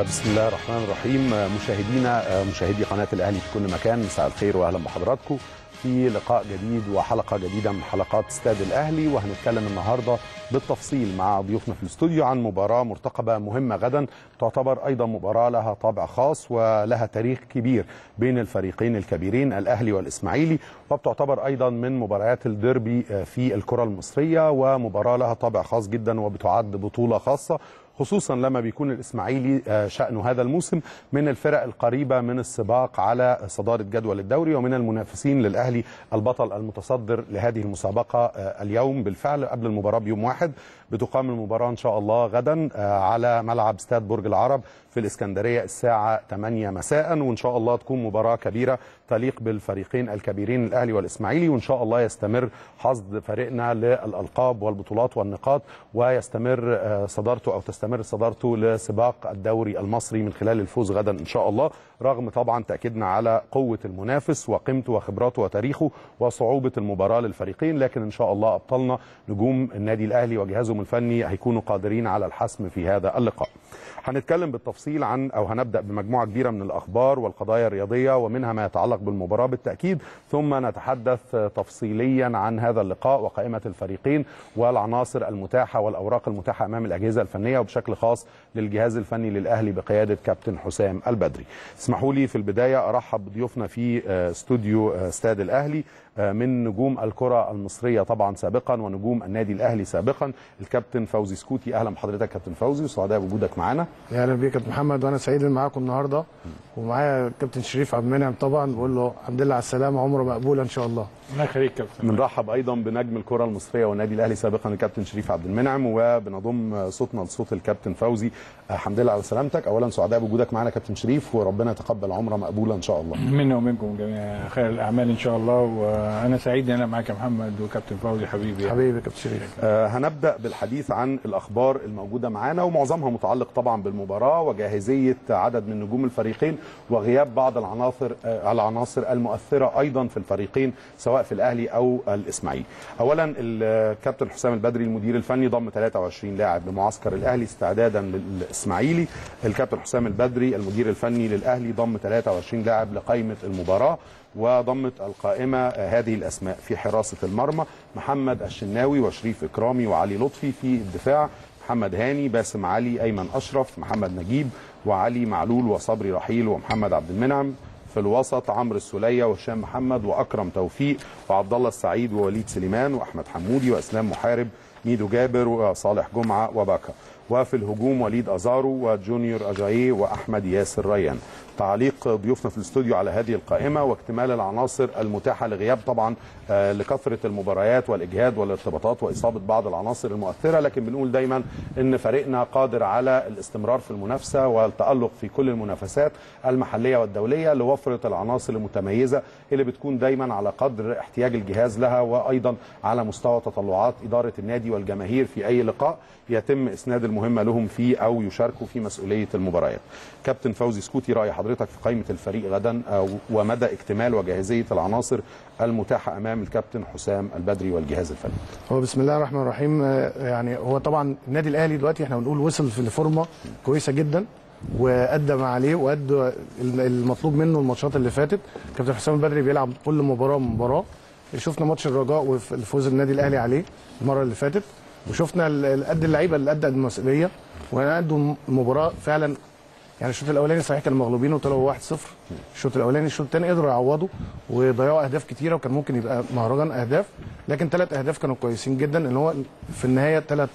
بسم الله الرحمن الرحيم مشاهدينا مشاهدي قناه الاهلي في كل مكان مساء الخير واهلا بحضراتكم في لقاء جديد وحلقه جديده من حلقات استاد الاهلي وهنتكلم النهارده بالتفصيل مع ضيوفنا في الاستوديو عن مباراه مرتقبه مهمه غدا تعتبر ايضا مباراه لها طابع خاص ولها تاريخ كبير بين الفريقين الكبيرين الاهلي والاسماعيلي وبتعتبر ايضا من مباريات الديربي في الكره المصريه ومباراه لها طابع خاص جدا وبتعد بطوله خاصه خصوصا لما بيكون الاسماعيلي شأنه هذا الموسم من الفرق القريبه من السباق على صداره جدول الدوري ومن المنافسين للاهلي البطل المتصدر لهذه المسابقه اليوم بالفعل قبل المباراه بيوم واحد بتقام المباراه ان شاء الله غدا على ملعب استاد برج العرب في الاسكندريه الساعه 8 مساء وان شاء الله تكون مباراه كبيره تليق بالفريقين الكبيرين الاهلي والاسماعيلي وان شاء الله يستمر حصد فريقنا للالقاب والبطولات والنقاط ويستمر صدارته او تستمر صدارته لسباق الدوري المصري من خلال الفوز غدا ان شاء الله رغم طبعا تاكيدنا على قوه المنافس وقيمته وخبراته وتاريخه وصعوبه المباراه للفريقين لكن ان شاء الله ابطالنا نجوم النادي الاهلي وجهازهم الفني هيكونوا قادرين على الحسم في هذا اللقاء. هنتكلم بالتفصيل عن او هنبدا بمجموعه كبيره من الاخبار والقضايا الرياضيه ومنها ما يتعلق بالمباراه بالتاكيد ثم نتحدث تفصيليا عن هذا اللقاء وقائمه الفريقين والعناصر المتاحه والاوراق المتاحه امام الاجهزه الفنيه وبشكل خاص للجهاز الفني للاهلي بقياده كابتن حسام البدري. اسمحوا لي في البدايه ارحب بضيوفنا في استوديو استاد الاهلي من نجوم الكره المصريه طبعا سابقا ونجوم النادي الاهلي سابقا الكابتن فوزي سكوتي اهلا بحضرتك كابتن فوزي وسعداء بوجودك معانا اهلا بيك يا محمد وانا سعيد معاكم النهارده ومعايا الكابتن شريف عبد المنعم طبعا بقول له الحمد لله على السلامه عمره مقبوله ان شاء الله الله يخليك كابتن بنرحب ايضا بنجم الكره المصريه والنادي الاهلي سابقا الكابتن شريف عبد المنعم وبنضم صوتنا لصوت الكابتن فوزي الحمد لله على سلامتك اولا سعداء بوجودك معانا كابتن شريف وربنا يتقبل عمره مقبوله ان شاء الله منا ومنكم جميعا خير الاعمال ان شاء الله وانا سعيد ان انا معاك يا محمد وكابتن فوزي حبيبي حبيبي يا كابتن شريف آه هنبدا بالحديث عن الاخبار الموجوده معانا ومعظمها متعلق طبعا بالمباراه وجاهزيه عدد من نجوم الفريقين وغياب بعض العناصر آه العناصر المؤثره ايضا في الفريقين سواء في الاهلي او الاسماعيلي. اولا الكابتن حسام البدري المدير الفني ضم 23 لاعب لمعسكر الاهلي استعدادا للاسماعيلي. الكابتن حسام البدري المدير الفني للاهلي ضم 23 لاعب لقائمه المباراه وضمت القائمة هذه الأسماء في حراسة المرمى محمد الشناوي وشريف إكرامي وعلي لطفي في الدفاع محمد هاني باسم علي أيمن أشرف محمد نجيب وعلي معلول وصبري رحيل ومحمد عبد المنعم في الوسط عمرو السوليه وهشام محمد واكرم توفيق وعبد الله السعيد ووليد سليمان واحمد حمودي واسلام محارب ميدو جابر وصالح جمعه وباكا وفي الهجوم وليد ازارو وجونيور اجاييه واحمد ياسر ريان تعليق ضيوفنا في الاستوديو على هذه القائمه واكتمال العناصر المتاحه لغياب طبعا لكثره المباريات والاجهاد والارتباطات واصابه بعض العناصر المؤثره لكن بنقول دايما ان فريقنا قادر على الاستمرار في المنافسه والتالق في كل المنافسات المحليه والدوليه لوفره العناصر المتميزه اللي بتكون دايما على قدر احتياج الجهاز لها وايضا على مستوى تطلعات اداره النادي والجماهير في اي لقاء يتم اسناد المهمه لهم فيه او يشاركوا في مسؤوليه المباريات. كابتن فوزي سكوتي راي حضرتك في قائمه الفريق غدا ومدى اكتمال وجاهزيه العناصر المتاحه امام الكابتن حسام البدري والجهاز الفني. هو بسم الله الرحمن الرحيم يعني هو طبعا النادي الاهلي دلوقتي احنا بنقول وصل في الفورمه كويسه جدا وادى ما عليه وادى المطلوب منه الماتشات اللي فاتت كابتن حسام البدري بيلعب كل مباراه مباراه شفنا ماتش الرجاء والفوز النادي الاهلي عليه المره اللي فاتت وشفنا قد اللعيبه اللي ادى المسؤوليه وادوا المباراه فعلا يعني الشوط الاولاني صحيح كانوا مغلوبين وطلعوا 1-0 الشوط الاولاني الشوط الثاني قدروا يعوضوا وضيعوا اهداف كتيره وكان ممكن يبقى مهرجان اهداف لكن ثلاث اهداف كانوا كويسين جدا ان هو في النهايه ثلاث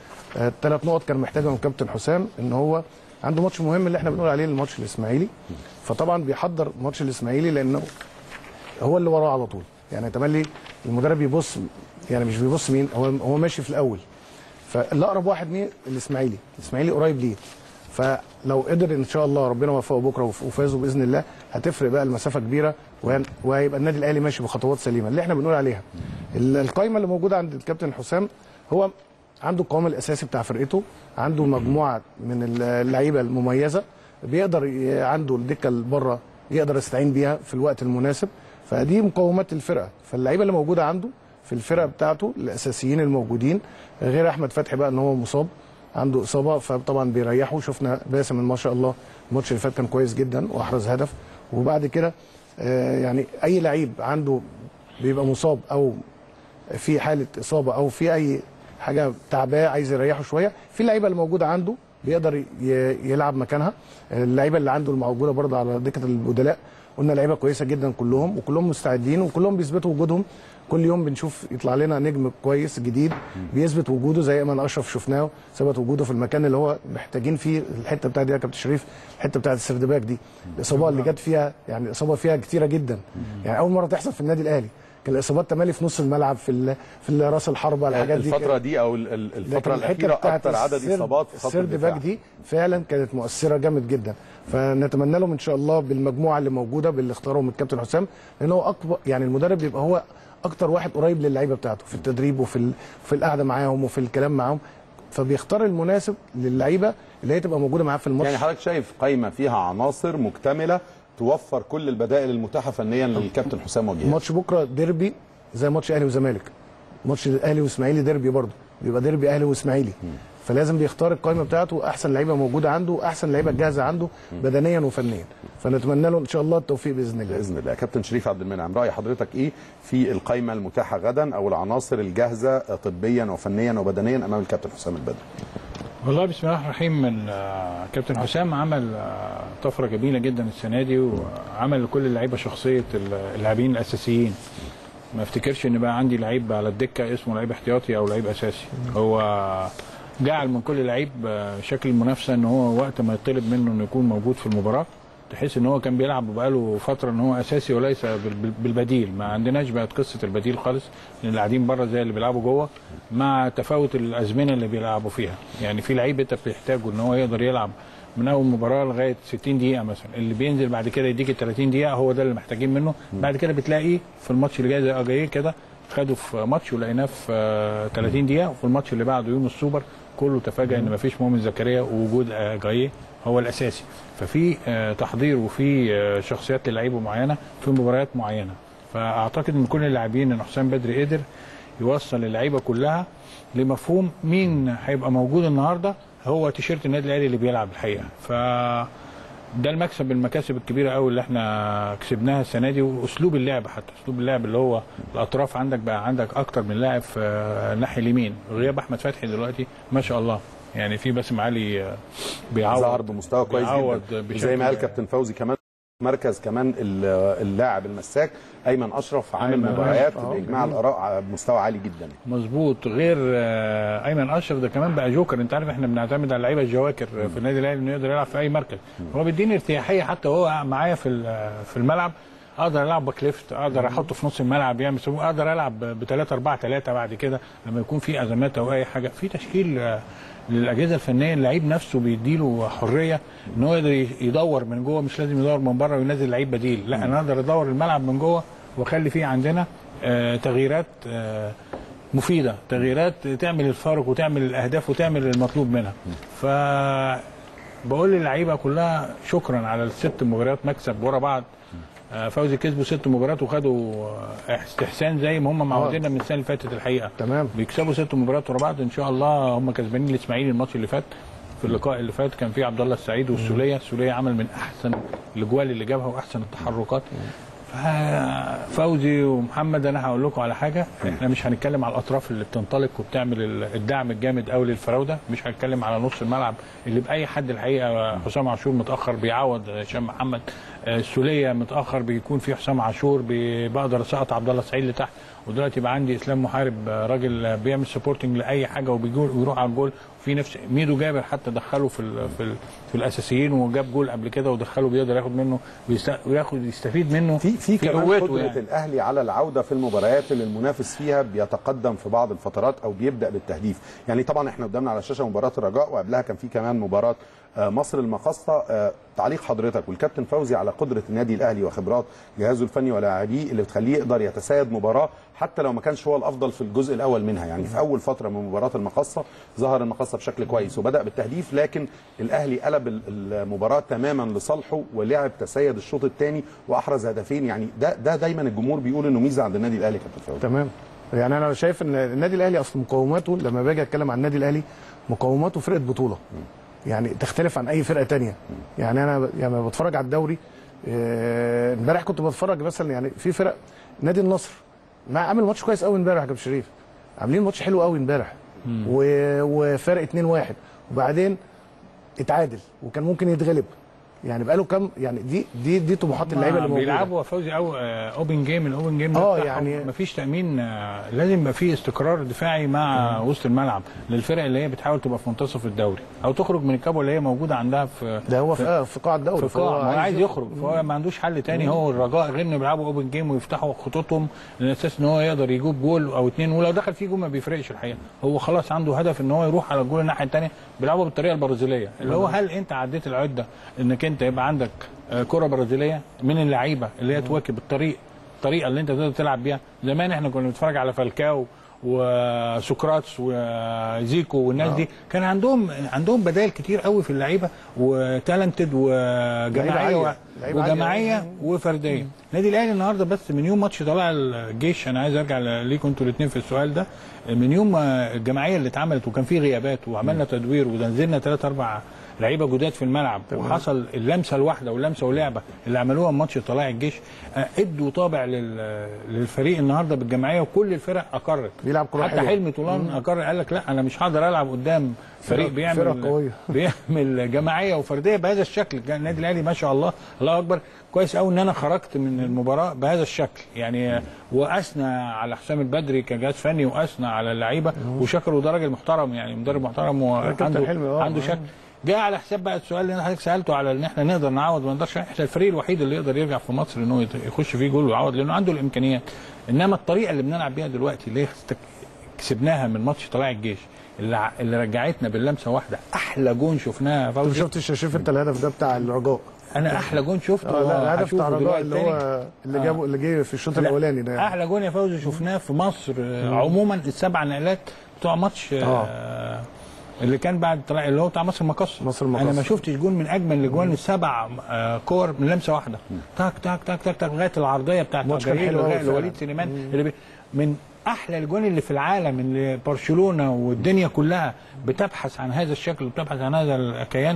ثلاث نقط كان محتاجهم كابتن حسام ان هو عنده ماتش مهم اللي احنا بنقول عليه الماتش الاسماعيلي فطبعا بيحضر ماتش الاسماعيلي لانه هو اللي وراه على طول يعني تملي المدرب بيبص يعني مش بيبص مين هو هو ماشي في الاول فالاقرب واحد مين الاسماعيلي الاسماعيلي قريب ليه فلو قدر ان شاء الله ربنا وفقه بكره وفازوا باذن الله هتفرق بقى المسافه كبيره وهيبقى النادي الاهلي ماشي بخطوات سليمه اللي احنا بنقول عليها القائمه اللي موجوده عند الكابتن حسام هو عنده القوام الاساسي بتاع فرقته عنده مجموعه من اللعيبه المميزه بيقدر عنده الدكه اللي بره يقدر يستعين بيها في الوقت المناسب فدي مقومات الفرقه فاللعيبه اللي موجوده عنده في الفرقه بتاعته الاساسيين الموجودين غير احمد فتحي بقى ان هو مصاب عنده اصابه فطبعا بيريحه شفنا باسم ما شاء الله الماتش اللي فات كان كويس جدا واحرز هدف وبعد كده آه، يعني اي لعيب عنده بيبقى مصاب او في حاله اصابه او في اي حاجه تعباه عايز يريحه شويه في اللعيبه اللي موجوده عنده بيقدر ي- يلعب مكانها اللعيبه اللي عنده الموجوده برضه على دكه البدلاء قلنا لعيبه كويسه جدا كلهم وكلهم مستعدين وكلهم بيثبتوا وجودهم كل يوم بنشوف يطلع لنا نجم كويس جديد بيثبت وجوده زي ايمن اشرف شفناه ثبت وجوده في المكان اللي هو محتاجين فيه الحته بتاعت دي يا كابتن شريف الحته بتاعت السردباك دي الاصابه اللي جت فيها يعني الاصابه فيها كتيره جدا يعني اول مره تحصل في النادي الاهلي كان الاصابات تمالي في نص الملعب في ال- في راس الحربه الحاجات دي الفتره دي او ال- ال- لكن الفتره الحتة الاخيره بتاعت اكتر عدد السرد- اصابات في خط السرد الدفاع باك دي فعلا كانت مؤثره جامد جدا فنتمنى لهم ان شاء الله بالمجموعه اللي موجوده باللي اختارهم الكابتن حسام لان هو اكبر يعني المدرب بيبقى هو اكتر واحد قريب للعيبه بتاعته في التدريب وفي ال- في القعده معاهم وفي الكلام معاهم فبيختار المناسب للعيبه اللي هي تبقى موجوده معاه في الماتش يعني حضرتك شايف قائمه فيها عناصر مكتمله توفر كل البدائل المتاحه فنيا للكابتن حسام وجيه ماتش بكره ديربي زي ماتش اهلي وزمالك ماتش الاهلي واسماعيلي ديربي برضه بيبقى ديربي اهلي واسماعيلي فلازم بيختار القائمه بتاعته احسن لعيبه موجوده عنده احسن لعيبه جاهزه عنده بدنيا وفنيا فنتمنى له ان شاء الله التوفيق باذن الله باذن الله كابتن شريف عبد المنعم راي حضرتك ايه في القائمه المتاحه غدا او العناصر الجاهزه طبيا وفنيا وبدنيا امام الكابتن حسام البدري والله بسم الله الرحمن الرحيم ال- آه، كابتن حسام عمل آه، طفره جميله جدا السنه دي وعمل لكل اللعيبه شخصيه ال- اللاعبين الاساسيين ما افتكرش ان بقى عندي لعيب على الدكه اسمه لعيب احتياطي او لعيب اساسي هو جعل من كل لعيب آه، شكل المنافسه ان هو وقت ما يطلب منه انه يكون موجود في المباراه تحس ان هو كان بيلعب بقاله فتره ان هو اساسي وليس بال- بال- بالبديل ما عندناش بقت قصه البديل خالص لان اللي قاعدين بره زي اللي بيلعبوا جوه مع تفاوت الازمنه اللي بيلعبوا فيها يعني في لعيب انت بتحتاجه ان هو يقدر يلعب من اول مباراه لغايه 60 دقيقه مثلا اللي بينزل بعد كده يديك ال 30 دقيقه هو ده اللي محتاجين منه بعد كده بتلاقيه في الماتش اللي جاي زي اجاييه كده خده في ماتش ولقيناه في آه، 30 دقيقه وفي الماتش اللي بعده يوم السوبر كله تفاجئ ان مفيش مؤمن زكريا ووجود اجاييه هو الاساسي ففي آه، تحضير وفي آه، شخصيات للعيبه معينه في مباريات معينه فاعتقد ان كل اللاعبين ان حسام بدري قدر يوصل اللعيبه كلها لمفهوم مين هيبقى موجود النهارده هو تيشيرت النادي الاهلي اللي بيلعب الحقيقه ف ده المكسب من المكاسب الكبيره قوي اللي احنا كسبناها السنه دي واسلوب اللعب حتى اسلوب اللعب اللي هو الاطراف عندك بقى عندك اكتر من لاعب في الناحيه اليمين غياب احمد فتحي دلوقتي ما شاء الله يعني في باسم علي آه، بيعوض ظهر بمستوى كويس بيعوض جدا بشكل- زي ما قال كابتن فوزي كمان مركز كمان ال- اللاعب المساك ايمن اشرف عامل أيمن مباريات أشرف، آه، باجماع الاراء على مستوى عالي جدا مظبوط غير آه، ايمن اشرف ده كمان بقى جوكر انت عارف احنا بنعتمد على اللعيبه الجواكر في النادي الاهلي انه يقدر يلعب في اي مركز هو بيديني ارتياحيه حتى وهو معايا في ال- في الملعب اقدر العب باك ليفت اقدر احطه في نص الملعب يعمل سمو اقدر العب ب 3 4 3 بعد كده لما يكون في ازمات او اي حاجه في تشكيل آه، للاجهزه الفنيه اللعيب نفسه بيديله حريه ان هو يقدر يدور من جوه مش لازم يدور من بره وينزل لعيب بديل لا انا اقدر ادور الملعب من جوه واخلي فيه عندنا آه، تغييرات آه، مفيده تغييرات تعمل الفارق وتعمل الاهداف وتعمل المطلوب منها ف بقول للعيبه كلها شكرا على الست مباريات مكسب ورا بعض آه، فوزي كسبوا ست مباريات وخدوا آه، استحسان زي ما هم معودينا من السنه اللي فاتت الحقيقه تمام بيكسبوا ست مباريات ورا بعض ان شاء الله هم كسبانين الاسماعيلي الماتش اللي فات في اللقاء اللي فات كان فيه عبد الله السعيد والسوليه السوليه عمل من احسن الاجوال اللي جابها واحسن التحركات ف- فوزي ومحمد انا هقول لكم على حاجه احنا مش هنتكلم على الاطراف اللي بتنطلق وبتعمل ال- الدعم الجامد قوي للفراوده مش هنتكلم على نص الملعب اللي باي حد الحقيقه حسام عاشور متاخر بيعوض هشام محمد آه، السوليه متاخر بيكون في حسام عاشور بي- بقدر اسقط عبد الله السعيد لتحت ودلوقتي بقى عندي اسلام محارب آه، راجل آه، بيعمل سبورتنج لاي حاجه وبيجول ويروح على الجول في نفس ميدو جابر حتى دخله في ال في, ال في الاساسيين وجاب جول قبل كده ودخله بيقدر ياخد منه ويست- وياخد يستفيد منه في في كمان قوته قدره يعني. الاهلي على العوده في المباريات اللي المنافس فيها بيتقدم في بعض الفترات او بيبدا بالتهديف يعني طبعا احنا قدامنا على الشاشه مباراه الرجاء وقبلها كان في كمان مباراه آه، مصر المقاصه آه، تعليق حضرتك والكابتن فوزي على قدره النادي الاهلي وخبرات جهازه الفني ولاعبيه اللي بتخليه يقدر يتسيد مباراه حتى لو ما كانش هو الافضل في الجزء الاول منها يعني في اول فتره من مباراه المقاصه ظهر المقاصه بشكل كويس وبدا بالتهديف لكن الاهلي قلب ال- المباراه تماما لصالحه ولعب تسيد الشوط الثاني واحرز هدفين يعني ده ده دايما الجمهور بيقول انه ميزه عند النادي الاهلي كابتن فوزي تمام يعني انا شايف ان النادي الاهلي اصل مقوماته لما باجي اتكلم عن النادي الاهلي مقوماته فرقه بطوله يعني تختلف عن اي فرقه تانية يعني انا ب- يعني لما بتفرج على الدوري آه، امبارح كنت بتفرج مثلا يعني في فرق نادي النصر مع عامل ماتش كويس قوي امبارح يا كابتن شريف عاملين ماتش حلو قوي امبارح و- وفارق 2-1 وبعدين اتعادل وكان ممكن يتغلب يعني بقاله كام يعني دي دي دي طموحات اللعيبه اللي موجوده بيلعبوا فوزي او اوبن جيم الاوبن جيم آه، يعني- مفيش تامين آه، لازم يبقى في استقرار دفاعي مع وسط الملعب للفرق اللي هي بتحاول تبقى في منتصف الدوري او تخرج من الكبوه اللي هي موجوده عندها في ده هو في, آه في قاع الدوري في قاع ما هو عايز يخرج فهو ما عندوش حل تاني هو الرجاء غير انه بيلعبوا اوبن جيم ويفتحوا خطوطهم على اساس ان هو يقدر يجيب جول او اتنين ولو دخل فيه جول ما بيفرقش الحقيقه هو خلاص عنده هدف ان هو يروح على الجول الناحيه الثانيه بيلعبوا بالطريقه البرازيليه اللي هو هل انت عديت العده انك انت يبقى عندك آه، كره برازيليه من اللعيبه اللي هي تواكب الطريق الطريقه اللي انت تقدر تلعب بيها زمان احنا كنا بنتفرج على فالكاو وسقراطس وزيكو والناس دي كان عندهم عندهم بدائل كتير قوي في اللعيبه وتالنتد وجماعيه عالية. و- لعيبة عالية. وجماعيه وفرديه النادي الاهلي النهارده بس من يوم ماتش طلائع الجيش انا عايز ارجع ليكم انتوا الاثنين في السؤال ده من يوم ما الجماعيه اللي اتعملت وكان في غيابات وعملنا تدوير ونزلنا ثلاث اربع لعيبه جداد في الملعب وحصل اللمسه الواحده واللمسه ولعبه اللي عملوها ماتش طلائع الجيش آه، ادوا طابع لل- للفريق النهارده بالجماعيه وكل الفرق اقرت بيلعب كرة حتى حلوة. حلمي طولان اقر قال لك لا انا مش هقدر العب قدام فريق فرق- بيعمل فرق قوية. بيعمل جماعيه وفرديه بهذا الشكل كان النادي الاهلي ما شاء الله الله اكبر كويس قوي ان انا خرجت من المباراه بهذا الشكل يعني واثنى على حسام البدري كجهاز فني واثنى على اللعيبه وشكر وده راجل محترم يعني مدرب محترم وعنده حلمي، آه. عنده شكل جاء على حساب بقى السؤال اللي انا حضرتك سالته على ان احنا نقدر نعوض ما نقدرش احنا الفريق الوحيد اللي يقدر يرجع في مصر ان هو يت- يخش فيه جول ويعوض لانه عنده الامكانيات انما الطريقه اللي بنلعب بيها دلوقتي اللي هي استك- كسبناها من ماتش طلائع الجيش اللي, ع- اللي رجعتنا باللمسه واحده احلى جون شفناها يا ما فوزي شفتش يا شريف انت الهدف ده بتاع الرجاء انا احلى جون شفته اه لا الهدف هشوفه بتاع الرجاء دلوقتي اللي تاني. هو اللي آه. جابه اللي جه في الشوط لا، الاولاني ده يعني. احلى جون يا فوزي شفناه في مصر آه، عموما السبع نقلات بتوع ماتش آه اللي كان بعد طلع اللي هو بتاع مصر المقص مصر المقص. انا ما شفتش جون من اجمل الاجوان السبع آه كور من لمسه واحده تاك تاك تاك تاك تاك لغايه العرضيه بتاعت ماتش كان جرير حلو أوي لغايه فعلا. لوليد سليمان اللي بي من احلى الاجوان اللي في العالم اللي برشلونه والدنيا كلها بتبحث عن هذا الشكل وبتبحث عن هذا الكيان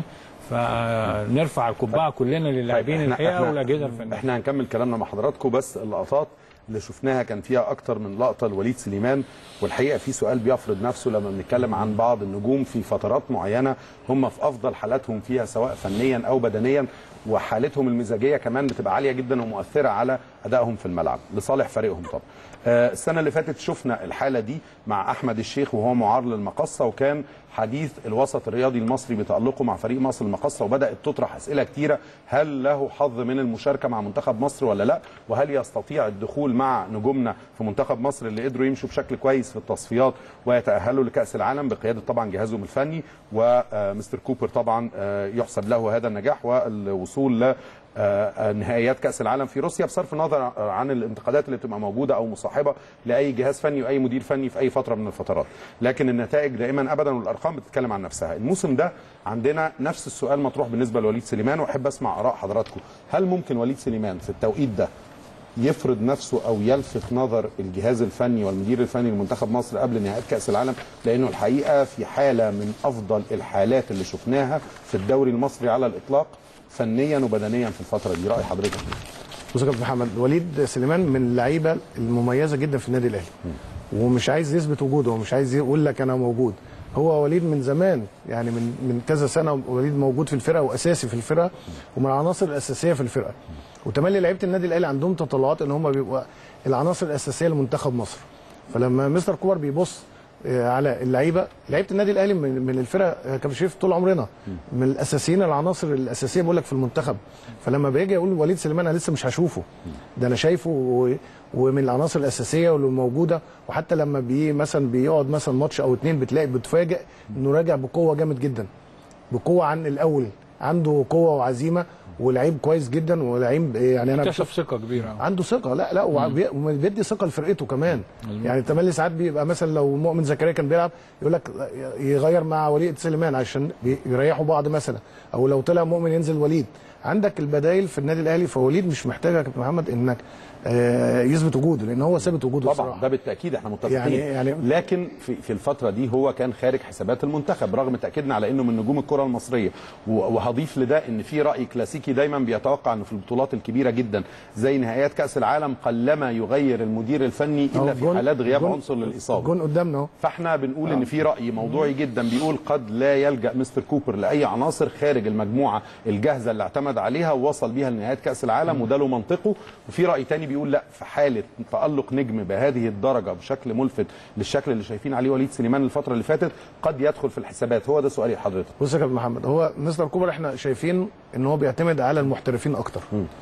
فنرفع القبعه كلنا للاعبين إحنا- الحقيقه إحنا- والاجهزه الفنيه احنا هنكمل كلامنا مع حضراتكم بس اللقطات اللي شفناها كان فيها اكتر من لقطه لوليد سليمان والحقيقه في سؤال بيفرض نفسه لما بنتكلم عن بعض النجوم في فترات معينه هم في افضل حالاتهم فيها سواء فنيا او بدنيا وحالتهم المزاجيه كمان بتبقى عاليه جدا ومؤثره على ادائهم في الملعب لصالح فريقهم طبعا. آه، السنه اللي فاتت شفنا الحاله دي مع احمد الشيخ وهو معار للمقصه وكان حديث الوسط الرياضي المصري بتالقه مع فريق مصر المقصه وبدات تطرح اسئله كتيره هل له حظ من المشاركه مع منتخب مصر ولا لا وهل يستطيع الدخول مع نجومنا في منتخب مصر اللي قدروا يمشوا بشكل كويس في التصفيات ويتاهلوا لكاس العالم بقياده طبعا جهازهم الفني ومستر كوبر طبعا آه، يحسب له هذا النجاح والوصول ل آه، نهائيات كاس العالم في روسيا بصرف النظر عن الانتقادات اللي بتبقى موجوده او مصاحبه لاي جهاز فني واي مدير فني في اي فتره من الفترات لكن النتائج دائما ابدا والارقام بتتكلم عن نفسها الموسم ده عندنا نفس السؤال مطروح بالنسبه لوليد سليمان واحب اسمع اراء حضراتكم هل ممكن وليد سليمان في التوقيت ده يفرض نفسه او يلفت نظر الجهاز الفني والمدير الفني لمنتخب مصر قبل نهائيات كاس العالم لانه الحقيقه في حاله من افضل الحالات اللي شفناها في الدوري المصري على الاطلاق فنيا وبدنيا في الفتره دي راي حضرتك بص يا كابتن محمد وليد سليمان من اللعيبه المميزه جدا في النادي الاهلي ومش عايز يثبت وجوده ومش عايز يقول لك انا موجود هو وليد من زمان يعني من من كذا سنه وليد موجود في الفرقه واساسي في الفرقه ومن العناصر الاساسيه في الفرقه وتملي لعيبه النادي الاهلي عندهم تطلعات ان هم بيبقوا العناصر الاساسيه لمنتخب مصر فلما مستر كوبر بيبص آه، على اللعيبه لعيبه النادي الاهلي من, من الفرق آه، كابتن شريف طول عمرنا من الاساسيين العناصر الاساسيه بقول لك في المنتخب فلما بيجي اقول وليد سليمان انا لسه مش هشوفه ده انا شايفه و... ومن العناصر الاساسيه واللي موجوده وحتى لما بي مثلا بيقعد مثلا ماتش او اتنين بتلاقي بتفاجئ انه راجع بقوه جامد جدا بقوه عن الاول عنده قوه وعزيمه ولعيب كويس جدا ولعيب يعني انا اكتسب ثقه كبيره أوي. عنده ثقه لا لا وبي- وبيدي ثقه لفرقته كمان يعني تملي ساعات بيبقى مثلا لو مؤمن زكريا كان بيلعب يقول لك يغير مع وليد سليمان عشان بي- يريحوا بعض مثلا او لو طلع مؤمن ينزل وليد عندك البدايل في النادي الاهلي فوليد مش محتاج يا كابتن محمد انك آه، يثبت وجوده لان هو ثابت وجوده طبعا بصراحة. ده بالتاكيد احنا متفقين يعني- يعني- لكن في في الفتره دي هو كان خارج حسابات المنتخب رغم تاكيدنا على انه من نجوم الكره المصريه و- وهضيف لده ان في راي كلاسيكي دايما بيتوقع انه في البطولات الكبيره جدا زي نهائيات كاس العالم قلما يغير المدير الفني أهو الا في الجون- حالات غياب الجون- عنصر للاصابه الجون قدامنا اهو فاحنا بنقول ان في راي موضوعي جدا بيقول قد لا يلجا مستر كوبر لاي عناصر خارج المجموعه الجاهزه اللي اعتمد عليها ووصل بيها لنهايات كاس العالم وده له منطقه وفي راي تاني بيقول لا في حاله تالق نجم بهذه الدرجه بشكل ملفت للشكل اللي شايفين عليه وليد سليمان الفتره اللي فاتت قد يدخل في الحسابات هو ده سؤالي لحضرتك بص يا كابتن محمد هو مستر كوبر احنا شايفين ان هو بيعتمد على المحترفين اكتر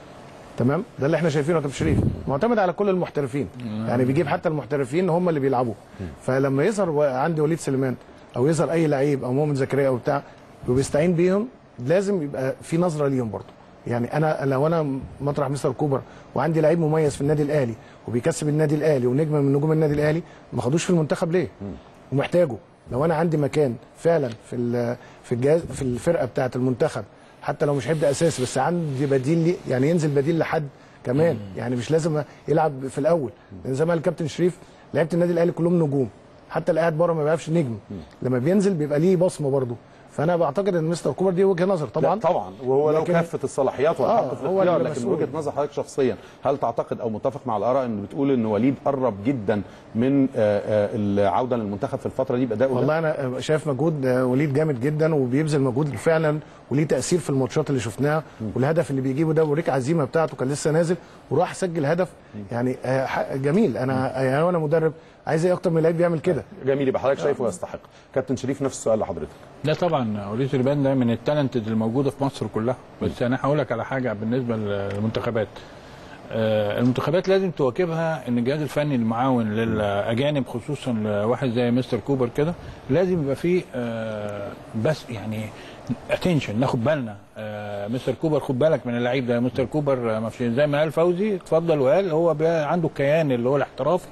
تمام ده اللي احنا شايفينه يا كابتن شريف معتمد على كل المحترفين يعني بيجيب حتى المحترفين هم اللي بيلعبوا فلما يظهر و- عندي وليد سليمان او يظهر اي لعيب او مؤمن زكريا او بتاع وبيستعين بيهم لازم يبقى في نظره ليهم برضه يعني انا لو انا مطرح مستر كوبر وعندي لعيب مميز في النادي الاهلي وبيكسب النادي الاهلي ونجم من نجوم النادي الاهلي ما خدوش في المنتخب ليه؟ ومحتاجه لو انا عندي مكان فعلا في ال- في الجهاز في الفرقه بتاعه المنتخب حتى لو مش هيبدا اساسي بس عندي بديل لي يعني ينزل بديل لحد كمان يعني مش لازم يلعب في الاول لان زي ما قال الكابتن شريف لعيبه النادي الاهلي كلهم نجوم حتى اللي قاعد بره ما بيعرفش نجم لما بينزل بيبقى ليه بصمه برضه فانا بعتقد ان مستر كوبر دي وجهه نظر طبعا لا طبعا وهو لو لكن- كافه الصلاحيات والحق آه، في هو الاختيار اللي لكن مسؤول. وجهه نظر حضرتك شخصيا هل تعتقد او متفق مع الاراء اللي بتقول ان وليد قرب جدا من آه، آه، العوده للمنتخب في الفتره دي بادائه ده؟ والله انا شايف مجهود وليد جامد جدا وبيبذل مجهود فعلا وليه تاثير في الماتشات اللي شفناها والهدف اللي بيجيبه ده وريك عزيمه بتاعته كان لسه نازل وراح سجل هدف يعني آه، ح- جميل انا يعني انا مدرب عايز ايه اكتر من لعيب بيعمل كده جميل يبقى حضرتك شايفه يستحق كابتن شريف نفس السؤال لحضرتك لا طبعا اوليس ريبان ده من التالنتد الموجوده في مصر كلها بس انا هقول لك على حاجه بالنسبه للمنتخبات آه، المنتخبات لازم تواكبها ان الجهاز الفني المعاون للاجانب خصوصا لواحد زي مستر كوبر كده لازم يبقى فيه آه، بس يعني اتنشن ناخد بالنا آه، مستر كوبر خد بالك من اللعيب ده مستر كوبر آه، ما فيش زي ما قال فوزي اتفضل وقال هو بقى عنده الكيان اللي هو الاحترافي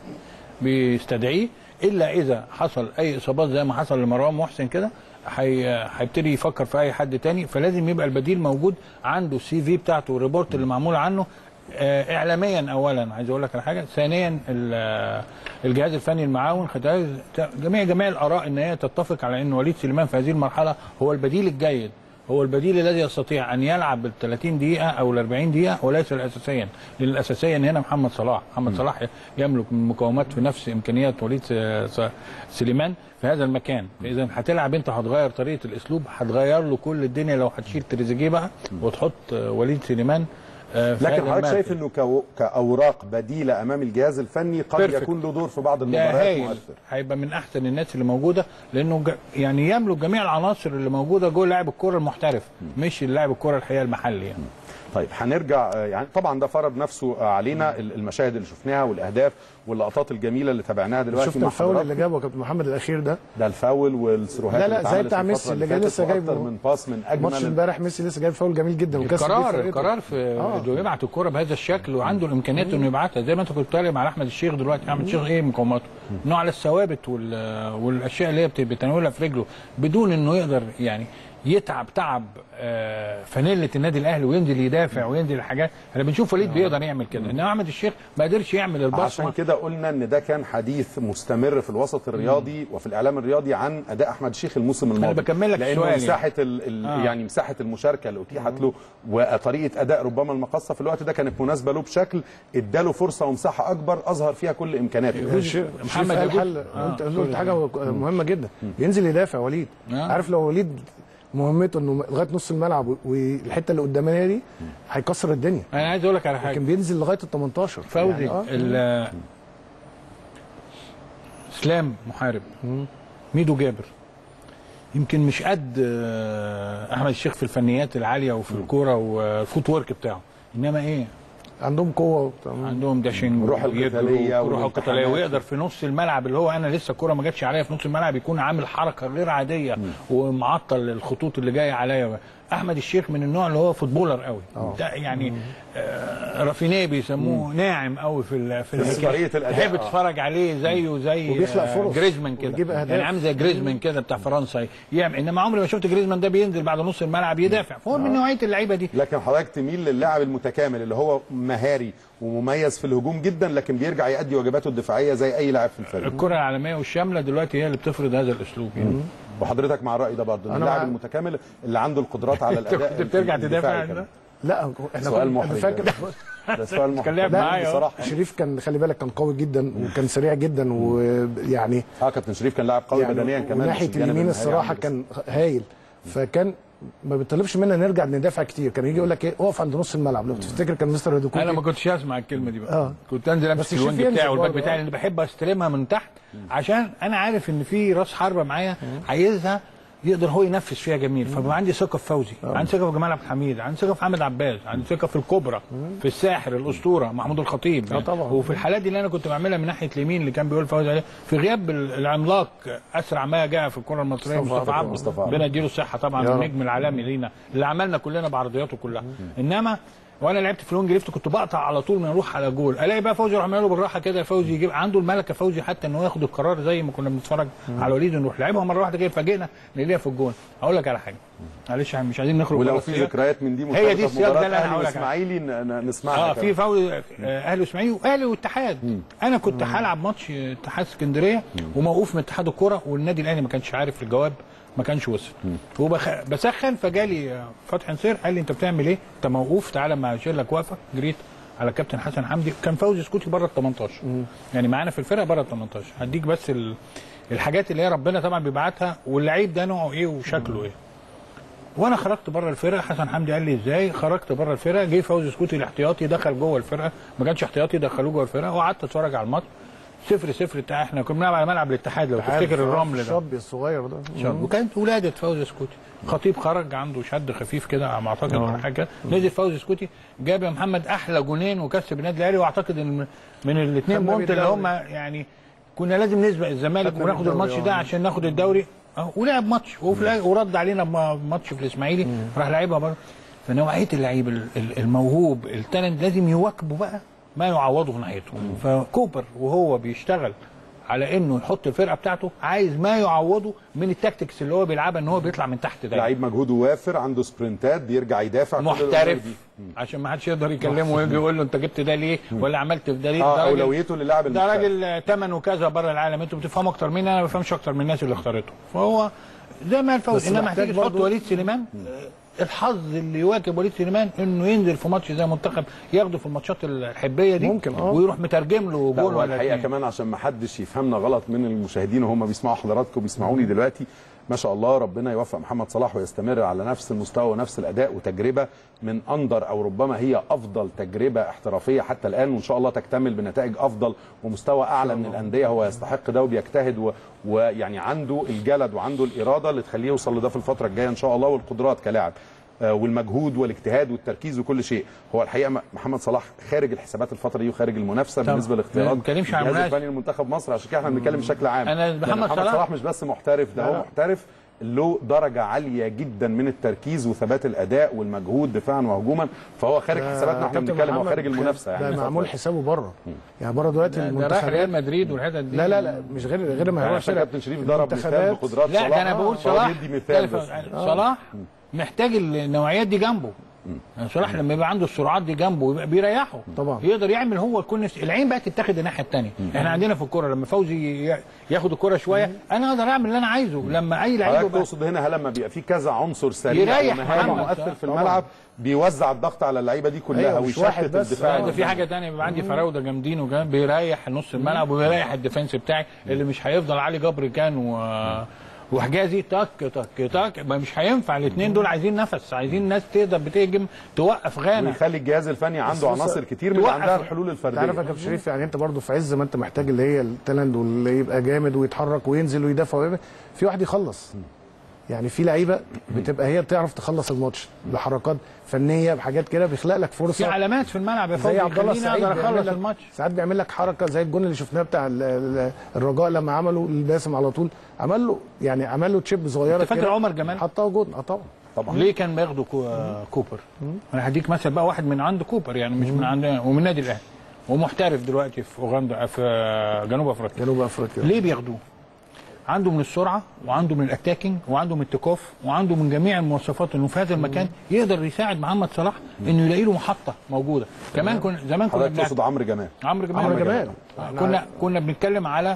بيستدعيه الا اذا حصل اي اصابات زي ما حصل لمروان محسن كده هي- هيبتدي يفكر في اي حد تاني فلازم يبقى البديل موجود عنده السي في بتاعته والريبورت اللي معمول عنه آه، اعلاميا اولا عايز اقول لك على حاجه ثانيا ال- آه، الجهاز الفني المعاون خد- جميع جميع الاراء ان هي تتفق على ان وليد سليمان في هذه المرحله هو البديل الجيد هو البديل الذي يستطيع ان يلعب بال 30 دقيقه او ال 40 دقيقه وليس الاساسيا لان الاساسيا هنا محمد صلاح محمد صلاح يملك من مقومات في نفس امكانيات وليد س- س- سليمان في هذا المكان فاذا هتلعب انت هتغير طريقه الاسلوب هتغير له كل الدنيا لو هتشيل تريزيجيه بقى وتحط آه، وليد سليمان آه، في لكن هذا حضرتك المركز. شايف انه كو- كاوراق بديله امام الجهاز الفني قد Perfect. يكون له دور في بعض ده المباريات هايل مؤثر هيبقى من احسن الناس اللي موجوده لانه ج... يعني يملك جميع العناصر اللي موجوده جوه لاعب الكره المحترف مش اللاعب الكره الحقيقه المحلي يعني طيب هنرجع آه، يعني طبعا ده فرض نفسه آه، علينا ال- المشاهد اللي شفناها والاهداف واللقطات الجميله اللي تابعناها دلوقتي شفت مع الفاول اللي حضراتكم. جابه يا كابتن محمد الاخير ده ده الفاول والسروهات لا، اللي لا، زي اتعملت بتاع في ميسي الفترة اللي جاي فاتت لسه جايبه. وأكتر من باس من اجمل ماتش امبارح ميسي لسه جايب فاول جميل جدا وكسر بيه القرار فرقته. القرار في آه. انه يبعت الكره بهذا الشكل وعنده الامكانيات انه يبعتها زي ما انت كنت بتتكلم على احمد الشيخ دلوقتي احمد الشيخ ايه مقوماته؟ انه على الثوابت وال- والاشياء اللي هي بت- بتناولها في رجله بدون انه يقدر يعني يتعب تعب آه، فانيله النادي الاهلي وينزل يدافع وينزل الحاجات احنا بنشوف وليد بيقدر يعمل كده انما احمد الشيخ ما قدرش يعمل البصمه عشان كده قلنا ان ده كان حديث مستمر في الوسط الرياضي وفي الاعلام الرياضي عن اداء احمد الشيخ الموسم الماضي بكمل لك لانه السؤال يعني. مساحه ال ال آه. يعني مساحه المشاركه اللي اتيحت له وطريقه اداء ربما المقصه في الوقت ده كانت مناسبه له بشكل اداله فرصه ومساحه اكبر اظهر فيها كل امكاناته شريف محمد قال يجوز- حل آه، انت قلت سوري. حاجه مهمه جدا ينزل يدافع وليد آه. عارف لو وليد مهمته انه لغايه نص الملعب والحته اللي قدامنا دي هيكسر الدنيا انا عايز اقول لك على حاجه لكن بينزل لغايه ال 18 فوزي يعني آه. ال- اسلام محارب ميدو جابر يمكن مش قد آه، احمد الشيخ في الفنيات العاليه وفي الكوره والفوت ورك بتاعه انما ايه عندهم قوه وبتاع. عندهم داشنج الروح القتالية روح القتاليه والالتحامات. ويقدر في نص الملعب اللي هو انا لسه الكوره ما جاتش عليا في نص الملعب يكون عامل حركه غير عاديه ومعطل الخطوط اللي جايه عليا احمد الشيخ من النوع اللي هو فوتبولر قوي ده يعني آه رافينيه بيسموه ناعم قوي في ال- في في طريقة الأداء، تحب آه. تتفرج عليه زيه زي وبيخلق آه، فرص. جريزمان كده ويجيب أهداف. يعني عامل زي جريزمان كده بتاع فرنسا يعمل انما عمري ما شفت جريزمان ده بينزل بعد نص الملعب يدافع فهو من نوعيه اللعيبه دي لكن حضرتك تميل للاعب المتكامل اللي هو مهاري ومميز في الهجوم جدا لكن بيرجع يؤدي واجباته الدفاعيه زي اي لاعب في الفريق الكره العالميه والشامله دلوقتي هي اللي بتفرض هذا الاسلوب يعني وحضرتك مع الراي ده برضه أنا اللاعب مع- المتكامل اللي عنده القدرات على انت الاداء كنت بترجع الدفاعي تدافع كمان. ده؟ لا احنا سؤال كنا- محرج انا فاكر ده سؤال محرج كان لعب لا، معايا أهو. بصراحه شريف كان خلي بالك كان قوي جدا وكان سريع جدا ويعني اه كابتن شريف كان لاعب قوي بدنيا يعني كمان ناحيه بس الجانب اليمين المهاري الصراحه عنده كان هايل فكان ما بيطلبش منا نرجع ندافع كتير كان يجي يقول لك ايه اقف عند نص الملعب لو تفتكر كان مستر هدوكوكي انا ما كنتش اسمع الكلمه دي بقى آه. كنت انزل بس امسك شوف الوينج ينزل بتاعي والباك برضه، بتاعي آه. اللي بحب استلمها من تحت عشان انا عارف ان في راس حربه معايا عايزها يقدر هو ينفذ فيها جميل فبقى عندي ثقه في فوزي عندي ثقه في جمال عبد الحميد عندي ثقه في حمد عباس عندي ثقه في الكبرى في الساحر الاسطوره محمود الخطيب يعني. طبعا. وفي الحالات دي اللي انا كنت بعملها من ناحيه اليمين اللي كان بيقول فوزي عليه في غياب ال- العملاق اسرع ما جاء في الكره المصريه مصطفى مصطفى عبده. عبده مصطفى عبده. ربنا يديله الصحه طبعا يا رب. النجم العالمي لينا اللي عملنا كلنا بعرضياته كلها انما وانا لعبت في الونج ليفت كنت بقطع على طول من اروح على جول الاقي بقى فوزي يروح عامل له بالراحه كده فوزي يجيب عنده الملكه فوزي حتى ان هو ياخد القرار زي ما كنا بنتفرج على وليد نروح لعبها مره واحده كده فاجئنا نلاقيها في الجول اقول لك على حاجه معلش مش عايزين نخرج ولو بره في السياق. ذكريات من دي هي دي مرتبطة السياق ده بمباراة اللي أنا أهلي هقول لك واسماعيلي ن- ن- نسمعها اه كمان. في فوز آه، اهلي واسماعيلي واهلي والاتحاد انا كنت هلعب ماتش اتحاد اسكندريه وموقوف من اتحاد الكوره والنادي الاهلي ما كانش عارف الجواب ما كانش وصل وبسخن فجالي آه، فتحي نصير قال لي انت بتعمل ايه؟ انت موقوف تعالى ما اشيل لك واقفه جريت على كابتن حسن حمدي كان فوزي سكوتي بره ال 18 يعني معانا في الفرقه بره ال 18 هديك بس ال... الحاجات اللي هي ربنا طبعا بيبعتها واللعيب ده نوعه ايه وشكله ايه وانا خرجت بره الفرقه حسن حمدي قال لي ازاي خرجت بره الفرقه جه فوزي سكوتي الاحتياطي دخل جوه الفرقه ما كانش احتياطي دخلوه جوه الفرقه وقعدت اتفرج على الماتش صفر صفر بتاع احنا كنا بنلعب على ملعب الاتحاد لو تفتكر الرمل ده الشاب الصغير ده شاب وكانت ولاده فوزي سكوتي خطيب خرج عنده شد خفيف كده على ما اعتقد ولا حاجه نزل فوزي سكوتي جاب يا محمد احلى جونين وكسب النادي الاهلي واعتقد ان من الاثنين خدنا بونت اللي بالدوري. هم يعني كنا لازم نسبق الزمالك خدنا وناخد بالدوري، الماتش ده آه. عشان ناخد الدوري أهو، ولعب ماتش وفي الآخر- ورد علينا بماتش في الاسماعيلي راح لعبها برضه فنوعيه اللعيب ال- ال- الموهوب التالنت لازم يواكبوا بقى ما يعوضه في ناحيته فكوبر وهو بيشتغل على انه يحط الفرقه بتاعته عايز ما يعوضه من التاكتكس اللي هو بيلعبها ان هو بيطلع من تحت دايما لعيب مجهوده وافر عنده سبرنتات بيرجع يدافع كل الأمور محترف دي. عشان ما حدش يقدر يكلمه ويجي يقول له انت جبت ده ليه ولا عملت في ده ليه اه ده راجل- اولويته للاعب ده المحترف. راجل ثمنه كذا بره العالم انتوا بتفهموا اكتر مني انا ما بفهمش اكتر من الناس اللي اختارته فهو زي ما الفوز بس انما محتاج هتيجي تحط برضو- وليد سليمان آه، الحظ اللي يواكب وليد سليمان انه ينزل في ماتش زي منتخب ياخده في الماتشات الحبيه دي ممكن، اه. ويروح مترجم له لا جول هو ولا الحقيقه اتنين. كمان عشان ما حدش يفهمنا غلط من المشاهدين وهم بيسمعوا حضراتكم بيسمعوني دلوقتي ما شاء الله ربنا يوفق محمد صلاح ويستمر على نفس المستوى ونفس الاداء وتجربه من اندر او ربما هي افضل تجربه احترافيه حتى الان وان شاء الله تكتمل بنتائج افضل ومستوى اعلى من الانديه هو يستحق ده وبيجتهد و- ويعني عنده الجلد وعنده الاراده اللي تخليه يوصل لده في الفتره الجايه ان شاء الله والقدرات كلاعب آه، والمجهود والاجتهاد والتركيز وكل شيء هو الحقيقه م- محمد صلاح خارج الحسابات الفتره دي وخارج المنافسه طبعا. بالنسبه لاختيارات ما بنتكلمش عن الجهاز منافسة. الفني لمنتخب مصر عشان كده احنا بنتكلم بشكل عام أنا لأن محمد محمد صلاح- صلاح مش بس محترف ده هو لا. محترف له درجه عاليه جدا من التركيز وثبات الاداء والمجهود دفاعا وهجوما فهو خارج حساباتنا واحنا كابتن بنتكلم هو محمد خارج المنافسه يعني ده معمول الفترة دي. حسابه بره يعني بره دلوقتي ده راح المنتخبات ريال مدريد والحتت دي لا لا لا مش غير غير ما يعني هو عشان فرق. كابتن شريف ضرب مثال المنتخبات- بقدرات لا صلاح ده انا بقول فهو صلاح بيدي مثال بس صلاح محتاج النوعيات دي جنبه يعني صلاح لما يبقى عنده السرعات دي جنبه يبقى بيريحه طبعا. يقدر يعمل هو كل نفس العين بقى تتاخد الناحيه الثانيه احنا عندنا في الكوره لما فوزي ي- ياخد الكوره شويه انا اقدر اعمل اللي انا عايزه لما اي لعيب حضرتك يبقى- تقصد هنا هل لما بيبقى في كذا عنصر سريع يريح ومهاري محمد مؤثر صلاح. في الملعب بيوزع الضغط على اللعيبه دي كلها أيوة، مش واحد ويشتت بس. الدفاع لا ده في حاجه تانية بيبقى عندي فراوده جامدين وجام بيريح نص الملعب وبيريح الديفنس بتاعي اللي مش هيفضل علي جبر كان و وحجازي تك تك تك ما مش هينفع الاثنين دول عايزين نفس عايزين ناس تقدر بتهجم توقف غانا ويخلي الجهاز الفني عنده بص- عناصر كتير من اللي توقف- عندها الحلول الفرديه تعرف يا كابتن شريف يعني انت برضه في عز ما انت محتاج اللي هي التالنت واللي يبقى جامد ويتحرك وينزل ويدافع ويعمل في واحد يخلص يعني في لعيبه بتبقى هي بتعرف تخلص الماتش بحركات فنيه بحاجات كده بيخلق لك في فرصه علامات في الملعب يا زي فوزي عبد الله يخليني السعيد اقدر بيعمل اخلص لك- الماتش ساعات بيعمل لك حركه زي الجون اللي شفناه بتاع ال- ال- الرجاء لما عملوا الباسم على طول عمل له يعني عمل له تشيب صغيره انت فاكر كده، عمر جمال؟ حطها جون اه طبعا طبعا ليه كان بياخدوا كو... كوبر؟ انا هديك مثل بقى واحد من عند كوبر يعني مش من عند ومن النادي الاهلي ومحترف دلوقتي في اوغندا في جنوب افريقيا جنوب افريقيا ليه بياخدوه؟ عنده من السرعه وعنده من الاتاكينج وعنده من التكوف وعنده من جميع المواصفات انه في هذا المكان يقدر يساعد محمد صلاح انه يلاقي له محطه موجوده كمان كنا زمان كنا حضرتك بنعت- تقصد عمرو جمال عمرو جمال عمرو جمال كنا كنا بنتكلم على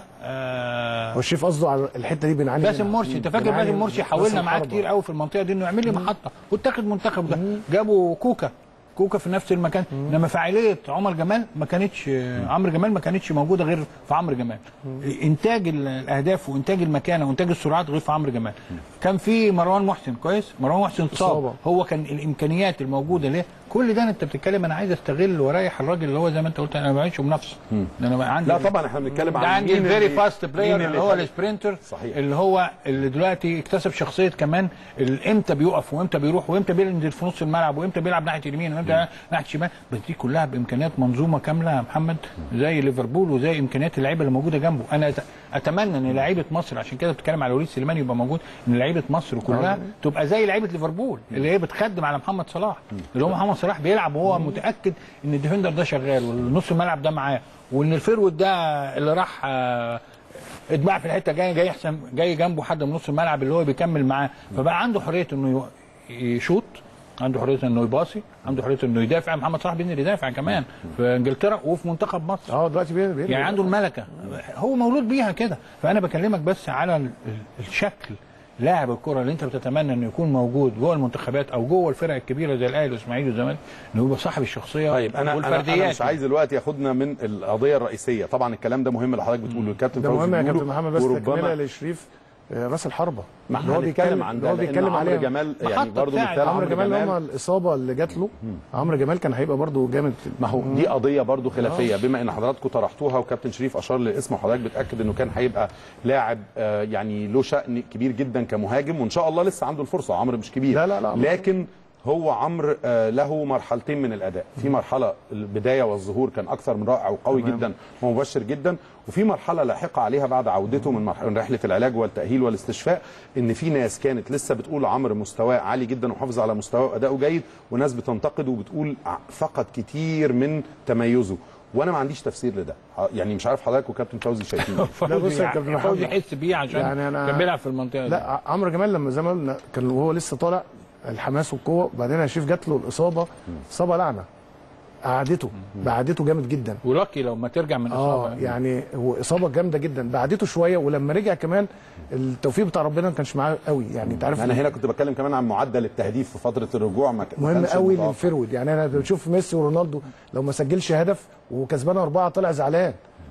آه هو الشريف قصده على الحته دي بنعاني باسم منها. مرسي انت فاكر بنعاني باسم مرسي من حاولنا راس معاه الحربة. كتير قوي في المنطقه دي انه يعمل لي محطه واتخذ منتخب ده جابوا كوكا كوكا في نفس المكان انما فاعليه عمر جمال ما كانتش عمرو جمال ما كانتش موجوده غير في عمرو جمال انتاج ال- الاهداف وانتاج المكانه وانتاج السرعات غير في عمرو جمال كان في مروان محسن كويس مروان محسن اتصاب إصابة. هو كان الامكانيات الموجوده ليه كل ده انت بتتكلم انا عايز استغل واريح الراجل اللي هو زي ما انت قلت انا ما بعملش منافسه ده انا بقى عندي لا طبعا احنا بنتكلم ده عن عندي مين الفيري اللي- فاست بلاير مين اللي هو خد- السبرينتر صحيح. اللي هو اللي دلوقتي اكتسب شخصيه كمان ال- امتى بيقف وامتى بيروح وامتى بينزل في نص الملعب وامتى بيلعب ناحيه اليمين وامتى ناحيه الشمال بس دي كلها بامكانيات منظومه كامله يا محمد زي ليفربول وزي امكانيات اللعيبه اللي موجوده جنبه انا أت- اتمنى ان لعيبه مصر عشان كده بتتكلم على وليد سليمان يبقى موجود ان لعيبه مصر كلها تبقى زي لعيبه ليفربول اللي هي بتخدم على محمد صلاح اللي هو محمد صلاح بيلعب وهو متاكد ان الديفندر ده شغال والنص الملعب ده معاه وان الفيرود ده اللي راح آه، اتباع في الحته جاي جاي يحسن جاي جنبه حد من نص الملعب اللي هو بيكمل معاه فبقى عنده حريه انه يو- يشوط عنده حريه انه يباصي عنده حريه انه يدافع محمد صلاح بينزل يدافع كمان في انجلترا وفي منتخب مصر اه دلوقتي بي- بي- يعني عنده الملكه هو مولود بيها كده فانا بكلمك بس على ال- ال- الشكل لاعب الكره اللي انت بتتمنى انه يكون موجود جوه المنتخبات او جوه الفرق الكبيره زي الاهلي والاسماعيلي والزمالك انه يبقى صاحب الشخصيه طيب انا انا والفرديات انا مش عايز الوقت ياخدنا من القضيه الرئيسيه طبعا الكلام ده مهم اللي حضرتك بتقوله الكابتن ده فوزي مهم يا بيقوله، كابتن محمد بس وربما- تكمله لشريف آه، راس الحربه ما اللي احنا هنتكلم عن اللي ده هو لان بيتكلم عمرو عليها جمال يعني محطة برضه بتاعت مثال عمرو جمال اللي هم الاصابه اللي جات له عمرو جمال كان هيبقى برضه جامد ما هو دي قضيه برضو خلافيه بما ان حضراتكم طرحتوها وكابتن شريف اشار لاسم وحضرتك بتاكد انه كان هيبقى لاعب آه، يعني له شان كبير جدا كمهاجم وان شاء الله لسه عنده الفرصه عمرو مش كبير لا، لا، لا. لكن هو عمرو آه، له مرحلتين من الاداء في مرحله البدايه والظهور كان اكثر من رائع وقوي جدا ومبشر جدا وفي مرحله لاحقه عليها بعد عودته من مرحله من رحله العلاج والتاهيل والاستشفاء ان في ناس كانت لسه بتقول عمرو مستواه عالي جدا وحافظ على مستواه واداؤه جيد وناس بتنتقده وبتقول ع- فقد كتير من تميزه وانا ما عنديش تفسير لده ح- يعني مش عارف حضرتك وكابتن فوزي شايفين إيه. لا، بص يا فوزي كابتن يعني فوزي محمد. يحس بيه عشان يعني يعني أنا- كان بيلعب في المنطقه دي لا عمرو جمال لما زي ما قلنا كان وهو لسه طالع الحماس والقوه بعدين يا شريف جات له الاصابه اصابه لعنه قعدته بعدته جامد جدا ولاكي لو ما ترجع من اه اصابه يعني هو اصابه جامده جدا بعدته شويه ولما رجع كمان التوفيق بتاع ربنا ما كانش معاه قوي يعني انت عارف انا هنا كنت بتكلم كمان عن معدل التهديف في فتره الرجوع ما ك- ما مهم كانش قوي متوقع. للفيرود يعني انا بشوف ميسي ورونالدو لو ما سجلش هدف وكسبان اربعه طلع زعلان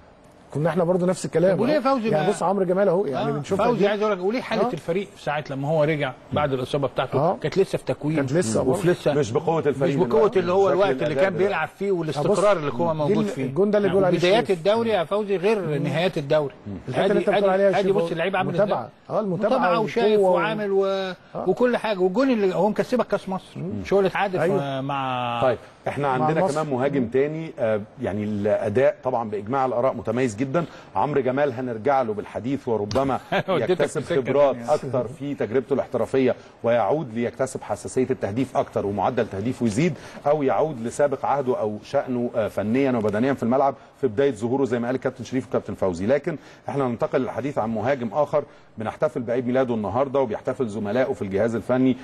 كنا احنا برضو نفس الكلام طب وليه أهو. فوزي يعني ما- بص عمرو جمال اهو يعني آه، بنشوف فوزي عايز اقول لك وليه حاله آه. الفريق ساعه لما هو رجع بعد الاصابه بتاعته آه. كانت لسه في تكوين كانت لسه برضه. وفي لسه مش بقوه الفريق مش بقوه اللي هو شكل الوقت اللي الأداء كان دلوقتي. بيلعب فيه والاستقرار اللي هو موجود ال- فيه الجون ده اللي بيقول عليه بدايات شريف. الدوري يا فوزي غير نهايات الدوري الحته اللي انت بتقول عليها يا ادي شريف بص اللعيب عامل ازاي متابعه اه المتابعه متابعه وشايف والقوة وعامل و... وكل حاجه والجون اللي هو مكسبك كاس مصر شو اللي اتعادل أيوة. أيوه. مع طيب احنا عندنا مصر. كمان مهاجم تاني آه، يعني الاداء طبعا باجماع الاراء متميز جدا عمرو جمال هنرجع له بالحديث وربما وديتك يكتسب في سكة خبرات تانية. اكتر في تجربته الاحترافيه ويعود ليكتسب حساسيه التهديف اكتر ومعدل تهديفه يزيد او يعود لسابق عهده او شانه آه، فنيا وبدنيا في الملعب في بدايه ظهوره زي ما قال الكابتن شريف والكابتن فوزي لكن احنا ننتقل للحديث عن مهاجم اخر بنحتفل بعيد ميلاده النهارده وبيحتفل زملائه في الجهاز الفني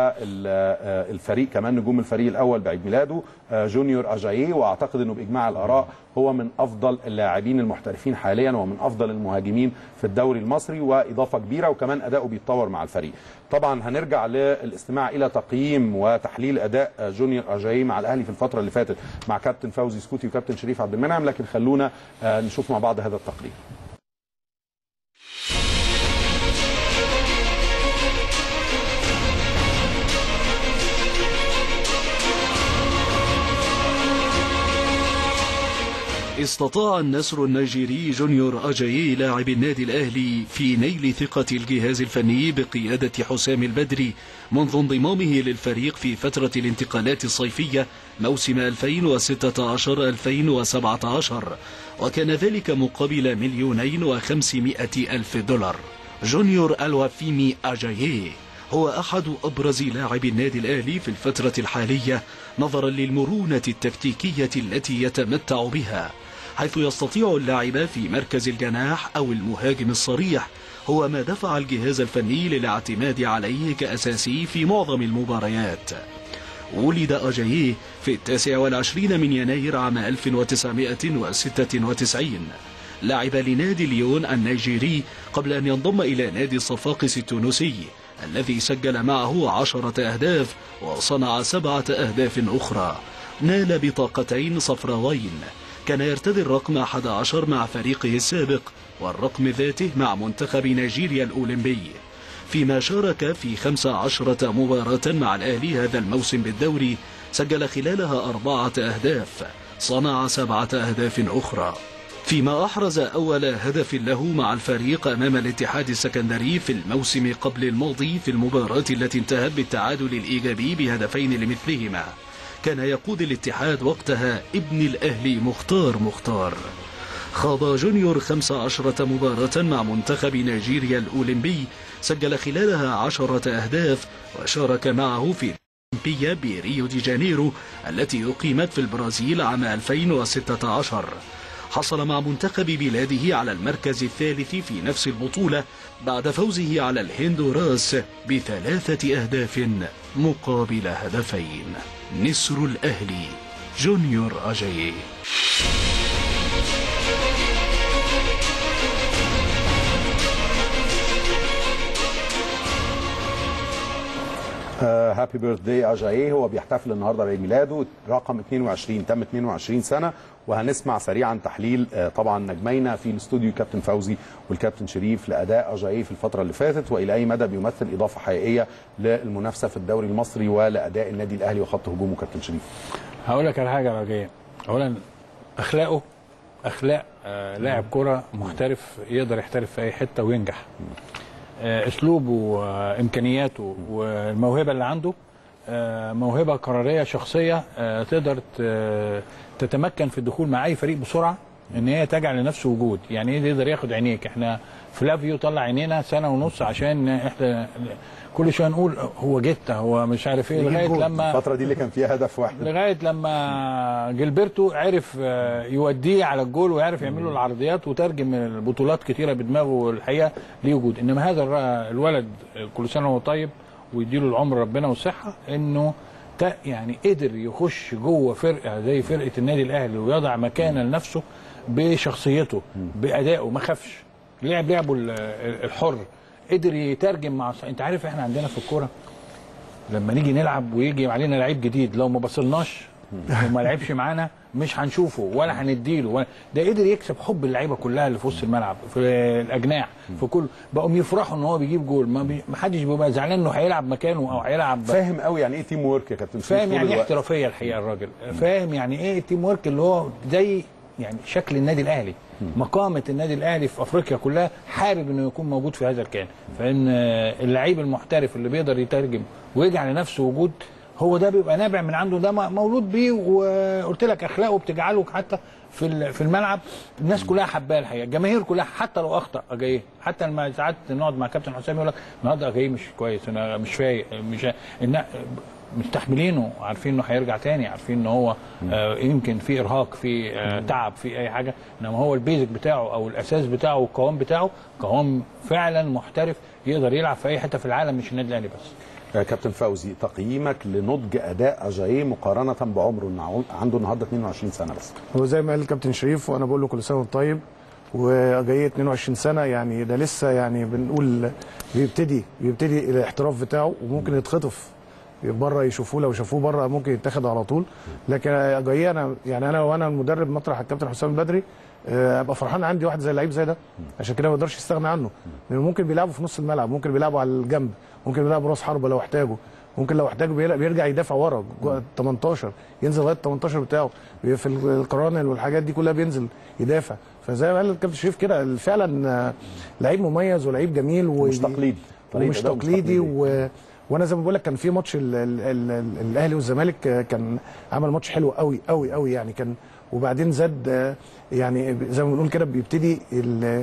والفريق كمان نجوم الفريق الاول بعيد ميلاده آه، جونيور اجاييه واعتقد انه باجماع الاراء هو من افضل اللاعبين المحترفين حاليا ومن افضل المهاجمين في الدوري المصري واضافه كبيره وكمان اداؤه بيتطور مع الفريق. طبعا هنرجع للاستماع الى تقييم وتحليل اداء آه، جونيور اجاييه مع الاهلي في الفتره اللي فاتت مع كابتن فوزي سكوتي وكابتن شريف عبد المنعم لكن خلونا آه، نشوف مع بعض هذا التقرير. استطاع النسر النيجيري جونيور أجايي لاعب النادي الأهلي في نيل ثقة الجهاز الفني بقيادة حسام البدري منذ انضمامه للفريق في فترة الانتقالات الصيفية موسم 2016-2017 وكان ذلك مقابل مليونين وخمسمائة ألف دولار جونيور الوافيمي أجايي هو أحد أبرز لاعبي النادي الأهلي في الفترة الحالية نظرا للمرونة التكتيكية التي يتمتع بها حيث يستطيع اللعب في مركز الجناح أو المهاجم الصريح هو ما دفع الجهاز الفني للاعتماد عليه كأساسي في معظم المباريات ولد أجاييه في التاسع والعشرين من يناير عام 1996 لعب لنادي ليون النيجيري قبل أن ينضم إلى نادي الصفاقس التونسي الذي سجل معه عشرة أهداف وصنع سبعة أهداف أخرى نال بطاقتين صفراوين كان يرتدي الرقم 11 مع فريقه السابق والرقم ذاته مع منتخب نيجيريا الأولمبي فيما شارك في 15 مباراة مع الأهلي هذا الموسم بالدوري سجل خلالها أربعة أهداف صنع سبعة أهداف أخرى فيما أحرز أول هدف له مع الفريق أمام الاتحاد السكندري في الموسم قبل الماضي في المباراة التي انتهت بالتعادل الإيجابي بهدفين لمثلهما كان يقود الاتحاد وقتها ابن الأهلي مختار مختار خاض جونيور 15 مباراة مع منتخب نيجيريا الأولمبي سجل خلالها عشرة أهداف وشارك معه في الأولمبية بريو دي جانيرو التي أقيمت في البرازيل عام 2016 حصل مع منتخب بلاده على المركز الثالث في نفس البطولة بعد فوزه على الهندوراس بثلاثة أهداف مقابل هدفين نسر الأهلي جونيور أجاييه هابي بيرث داي اجاييه هو بيحتفل النهارده بعيد ميلاده رقم 22 تم 22 سنه وهنسمع سريعا تحليل آه، طبعا نجمينا في الاستوديو كابتن فوزي والكابتن شريف لاداء اجاييه في الفتره اللي فاتت والى اي مدى بيمثل اضافه حقيقيه للمنافسه في الدوري المصري ولاداء النادي الاهلي وخط هجومه كابتن شريف هقول لك على حاجه راجيه اولا اخلاقه اخلاق آه لاعب كره محترف يقدر يحترف في اي حته وينجح آه اسلوبه وامكانياته والموهبه اللي عنده آه موهبه قراريه شخصيه آه تقدر ت- تتمكن في الدخول مع اي فريق بسرعه ان هي تجعل لنفسه وجود يعني ايه يقدر ياخد عينيك احنا فلافيو طلع عينينا سنه ونص عشان احنا كل شويه نقول هو جته هو مش عارف ايه يجيب لغايه جول. لما الفتره دي اللي كان فيها هدف واحد لغايه لما جilberto عرف آه، يوديه على الجول ويعرف يعمل له العرضيات وترجم البطولات كتيره بدماغه الحقيقه ليه وجود انما هذا الر- الولد آه، كل سنه وهو طيب ويديله العمر ربنا والصحه انه تا- يعني قدر يخش جوه فرقه زي فرقه النادي الاهلي ويضع مكانه لنفسه بشخصيته بادائه ما خافش لعب لعبه ال- الحر قدر يترجم مع انت عارف احنا عندنا في الكوره لما نيجي نلعب ويجي علينا لعيب جديد لو ما بصلناش وما لعبش معانا مش هنشوفه ولا هنديله ولا ده قدر يكسب حب اللعيبه كلها اللي في وسط الملعب في الاجناح في كل بقوا يفرحوا ان هو بيجيب جول ما, بي... ما حدش بيبقى زعلان انه هيلعب مكانه او هيلعب فاهم قوي يعني ايه تيم وورك يا كابتن شريف فاهم طول يعني ايه الوقت. احترافيه الحقيقه الراجل فاهم يعني ايه التيم ورك اللي هو زي يعني شكل النادي الاهلي مقامه النادي الاهلي في افريقيا كلها حابب انه يكون موجود في هذا الكيان فان آه، اللعيب المحترف اللي بيقدر يترجم ويجعل لنفسه وجود هو ده بيبقى نابع من عنده ده م- مولود بيه وقلت لك اخلاقه بتجعله حتى في ال- في الملعب الناس كلها حباه الحقيقه الجماهير كلها حتى لو اخطا اجايه حتى لما ساعات نقعد مع كابتن حسام يقول لك النهارده اجايه مش كويس انا مش فايق مش إن مستحملينه عارفين انه هيرجع تاني عارفين ان هو آه يمكن في ارهاق في آه تعب في اي حاجه انما هو البيزك بتاعه او الاساس بتاعه والقوام بتاعه قوام فعلا محترف يقدر يلعب في اي حته في العالم مش النادي الاهلي بس آه، كابتن فوزي تقييمك لنضج اداء اجاييه مقارنه بعمره إنه عنده النهارده 22 سنه بس هو زي ما قال الكابتن شريف وانا بقول له كل سنه وانت طيب وجاي 22 سنه يعني ده لسه يعني بنقول بيبتدي بيبتدي الاحتراف بتاعه وممكن يتخطف بره يشوفوه لو شافوه بره ممكن يتاخد على طول لكن جاي انا يعني انا وانا المدرب مطرح الكابتن حسام البدري آه، ابقى فرحان عندي واحد زي لعيب زي ده عشان كده ما اقدرش استغنى عنه لانه ممكن بيلعبوا في نص الملعب ممكن بيلعبوا على الجنب ممكن بيلعبوا راس حربه لو احتاجوا ممكن لو احتاجوا بيلا- بيرجع يدافع ورا جوه 18 ينزل لغايه 18 بتاعه بي- في القرانل والحاجات دي كلها بينزل يدافع فزي ما قال الكابتن شريف كده فعلا آه، لعيب مميز ولعيب جميل و- مش تقليدي طريقة ومش أداؤه مش تقليدي تقليدي. و... وانا زي ما بقول لك كان في ماتش ال... ال... ال... ال... الاهلي والزمالك آه، كان عمل ماتش حلو قوي قوي قوي يعني كان وبعدين زاد آه، يعني زي ما بنقول كده بيبتدي ال- آه،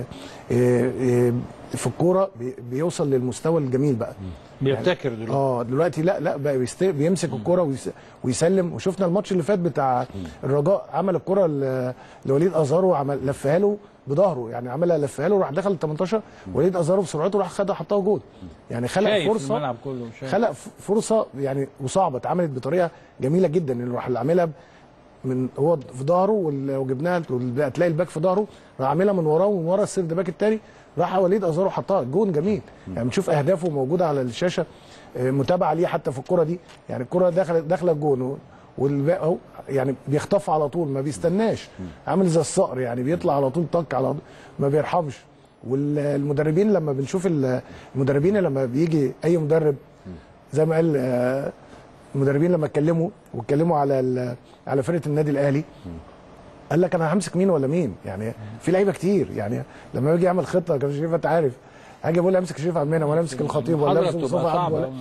آه، في الكوره بي- بيوصل للمستوى الجميل بقى بيبتكر دلوقتي اه دلوقتي لا لا بقى بيست... بيمسك الكرة ويس... ويسلم وشفنا الماتش اللي فات بتاع الرجاء عمل الكرة ل... لوليد ازارو عمل لفها له بظهره يعني عملها لفها له راح دخل ال 18 وليد ازارو بسرعته راح خدها حطها جول يعني خلق شايف فرصه الملعب كله شايف خلق ف- فرصه يعني وصعبه اتعملت بطريقه جميله جدا اللي راح عاملها من هو في ظهره وال- وجبناها وال- هتلاقي الباك في ظهره راح عاملها من وراه ومن ورا السيرد باك الثاني راح وليد ازارو حطها جون جميل يعني بنشوف اهدافه موجوده على الشاشه آه، متابعه ليه حتى في الكره دي يعني الكره دخلت داخله الجون والباقي اهو يعني بيخطف على طول ما بيستناش عامل زي الصقر يعني بيطلع على طول طق على طول ما بيرحمش والمدربين لما بنشوف ال- المدربين لما بيجي اي مدرب زي ما قال آه، المدربين لما اتكلموا واتكلموا على ال- على فرقه النادي الاهلي قال لك انا همسك مين ولا مين يعني في لعيبه كتير يعني لما يجي يعمل خطه كابتن شريف انت عارف هاجي اقول امسك شريف عبد المنعم ولا امسك الخطيب ولا المحاضرة امسك بتبقى مصطفى عبد صعبة ولا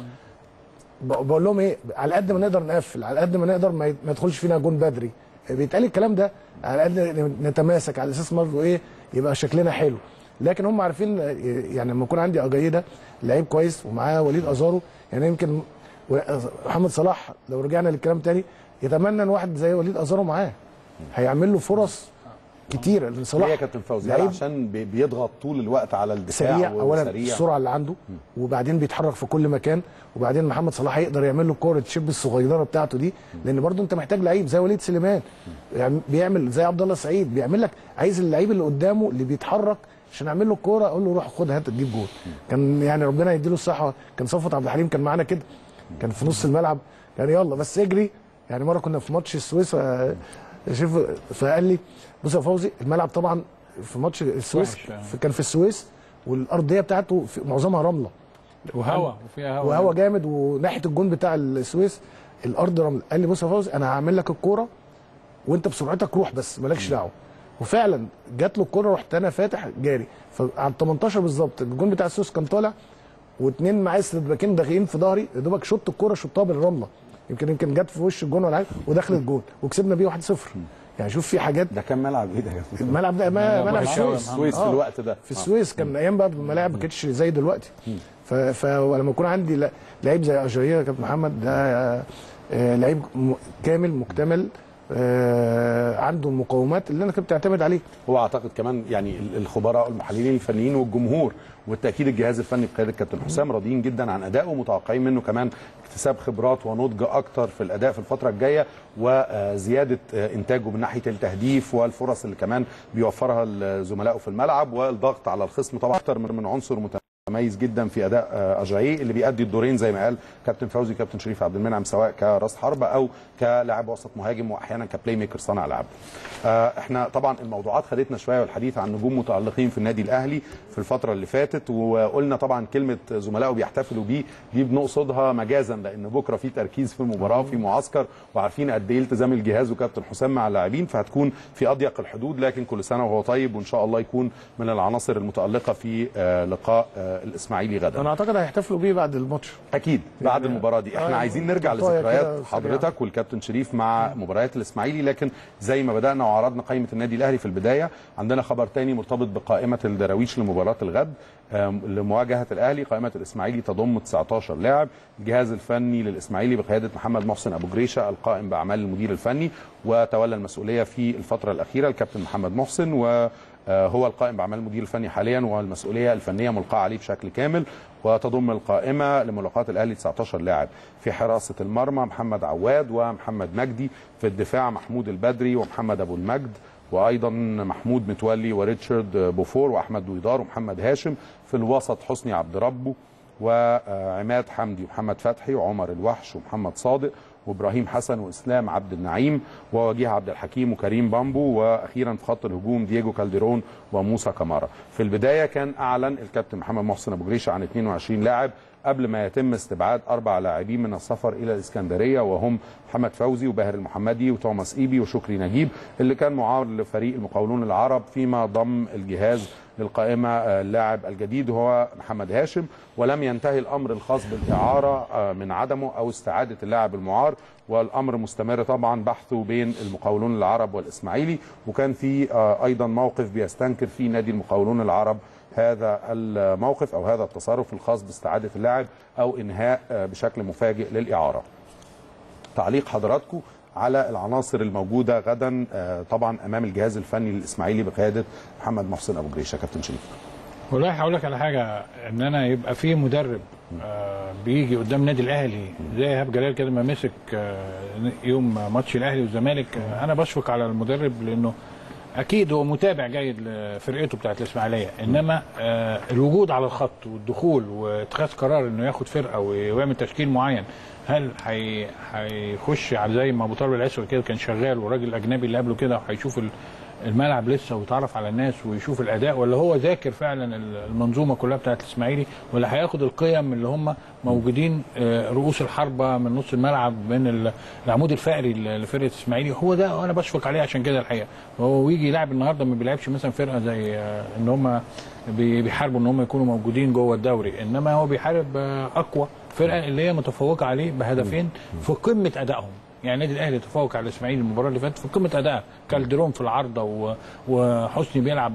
ب- بقول لهم ايه على قد ما نقدر نقفل على قد ما نقدر ما ي- ما يدخلش فينا جون بدري بيتقال الكلام ده على قد نتماسك على اساس برضه ايه يبقى شكلنا حلو لكن هم عارفين يعني لما يكون عندي اجاييه ده لعيب كويس ومعاه وليد ازارو يعني يمكن و- محمد صلاح لو رجعنا للكلام تاني يتمنى ان واحد زي وليد ازارو معاه هيعمل له فرص كتيره لان صلاح ليه يا كابتن فوزي هل لعيب عشان بي- بيضغط طول الوقت على الدفاع سريع اولا وسريع؟ السرعه اللي عنده وبعدين بيتحرك في كل مكان وبعدين محمد صلاح يقدر يعمل له الكوره تشيب الصغيره بتاعته دي لان برضو انت محتاج لعيب زي وليد سليمان يعني بيعمل زي عبد الله سعيد بيعمل لك عايز اللعيب اللي قدامه اللي بيتحرك عشان اعمل له الكوره اقول له روح خد هات تجيب جول كان يعني ربنا يديله الصحه كان صفوت عبد الحليم كان معانا كده كان في نص الملعب كان يلا بس اجري يعني مره كنا في ماتش السويس آه، شوف فقال لي بص يا فوزي الملعب طبعا في ماتش السويس وحش يعني. في- كان في السويس والارضيه بتاعته في معظمها رمله وهوا وفيها هوا وهوا جامد وناحيه الجون بتاع السويس الارض رمل قال لي بص يا فوزي انا هعمل لك الكوره وانت بسرعتك روح بس مالكش دعوه وفعلا جات له الكوره رحت انا فاتح جاري فعلى 18 بالظبط الجون بتاع السويس كان طالع واثنين معايا باكين داخلين في ظهري يا دوبك شط الكوره شطها بالرمله يمكن يمكن جت في وش الجون ولا حاجه ودخلت جون وكسبنا بيه 1-0 يعني شوف في حاجات ده كان ملعب ايه ده يا كابتن الملعب ده ما- ملعب ملعب وحش أوي يا السويس السويس في آه. الوقت ده في السويس كان ايام بقى الملاعب ما كانتش زي دلوقتي ف- فلما يكون عندي لا- لعيب زي اجاييه يا كابتن محمد ده آه، لعيب م- كامل مكتمل آه، عنده المقومات اللي انا كنت اعتمد عليه هو اعتقد كمان يعني ال- الخبراء المحللين الفنيين والجمهور والتاكيد الجهاز الفني بقياده الكابتن حسام راضيين جدا عن ادائه ومتوقعين منه كمان اكتساب خبرات ونضج اكتر في الاداء في الفتره الجايه وزياده انتاجه من ناحيه التهديف والفرص اللي كمان بيوفرها زملائه في الملعب والضغط على الخصم طبعا اكتر من من عنصر متميز جدا في اداء اجاييه اللي بيأدي الدورين زي ما قال كابتن فوزي كابتن شريف عبد المنعم سواء كراس حربه او كلاعب وسط مهاجم واحيانا كبلاي ميكر صانع العاب. آه، احنا طبعا الموضوعات خدتنا شويه والحديث عن نجوم متالقين في النادي الاهلي في الفتره اللي فاتت وقلنا طبعا كلمه زملائه بيحتفلوا بيه دي بنقصدها مجازا لان بكره في تركيز في المباراه وفي معسكر وعارفين قد ايه التزام الجهاز وكابتن حسام مع اللاعبين فهتكون في اضيق الحدود لكن كل سنه وهو طيب وان شاء الله يكون من العناصر المتالقه في آه، لقاء آه، الاسماعيلي غدا. انا اعتقد هيحتفلوا بيه بعد الماتش اكيد بعد المباراه دي احنا آه، عايزين نرجع خطايا كده لذكريات سريعة. حضرتك والكابتن شريف مع مباريات الاسماعيلي لكن زي ما بدانا وعرضنا قائمه النادي الاهلي في البدايه عندنا خبر تاني مرتبط بقائمه الدراويش لمباراه الغد آم، لمواجهه الاهلي قائمه الاسماعيلي تضم 19 لاعب الجهاز الفني للاسماعيلي بقياده محمد محسن ابو جريشه القائم باعمال المدير الفني وتولى المسؤوليه في الفتره الاخيره الكابتن محمد محسن و آه، هو القائم باعمال المدير الفني حاليا والمسؤوليه الفنيه ملقاه عليه بشكل كامل وتضم القائمه لملاقاه الاهلي 19 لاعب في حراسه المرمى محمد عواد ومحمد مجدي في الدفاع محمود البدري ومحمد ابو المجد وايضا محمود متولي وريتشارد بوفور واحمد دويدار ومحمد هاشم في الوسط حسني عبد ربه وعماد حمدي ومحمد فتحي وعمر الوحش ومحمد صادق وابراهيم حسن واسلام عبد النعيم ووجيه عبد الحكيم وكريم بامبو واخيرا في خط الهجوم دييجو كالديرون وموسى كمارا في البدايه كان اعلن الكابتن محمد محسن ابو جريشه عن 22 لاعب قبل ما يتم استبعاد اربع لاعبين من السفر الى الاسكندريه وهم محمد فوزي وباهر المحمدي وتوماس ايبي وشكري نجيب اللي كان معار لفريق المقاولون العرب فيما ضم الجهاز للقائمه آه، اللاعب الجديد هو محمد هاشم ولم ينتهي الامر الخاص بالاعاره آه، من عدمه او استعاده اللاعب المعار والامر مستمر طبعا بحثه بين المقاولون العرب والاسماعيلي وكان في آه، ايضا موقف بيستنكر فيه نادي المقاولون العرب هذا الموقف او هذا التصرف الخاص باستعاده اللاعب او انهاء آه، بشكل مفاجئ للاعاره. تعليق حضراتكم على العناصر الموجوده غدا آه، طبعا امام الجهاز الفني للاسماعيلي بقياده محمد محسن ابو جريشه كابتن شريف. والله هقول لك على حاجه ان انا يبقى في مدرب آه بيجي قدام النادي الاهلي زي ايهاب جلال كده ما مسك آه يوم ماتش الاهلي والزمالك آه انا بشفق على المدرب لانه اكيد هو متابع جيد لفرقته بتاعت الاسماعيليه انما آه الوجود على الخط والدخول واتخاذ قرار انه ياخد فرقه ويعمل تشكيل معين هل هي- هيخش على زي ما ابو طالب الاسود كده كان شغال والراجل الاجنبي اللي قبله كده وهيشوف ال- الملعب لسه ويتعرف على الناس ويشوف الاداء ولا هو ذاكر فعلا المنظومه كلها بتاعت الاسماعيلي ولا هياخد القيم اللي هم موجودين آه، رؤوس الحربه من نص الملعب من ال- العمود الفقري ل- لفرقه الاسماعيلي هو ده وانا بشفق عليه عشان كده الحقيقه هو يجي يلعب النهارده ما بيلعبش مثلا فرقه زي آه، ان هم بي- بيحاربوا ان هم يكونوا موجودين جوه الدوري انما هو بيحارب آه، اقوى فرقه اللي هي متفوقه عليه بهدفين في قمه ادائهم يعني النادي الاهلي تفوق على الاسماعيلي المباراه اللي فاتت في قمه اداء كالدرون في العارضه و- وحسني بيلعب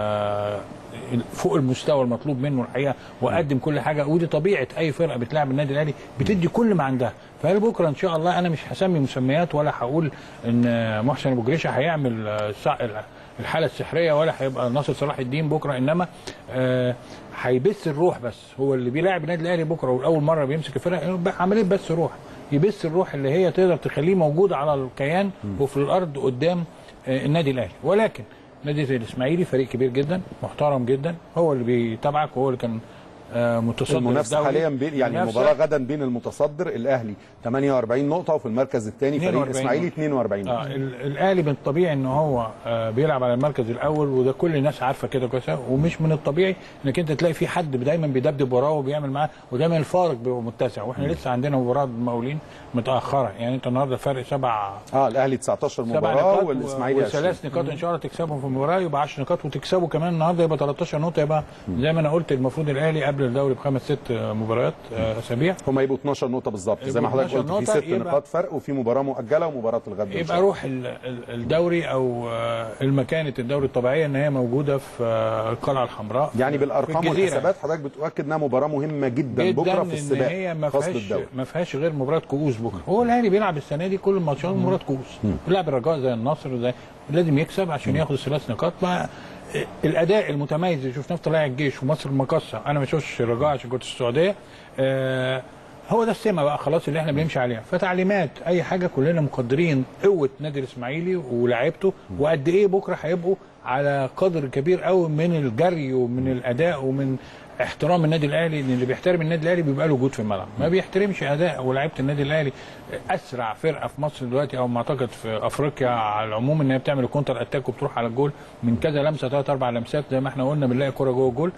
آه، فوق المستوى المطلوب منه الحقيقه وقدم كل حاجه ودي طبيعه اي فرقه بتلعب النادي الاهلي بتدي كل ما عندها فهل بكره ان شاء الله انا مش هسمي مسميات ولا هقول ان محسن ابو جريشه هيعمل آه، الصع- الحاله السحريه ولا هيبقى ناصر صلاح الدين بكره انما آه، هيبث الروح بس هو اللي بيلاعب النادي الاهلي بكره واول مره بيمسك الفرقه عمليه بس روح يبث الروح اللي هي تقدر تخليه موجود على الكيان وفي الارض قدام آه، النادي الاهلي ولكن نادي زي الاسماعيلي فريق كبير جدا محترم جدا هو اللي بيتابعك وهو اللي كان آه، متصدر المنافسه الدوري. حاليا بين يعني المنافسة المباراه غدا بين المتصدر الاهلي 48 نقطه وفي المركز الثاني فريق 42 الاسماعيلي نقطة. 42 اه نقطه ال- الاهلي من الطبيعي ان هو آه بيلعب على المركز الاول وده كل الناس عارفه كده كويس أوي، ومش من الطبيعي انك انت تلاقي في حد دايما بيدبدب وراه وبيعمل معاه ودايما الفارق بيبقى متسع واحنا لسه عندنا مباراه المقاولين متاخره يعني انت النهارده فرق سبع اه الاهلي 19 سبع مباراه نقاط والاسماعيلي 20 وثلاث نقاط ان شاء الله تكسبهم في المباراه يبقى 10 نقاط وتكسبوا كمان النهارده يبقى 13 نقطه يبقى زي ما انا قلت المفروض الاهلي قبل الدوري بخمس ست مباريات آه، اسابيع هم يبقوا 12 نقطه بالظبط زي ما يبقوا حضرتك 12 قلت في نقطة، ست يبقى- نقاط فرق وفي مباراه مؤجله ومباراه الغد إن شاء يبقى الله. روح ال- ال- الدوري او آه، المكانه الدوري الطبيعيه ان هي موجوده في آه، القلعه الحمراء يعني في بالارقام الجزيرة. والحسابات حضرتك بتؤكد انها مباراه مهمه جدا, بكره في ان السباق هي ما فصل فيهاش الدوري ما فيهاش غير مباراه كؤوس بكره هو الاهلي بيلعب السنه دي كل الماتشات مباراه كؤوس بيلعب الرجاء زي النصر زي لازم يكسب عشان ياخد الثلاث نقاط مع الاداء المتميز اللي شفناه في طلائع الجيش ومصر المقاصه انا ما شفتش الرجاء عشان كنت في السعوديه آه هو ده السمه بقى خلاص اللي احنا بنمشي عليها فتعليمات اي حاجه كلنا مقدرين قوه نادي الاسماعيلي ولاعيبته وقد ايه بكره هيبقوا على قدر كبير قوي من الجري ومن الاداء ومن احترام النادي الاهلي ان اللي بيحترم النادي الاهلي بيبقى له وجود في الملعب ما بيحترمش اداء ولاعيبه النادي الاهلي اسرع فرقه في مصر دلوقتي او ما اعتقد في افريقيا على العموم ان هي بتعمل الكونتر اتاك وبتروح على الجول من كذا لمسه ثلاث اربع لمسات زي ما احنا قلنا بنلاقي كره جوه الجول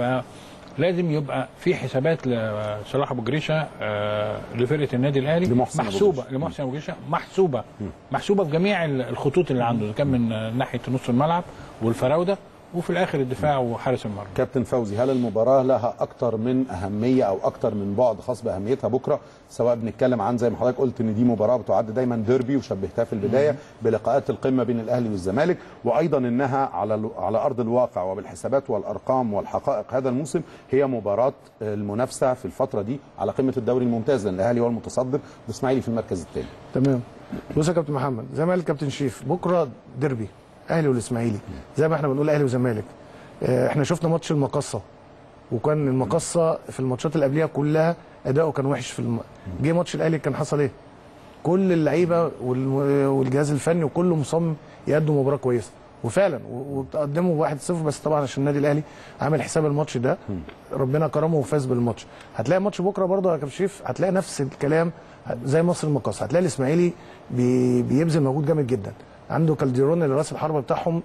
فلازم يبقى في حسابات لصلاح ابو جريشه آه، لفرقه النادي الاهلي لمحسن أبو محسوبه لمحسن ابو جريشه محسوبه محسوبه في جميع الخطوط اللي عنده إذا كان من ناحيه نص الملعب والفراوده وفي الاخر الدفاع وحارس المرمى كابتن فوزي هل المباراة لها أكتر من أهمية أو أكتر من بعد خاص بأهميتها بكرة سواء بنتكلم عن زي ما حضرتك قلت إن دي مباراة بتعد دايما ديربي وشبهتها في البداية بلقاءات القمة بين الأهلي والزمالك وأيضا إنها على الو- على أرض الواقع وبالحسابات والأرقام والحقائق هذا الموسم هي مباراة المنافسة في الفترة دي على قمة الدوري الممتاز لأن الأهلي هو المتصدر والإسماعيلي في المركز الثاني تمام بص يا كابتن محمد زي ما قال الكابتن شريف بكره ديربي اهلي والاسماعيلي زي ما احنا بنقول اهلي وزمالك آه، احنا شفنا ماتش المقصه وكان المقصه في الماتشات اللي قبليها كلها اداؤه كان وحش في الم... جه ماتش الاهلي كان حصل ايه؟ كل اللعيبه وال- والجهاز الفني وكله مصمم يقدم مباراه كويسه وفعلا و- وتقدموا 1-0 بس طبعا عشان النادي الاهلي عامل حساب الماتش ده ربنا كرمه وفاز بالماتش هتلاقي ماتش بكره برضه يا كابتن شريف هتلاقي نفس الكلام زي مصر المقاصه هتلاقي الاسماعيلي بي- بيبذل مجهود جامد جدا عنده كالديرون اللي راس الحربه بتاعهم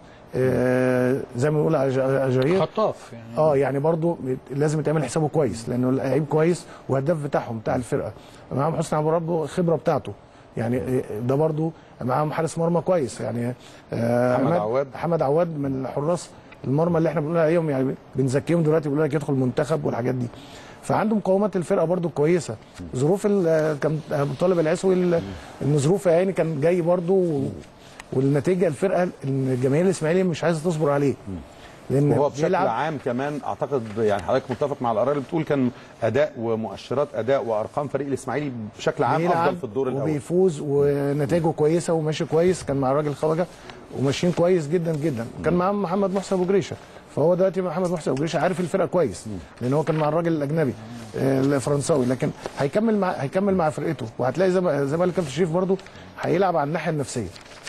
آه، زي ما بنقول أج- اجاير خطاف يعني اه يعني برضو لازم يتعمل حسابه كويس لانه لعيب كويس وهداف بتاعهم بتاع الفرقه معاهم حسني عبد ربه الخبره بتاعته يعني ده برضو معاهم حارس مرمى كويس يعني آه محمد عماد- عواد. محمد عواد من حراس المرمى اللي احنا بنقول عليهم يعني بنزكيهم دلوقتي بيقول لك يدخل منتخب والحاجات دي فعنده مقومات الفرقه برضو كويسه ظروف ال- كان ابو طالب العسوي ال- ان ظروفه يعني كان جاي برضو و- والنتيجه الفرقه ان الجماهير الاسماعيليه مش عايزه تصبر عليه لان وهو بشكل بيلعب- عام كمان اعتقد يعني حضرتك متفق مع الاراء اللي بتقول كان اداء ومؤشرات اداء وارقام فريق الاسماعيلي بشكل عام بيلعب افضل في الدور الاول وبيفوز ونتائجه كويسه وماشي كويس كان مع الراجل خواجه وماشيين كويس جدا جدا كان معاه محمد محسن ابو جريشه فهو دلوقتي محمد محسن ابو جريشه عارف الفرقه كويس لان هو كان مع الراجل الاجنبي آه، الفرنساوي لكن هيكمل مع هيكمل مع فرقته وهتلاقي زي ما زي ما قال الكابتن شريف برضو هيلعب على الناحيه النفسيه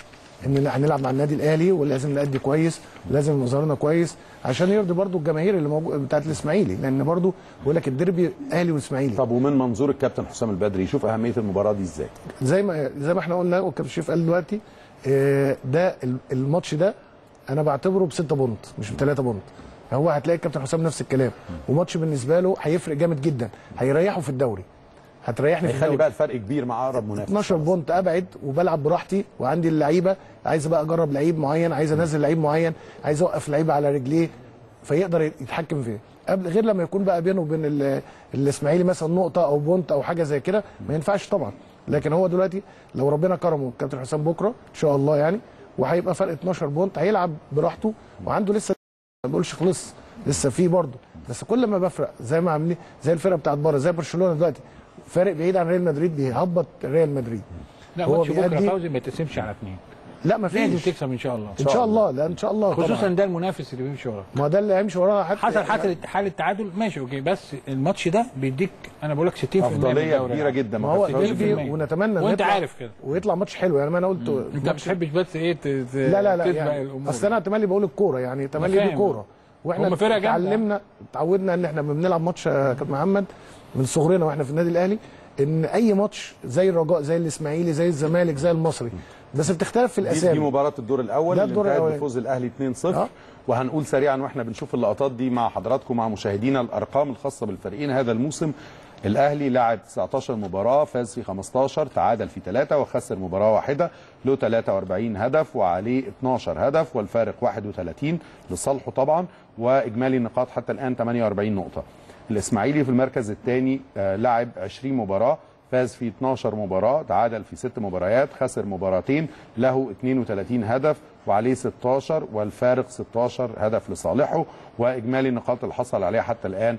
ان هنلعب مع النادي الاهلي ولازم نأدي كويس لازم مظهرنا كويس عشان يرضي برضو الجماهير اللي موجود بتاعت الاسماعيلي لان برضو بيقول لك الديربي اهلي واسماعيلي طب ومن منظور الكابتن حسام البدري يشوف اهميه المباراه دي ازاي زي ما زي ما احنا قلنا والكابتن شريف قال دلوقتي آه، ده ال- الماتش ده انا بعتبره بستة بونت مش بثلاثة بونت هو هتلاقي الكابتن حسام نفس الكلام وماتش بالنسبه له هيفرق جامد جدا هيريحه في الدوري هتريحني في هيخلي الدوري بقى الفرق كبير مع اقرب منافس 12 بونت ابعد وبلعب براحتي وعندي اللعيبه عايز بقى اجرب لعيب معين عايز انزل لعيب معين عايز اوقف لعيبه على رجليه فيقدر يتحكم فيه قبل غير لما يكون بقى بينه وبين ال- الاسماعيلي مثلا نقطه او بونت او حاجه زي كده ما ينفعش طبعا لكن هو دلوقتي لو ربنا كرمه كابتن حسام بكره ان شاء الله يعني وهيبقى فرق 12 بونت هيلعب براحته وعنده لسه ما بقولش خلص لسه في برضه بس كل ما بفرق زي ما عاملين زي الفرقه بتاعت بره زي برشلونه دلوقتي فارق بعيد عن ريال مدريد بيهبط ريال مدريد لا هو ماتش بكره بيأدي- فوزي ما يتقسمش على اثنين لا ما لازم فيش تكسب ان شاء الله ان شاء الله لا ان شاء الله خصوصا طبعا ده المنافس اللي بيمشي وراك ما ده اللي هيمشي وراها حتى حصل حصل حاله تعادل ماشي اوكي بس الماتش ده بيديك انا بقول لك 60% من افضليه الدوري كبيره يعني. جدا ما هو كابتن ديربي 60%. ونتمنى إن وانت يطلع- عارف كده ويطلع ماتش حلو يعني ما انا قلت انت ما ماتش- بتحبش بس ايه ت- ت- لا لا لا تسبق يعني الامور اصل انا تملي بقول الكوره يعني تملي فاهم. دي كوره واحنا هم فرقة جامدة. اتعلمنا اتعودنا ان احنا لما بنلعب ماتش يا كابتن محمد من صغرنا واحنا في النادي الاهلي ان اي ماتش زي الرجاء زي الاسماعيلي زي الزمالك زي المصري بس بتختلف في دي, دي الاسامي مباراه الدور الاول ده اللي الدور انتهت الأولاني. بفوز الاهلي 2-0 آه. وهنقول سريعا واحنا بنشوف اللقطات دي مع حضراتكم مع مشاهدينا الارقام الخاصه بالفريقين هذا الموسم الاهلي لعب 19 مباراه فاز في 15 تعادل في 3 وخسر مباراه واحده له 43 هدف وعليه 12 هدف والفارق 31 لصالحه طبعا واجمالي النقاط حتى الان 48 نقطه الاسماعيلي في المركز الثاني لعب 20 مباراه فاز في 12 مباراة تعادل في 6 مباريات خسر مباراتين له 32 هدف وعليه 16 والفارق 16 هدف لصالحه وإجمالي النقاط اللي حصل عليها حتى الآن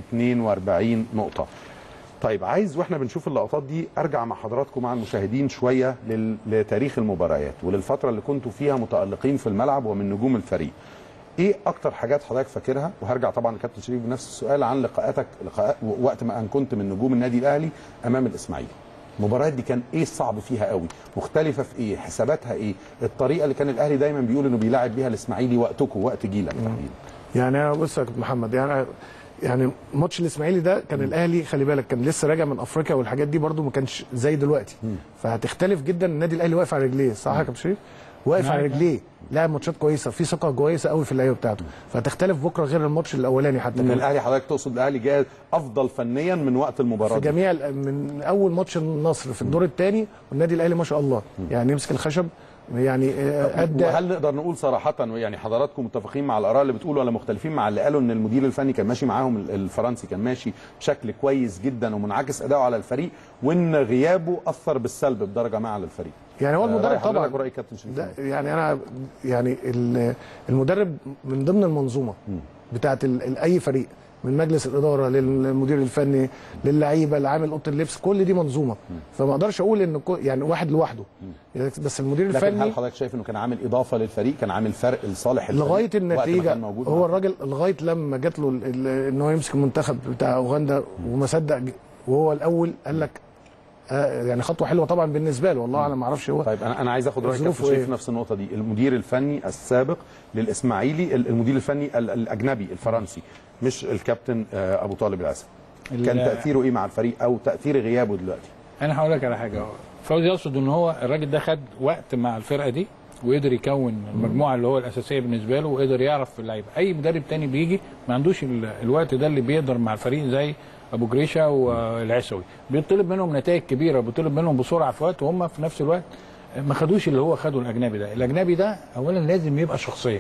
42 نقطة طيب عايز واحنا بنشوف اللقطات دي ارجع مع حضراتكم مع المشاهدين شويه لل... لتاريخ المباريات وللفتره اللي كنتوا فيها متالقين في الملعب ومن نجوم الفريق. ايه اكتر حاجات حضرتك فاكرها وهرجع طبعا لكابتن شريف بنفس السؤال عن لقاءاتك لقاء وقت ما ان كنت من نجوم النادي الاهلي امام الاسماعيلي. المباريات دي كان ايه الصعب فيها قوي؟ مختلفه في ايه؟ حساباتها ايه؟ الطريقه اللي كان الاهلي دايما بيقول انه بيلاعب بيها الاسماعيلي وقتكم وقت جيلك تحديدا. يعني انا بص يا كابتن محمد يعني يعني ماتش الاسماعيلي ده كان الاهلي خلي بالك كان لسه راجع من افريقيا والحاجات دي برده ما كانش زي دلوقتي فهتختلف جدا النادي الاهلي واقف على رجليه صح يا كابتن شريف؟ واقف على رجليه لاعب ماتشات كويسه في ثقه كويسه قوي في اللعيبه بتاعته فهتختلف بكره غير الماتش الاولاني حتى ان كان الاهلي حضرتك تقصد الاهلي جاي افضل فنيا من وقت المباراه في دي. جميع ال- من اول ماتش النصر في الدور الثاني والنادي الاهلي ما شاء الله يعني يمسك الخشب يعني آه، ادى وهل نقدر نقول صراحة يعني حضراتكم متفقين مع الآراء اللي بتقولوا ولا مختلفين مع اللي قالوا إن المدير الفني كان ماشي معاهم ال- الفرنسي كان ماشي بشكل كويس جدا ومنعكس أداؤه على الفريق وإن غيابه أثر بالسلب بدرجة ما على الفريق. يعني هو آه، المدرب رأي حضرتك طبعا ورأي كابتن شريف ده يعني انا يعني ال- المدرب من ضمن المنظومه بتاعت ال- ال- اي فريق من مجلس الاداره للمدير الفني للعيبه لعامل اوضه اللبس كل دي منظومه فما اقدرش اقول ان كو- يعني واحد لوحده بس المدير لكن الفني هل حضرتك شايف إنه كان عامل إضافة للفريق كان عامل فرق لصالح الفريق لغايه وقت ما النتيجه كان موجود هو معاه؟ الراجل لغايه لما جات له ال- ال- ان هو يمسك المنتخب بتاع اوغندا وما صدق ج- وهو الاول قال لك آه يعني خطوه حلوه طبعا بالنسبه له والله اعلم ما اعرفش هو طيب انا انا عايز اخد راي ظروفه كابتن شريف إيه؟ في نفس النقطه دي المدير الفني السابق للاسماعيلي المدير الفني ال- الاجنبي الفرنسي مش الكابتن آه، ابو طالب العسل كان ال- تاثيره ايه مع الفريق او تاثير غيابه دلوقتي انا هقول لك على حاجه فوزي يقصد ان هو الراجل ده خد وقت مع الفرقه دي وقدر يكون المجموعه اللي هو الاساسيه بالنسبه له وقدر يعرف اللعيبه اي مدرب تاني بيجي ما عندوش ال- الوقت ده اللي بيقدر مع الفريق زي ابو جريشه والعسوي بيطلب منهم نتائج كبيره بيطلب منهم بسرعه في وقت وهم في نفس الوقت ما خدوش اللي هو خده الاجنبي ده الاجنبي ده اولا لازم يبقى شخصيه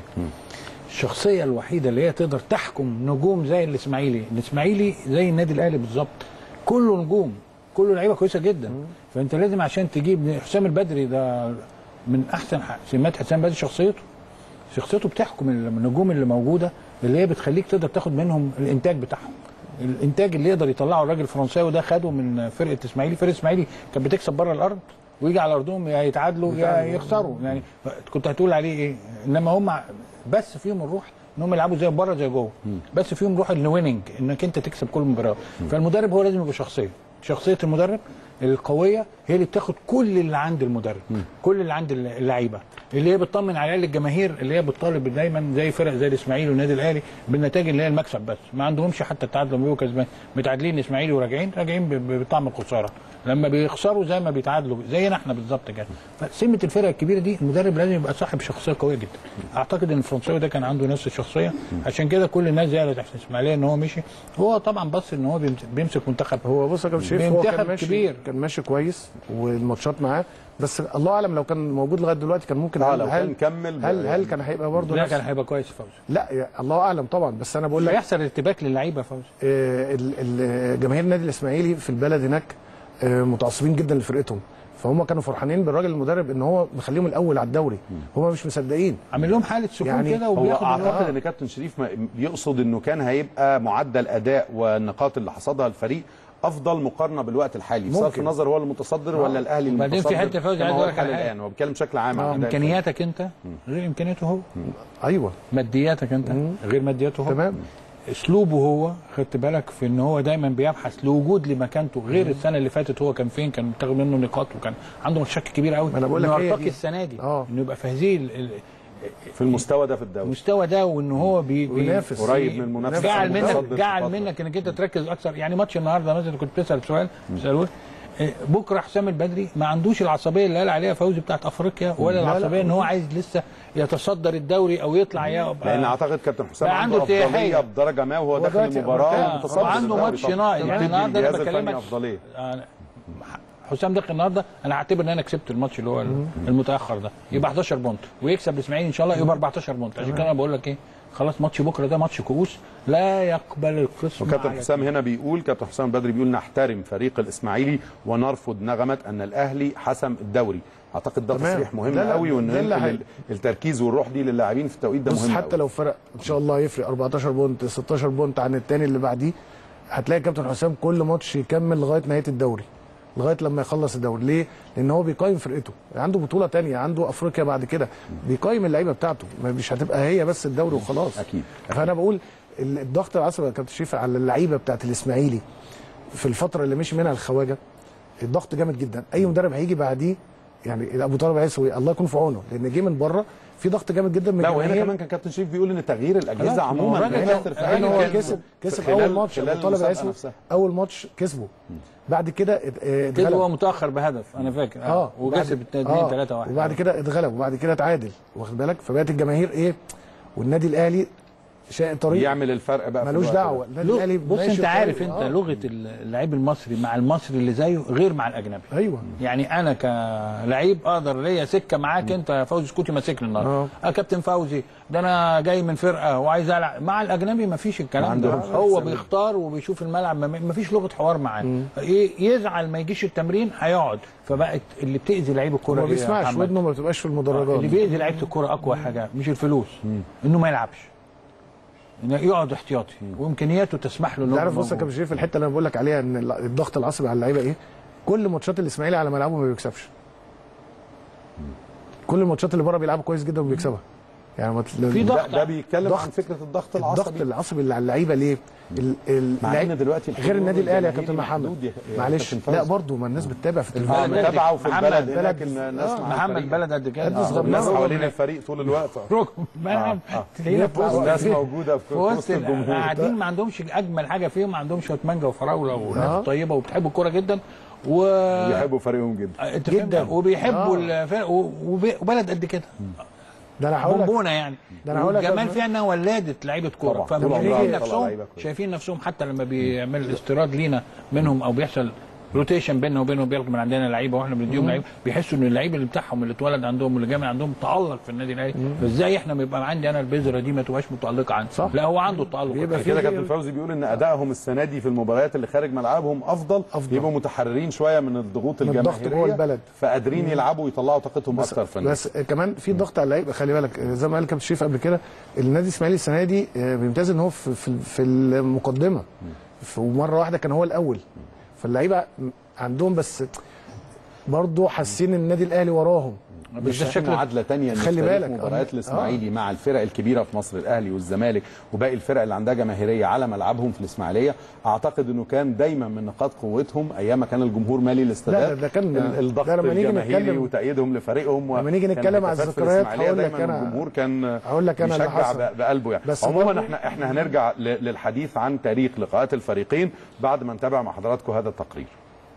الشخصيه الوحيده اللي هي تقدر تحكم نجوم زي الاسماعيلي الاسماعيلي زي النادي الاهلي بالظبط كله نجوم كله لعيبه كويسه جدا فانت لازم عشان تجيب حسام البدري ده من احسن ح- سمات حسام البدري شخصيته شخصيته بتحكم النجوم اللي موجوده اللي هي بتخليك تقدر تاخد منهم الانتاج بتاعهم الانتاج اللي يقدر يطلعه الراجل الفرنساوي ده خده من فرقه اسماعيلي فرقه اسماعيلي كانت بتكسب بره الارض ويجي على ارضهم يا يتعادلوا يا يخسروا يعني كنت هتقول عليه ايه انما هم بس فيهم الروح ان هم يلعبوا زي بره زي جوه بس فيهم روح الويننج انك انت تكسب كل مباراه فالمدرب هو لازم يبقى شخصيه شخصيه المدرب القويه هي اللي بتاخد كل اللي عند المدرب كل اللي عند اللعيبه اللي هي بتطمن على الجماهير اللي هي بتطالب دايما زي فرق زي الاسماعيلي والنادي الاهلي بالنتائج اللي هي المكسب بس ما عندهمش حتى التعادل لما بيبقوا كسبان متعادلين الاسماعيلي وراجعين راجعين ب- ب- بطعم الخساره لما بيخسروا زي ما بيتعادلوا زينا احنا بالظبط كده فسمه الفرق الكبيره دي المدرب لازم يبقى صاحب شخصيه قويه جدا اعتقد ان الفرنساوي ده كان عنده نفس الشخصيه عشان كده كل الناس زعلت عشان الاسماعيليه ان هو مشي هو طبعا بص ان هو بيمسك- بيمسك منتخب هو بص يا كابتن شريف هو منتخب كان ماشي كبير. كان ماشي كويس والماتشات معاه بس الله اعلم لو كان موجود لغايه دلوقتي كان ممكن آه، هل لو هل كان كمل هل, هل كان هيبقى برضه لا نفس كان هيبقى كويس فوزي لا يا الله اعلم طبعا بس انا بقول مش لك هيحصل ارتباك للعيبه فوزي آه، ال- ال- جماهير النادي الاسماعيلي في البلد هناك آه، متعصبين جدا لفرقتهم فهم كانوا فرحانين بالراجل المدرب ان هو مخليهم الاول على الدوري هم مش مصدقين عامل لهم حاله سكون يعني كده هو وبياخد اعتقد الوقت. ان كابتن شريف ما- يقصد انه كان هيبقى معدل اداء والنقاط اللي حصدها الفريق افضل مقارنه بالوقت الحالي بصرف ممكن. النظر هو المتصدر ولا الاهلي وبعدين في المتصدر حتة فوزي كما عايز هو أقول لك الحال على حاجة. الان هو بيتكلم بشكل عام عن أداء الفريق. امكانياتك انت غير امكانياته هو ايوه مادياتك انت غير مادياته هو تمام اسلوبه هو خدت بالك في ان هو دايما بيبحث لوجود لمكانته غير السنه اللي فاتت هو كان فين كان بتاخد منه نقاط وكان عنده شك كبير قوي ما أنا بقول لك انه هي يرتقي دي. السنه دي آه. انه يبقى في هذه ال- ال- في المستوى ده في الدوري المستوى ده وان هو بي بي- وينافس. قريب من المنافسه جعل منك المتصدر جعل في فترة. منك انك انت تركز اكثر يعني ماتش النهارده مثلا كنت بتسال سؤال بتسالوه إيه، بكره حسام البدري ما عندوش العصبيه اللي قال عليها فوزي بتاعت افريقيا ولا لا، لا. العصبيه ان هو عايز لسه يتصدر الدوري او يطلع يا لان اعتقد كابتن حسام بقى عنده عنده ارتياحية. افضليه بدرجه ما وهو هو داخل دلوقتي- المباراه آه، ومتصدر وعنده الدوري ماتش طبعاً. ناقص يعني بيدي النهارده انا الجهاز الفني بكلمك افضليه أنا- حسام داخل النهارده انا هعتبر ان انا كسبت الماتش اللي هو المتاخر ده يبقى 11 بونت ويكسب الاسماعيلي ان شاء الله يبقى 14 بونت عشان كده انا بقول لك ايه خلاص ماتش بكره ده ماتش كؤوس لا يقبل القسم وكابتن على حسام هنا بيقول كابتن حسام بدري بيقول نحترم فريق الاسماعيلي ونرفض نغمه ان الاهلي حسم الدوري اعتقد ده تمام. تصريح مهم ده لا- قوي وان ده اللي ينقل هي- ال- التركيز والروح دي للاعبين في التوقيت ده بص مهم حتى قوي. لو فرق ان شاء الله يفرق 14 بونت 16 بونت عن التاني اللي بعديه هتلاقي كابتن حسام كل ماتش يكمل لغايه نهايه الدوري لغايه لما يخلص الدوري ليه؟ لان هو بيقيم فرقته عنده بطوله تانية عنده افريقيا بعد كده بيقيم اللعيبه بتاعته ما- مش هتبقى هي بس الدوري وخلاص أكيد. فانا بقول ال- الضغط العصبي يا كابتن شريف على اللعيبه بتاعت الاسماعيلي في الفتره اللي مشي منها الخواجه الضغط جامد جدا اي مدرب هيجي بعديه يعني ابو طالب عيسوي الله يكون في عونه لان جه من بره في ضغط جامد جدا من لا وهنا الجماهير. كمان كان كابتن شريف بيقول ان تغيير خلاص، الاجهزه ما هو عموما الراجل ده- بيأثر في الراجل لان هو أي كسب في كسب خلال- اول ماتش خلال ابو طالب المسابقة عيسوي نفسها. اول ماتش كسبه بعد كده ات- اه، كده هو اتغلب متاخر بهدف انا فاكر اه وكسب 2 آه، 3 1 وبعد كده اتغلب وبعد كده اتعادل واخد بالك فبقت الجماهير ايه والنادي الاهلي شاء طريق يعمل الفرق بقى في ملوش الوقت ده. دعوه النادي لو- الاهلي بص ماشي انت في عارف طريق. انت آه. لغه اللعيب المصري مع المصري اللي زيه غير مع الاجنبي ايوه يعني انا كلعيب اقدر ليا سكه معاك انت يا فوزي سكوتي ماسكني النهارده اه. اه كابتن فوزي ده انا جاي من فرقه وعايز العب مع الاجنبي ما فيش ما الكلام ده عندهمش هو نفس ال- بيختار وبيشوف الملعب ما فيش لغه حوار معاه ي- يزعل ما يجيش التمرين هيقعد فبقت اللي بتاذي لعيب الكوره ما ايه يا بيسمعش محمد؟ ودنه ما بتبقاش في اللي المدرجات بيأذي لعيبه الكوره اقوى حاجه مش الفلوس انه ما يلعبش انه يقعد احتياطي وامكانياته تسمح له انت انه عارف يبقى بص يا موجود. كابتن شريف الحته اللي انا بقول لك عليها ان ال- الضغط العصبي على اللعيبه ايه كل ماتشات الاسماعيلي على ملعبه ما بيكسبش كل الماتشات اللي بره بيلعبوا كويس جدا وبيكسبها يعني ما تل- في ده, ضغط ده بيتكلم ضغط. عن فكره الضغط الضغط العصبي العصبي اللي على اللعيبه ليه؟ ال- ال- مع اللعيب- ان دلوقتي غير الحضور النادي الاهلي يا الجماهيري كابتن محمد محدود يا- يا معلش كابتن فوزي. لا برضه ما الناس بتتابع في اه التلفزيون متابعه وفي محمد البلد بلد- هناك إن الناس آه، مع محمد الفريق. بلد قد كده قد آه، صغير. الناس والله حوالين الفريق طول الوقت ركن الملعب آه. تلاقينا في وسط- الناس موجوده في في في وسط وسط الجمهور قاعدين ما عندهمش اجمل حاجه فيهم ما عندهمش شويه مانجا وفراوله آه. وناس طيبه وبتحب الكوره جدا و بيحبوا فريقهم جدا انت جداً. جدا وبيحبوا آه. الفرق و- وب- وبلد قد كده ده انا هقول لك بونبونه يعني ده أنا هقول لك والجمال يا فيها انها ولدت لعيبه كوره طبعاً. طول عمرها فشايفين بتطلع نفسهم لعيبة كويسة. شايفين نفسهم حتى لما بيعمل استيراد لينا منهم او بيحصل روتيشن بيننا وبينهم بياخدوا من عندنا لعيبه واحنا بنديهم لعيبه بيحسوا ان اللعيب اللي بتاعهم اللي اتولد عندهم واللي جاي من عندهم تالق في النادي الاهلي فازاي احنا بيبقى عندي انا البذره دي ما تبقاش متالقه عندي صح. لا هو عنده التالق بيبقى كده في- كابتن فوزي بيقول ان ادائهم السنه دي في المباريات اللي خارج ملعبهم افضل, أفضل. يبقوا متحررين شويه من الضغوط من الضغط الجماهيريه جوه البلد. فقادرين يلعبوا ويطلعوا طاقتهم بس, اكتر في الناس بس كمان في ضغط على اللعيبه خلي بالك زي ما قال كابتن شريف قبل كده النادي الاسماعيلي السنه دي آه، بيمتاز ان هو في في, في المقدمه ف- ومره واحده كان هو الاول فاللعيبه عندهم بس برضه حاسين ان النادي الاهلي وراهم بس ده شكل شكل معادله ثانيه ان خلي في تاريخ بالك. مباريات آه. الاسماعيلي مع الفرق الكبيره في مصر الاهلي والزمالك وباقي الفرق اللي عندها جماهيريه على ملعبهم في الاسماعيليه اعتقد انه كان دايما من نقاط قوتهم ايام ما كان الجمهور مالي الاستادات لا، ده كان- ال- الضغط ده لما نيجي الجماهيري نتكلم- وتأييدهم لفريقهم لما نيجي وكان نتكلم على هتافات في الذكريات الإسماعيلية هقول لك دايما أنا- الجمهور كان هقول لك أنا اللي بيشجع حصل. ب- بقلبه يعني بس عموما برضو- احنا احنا هنرجع ل- للحديث عن تاريخ لقاءات الفريقين بعد ما نتابع مع حضراتكم هذا التقرير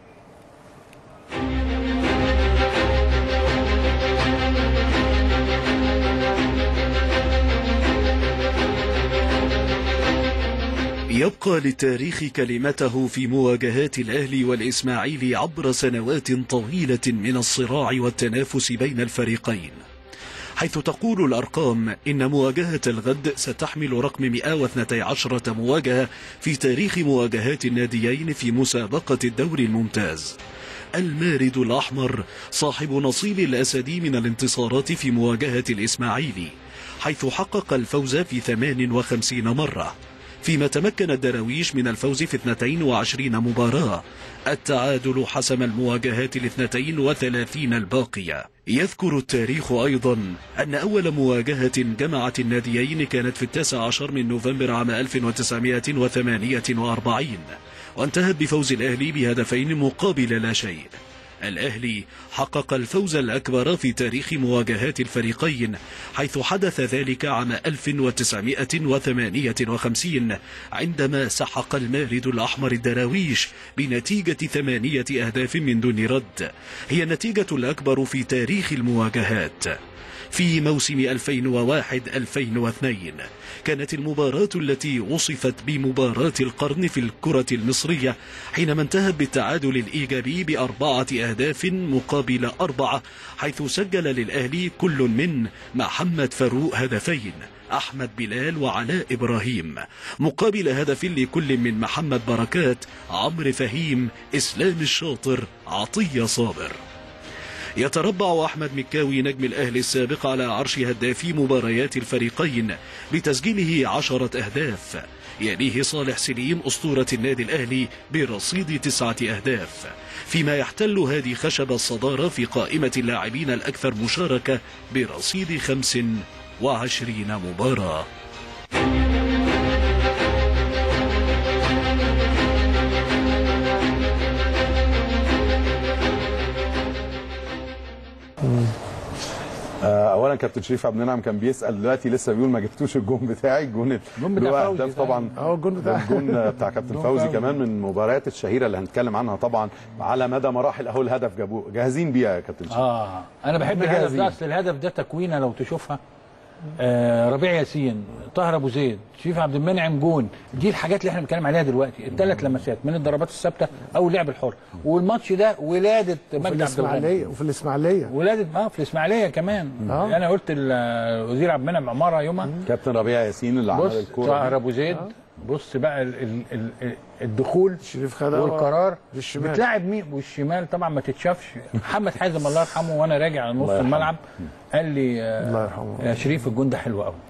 يبقى للتاريخ كلمته في مواجهات الأهلي والإسماعيلي عبر سنوات طويلة من الصراع والتنافس بين الفريقين حيث تقول الأرقام إن مواجهة الغد ستحمل رقم 112 مواجهة في تاريخ مواجهات الناديين في مسابقة الدوري الممتاز المارد الأحمر صاحب نصيب الأسدي من الانتصارات في مواجهة الإسماعيلي حيث حقق الفوز في 58 مرة فيما تمكن الدراويش من الفوز في 22 مباراة التعادل حسم المواجهات الاثنتين وثلاثين الباقية يذكر التاريخ أيضا أن أول مواجهة جمعت الناديين كانت في التاسع عشر من نوفمبر عام 1948 وانتهت بفوز الأهلي بهدفين مقابل لا شيء الأهلي حقق الفوز الأكبر في تاريخ مواجهات الفريقين حيث حدث ذلك عام 1958 عندما سحق المارد الأحمر الدراويش بنتيجة ثمانية أهداف من دون رد هي النتيجة الأكبر في تاريخ المواجهات في موسم 2001-2002 كانت المباراة التي وصفت بمباراة القرن في الكرة المصرية حينما انتهت بالتعادل الإيجابي بأربعة أهداف مقابل أربعة حيث سجل للأهلي كل من محمد فاروق هدفين أحمد بلال وعلاء إبراهيم مقابل هدف لكل من محمد بركات عمرو فهيم إسلام الشاطر عطية صابر يتربع أحمد مكاوي نجم الأهلي السابق على عرش هدافي مباريات الفريقين بتسجيله عشرة أهداف يليه صالح سليم أسطورة النادي الأهلي برصيد تسعة أهداف فيما يحتل هادي خشب الصدارة في قائمة اللاعبين الأكثر مشاركة برصيد خمس وعشرين مباراة آه، اولا كابتن شريف عبد المنعم كان بيسال دلوقتي لسه بيقول ما جبتوش الجون بتاعي الجون الجون بتاع له فوزي أهداف ده. طبعا اهو الجون بتاع الجون بتاع كابتن جون فوزي فوزي. كمان من المباريات الشهيره اللي هنتكلم عنها طبعا على مدى مراحل اهو الهدف جابوه جاهزين بيها يا كابتن شريف اه انا بحب إحنا الهدف جاهزين. ده اصل الهدف ده تكوينه لو تشوفها آه ربيع ياسين طاهر ابو زيد شريف عبد المنعم جون دي الحاجات اللي احنا بنتكلم عليها دلوقتي الثلاث لمسات من الضربات الثابته او اللعب الحر والماتش ده ولاده في مجدي عبد الغني الاسماعيليه وفي الاسماعيليه ولاده اه في الاسماعيليه كمان آه. انا قلت الوزير عبد المنعم عماره يومها كابتن ربيع ياسين اللي عمل بص الكوره طاهر دي. ابو زيد بص بقى ال ال ال الدخول شريف خدها والقرار بالشمال. بتلاعب مين والشمال طبعا ما تتشافش محمد حازم الله يرحمه وانا راجع نص الله يرحمه. الملعب قال لي آه، الله يرحمه. يا شريف الجون ده حلو قوي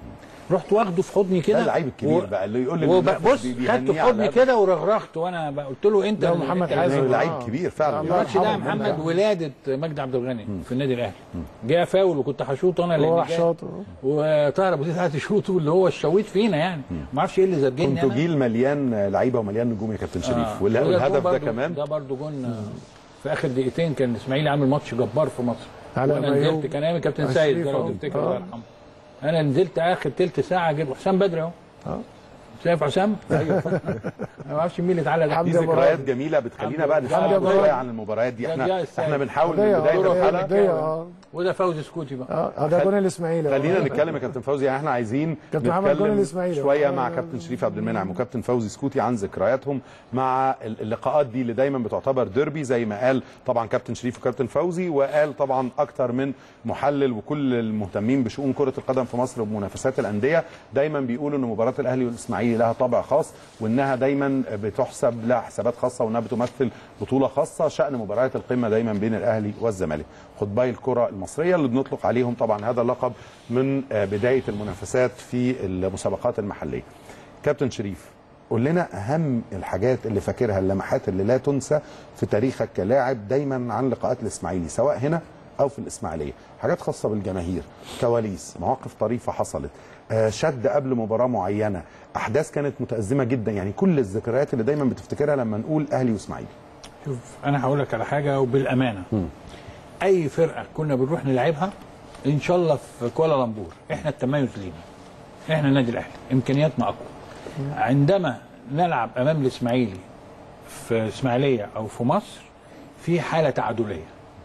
رحت واخده في حضني كده ده اللعيب الكبير بقى اللي يقول لي وب- المنافس بص بي- خدته بيهنيه في على حضني الأقل. كده ورغرغته وانا بقى قلت له انت ده اللي- محمد أنت اللي- حازم. لعيب آه. كبير فعلا. الله الماتش ده يا يرحمه. محمد ولاده مجدي عبد الغني في النادي الاهلي جه فاول وكنت هشوط انا هو اللي راح شاط وطاهر ابو زيد قعد يشوطه اللي هو الشويت فينا يعني ما اعرفش ايه اللي زرجني كنتوا انا جيل مليان لعيبه ومليان نجوم يا كابتن شريف آه. ولا- وده والهدف جون ده برضو- كمان ده برضه جون في اخر دقيقتين كان الاسماعيلي عامل ماتش جبار في مصر على وانا مايو. نزلت كان ايام كابتن على سيد الشريف ده لو أهو. تفتكر آه. الله يرحمه انا نزلت اخر تلت ساعه جيب حسام بدري اهو آه. شايف حسام؟ ايوه انا ما اعرفش مين اللي اتعلق ده حمدي في أبو ذكريات راضي. جميله بتخلينا حمدي بقى أبو نتكلم راضي. شويه عن المباريات دي ده احنا ديا السيد. احنا بنحاول من هدية، بدايه آه، الحلقه هدية، اه وده فوزي سكوتي بقى اه آه، ده جون الاسماعيلي خلينا نتكلم يا كابتن فوزي يعني احنا عايزين كابتن محمد جون نتكلم الإسماعيلي. شويه آه. مع كابتن شريف عبد المنعم وكابتن فوزي سكوتي عن ذكرياتهم مع اللقاءات دي اللي دايما بتعتبر ديربي زي ما قال طبعا كابتن شريف وكابتن فوزي وقال طبعا اكتر من محلل وكل المهتمين بشؤون كره القدم في مصر ومنافسات الانديه دايما بيقولوا ان مباراه الاهلي والاسماعيلي لها طابع خاص وانها دايما بتحسب لها حسابات خاصه وانها بتمثل بطوله خاصه شان مباريات القمه دايما بين الاهلي والزمالك قطبي الكره المصريه اللي بنطلق عليهم طبعا هذا اللقب من آه، بدايه المنافسات في المسابقات المحليه كابتن شريف قول لنا اهم الحاجات اللي فاكرها اللمحات اللي لا تنسى في تاريخك كلاعب دايما عن لقاءات الاسماعيلي سواء هنا او في الاسماعيليه حاجات خاصه بالجماهير كواليس مواقف طريفه حصلت آه، شد قبل مباراه معينه احداث كانت متازمه جدا يعني كل الذكريات اللي دايما بتفتكرها لما نقول اهلي واسماعيلي شوف انا هقول لك على حاجه وبالامانه اي فرقه كنا بنروح نلعبها ان شاء الله في كوالالمبور احنا التميز لينا احنا النادي الاهلي امكانياتنا اقوى عندما نلعب امام الاسماعيلي في اسماعيليه او في مصر في حاله تعادليه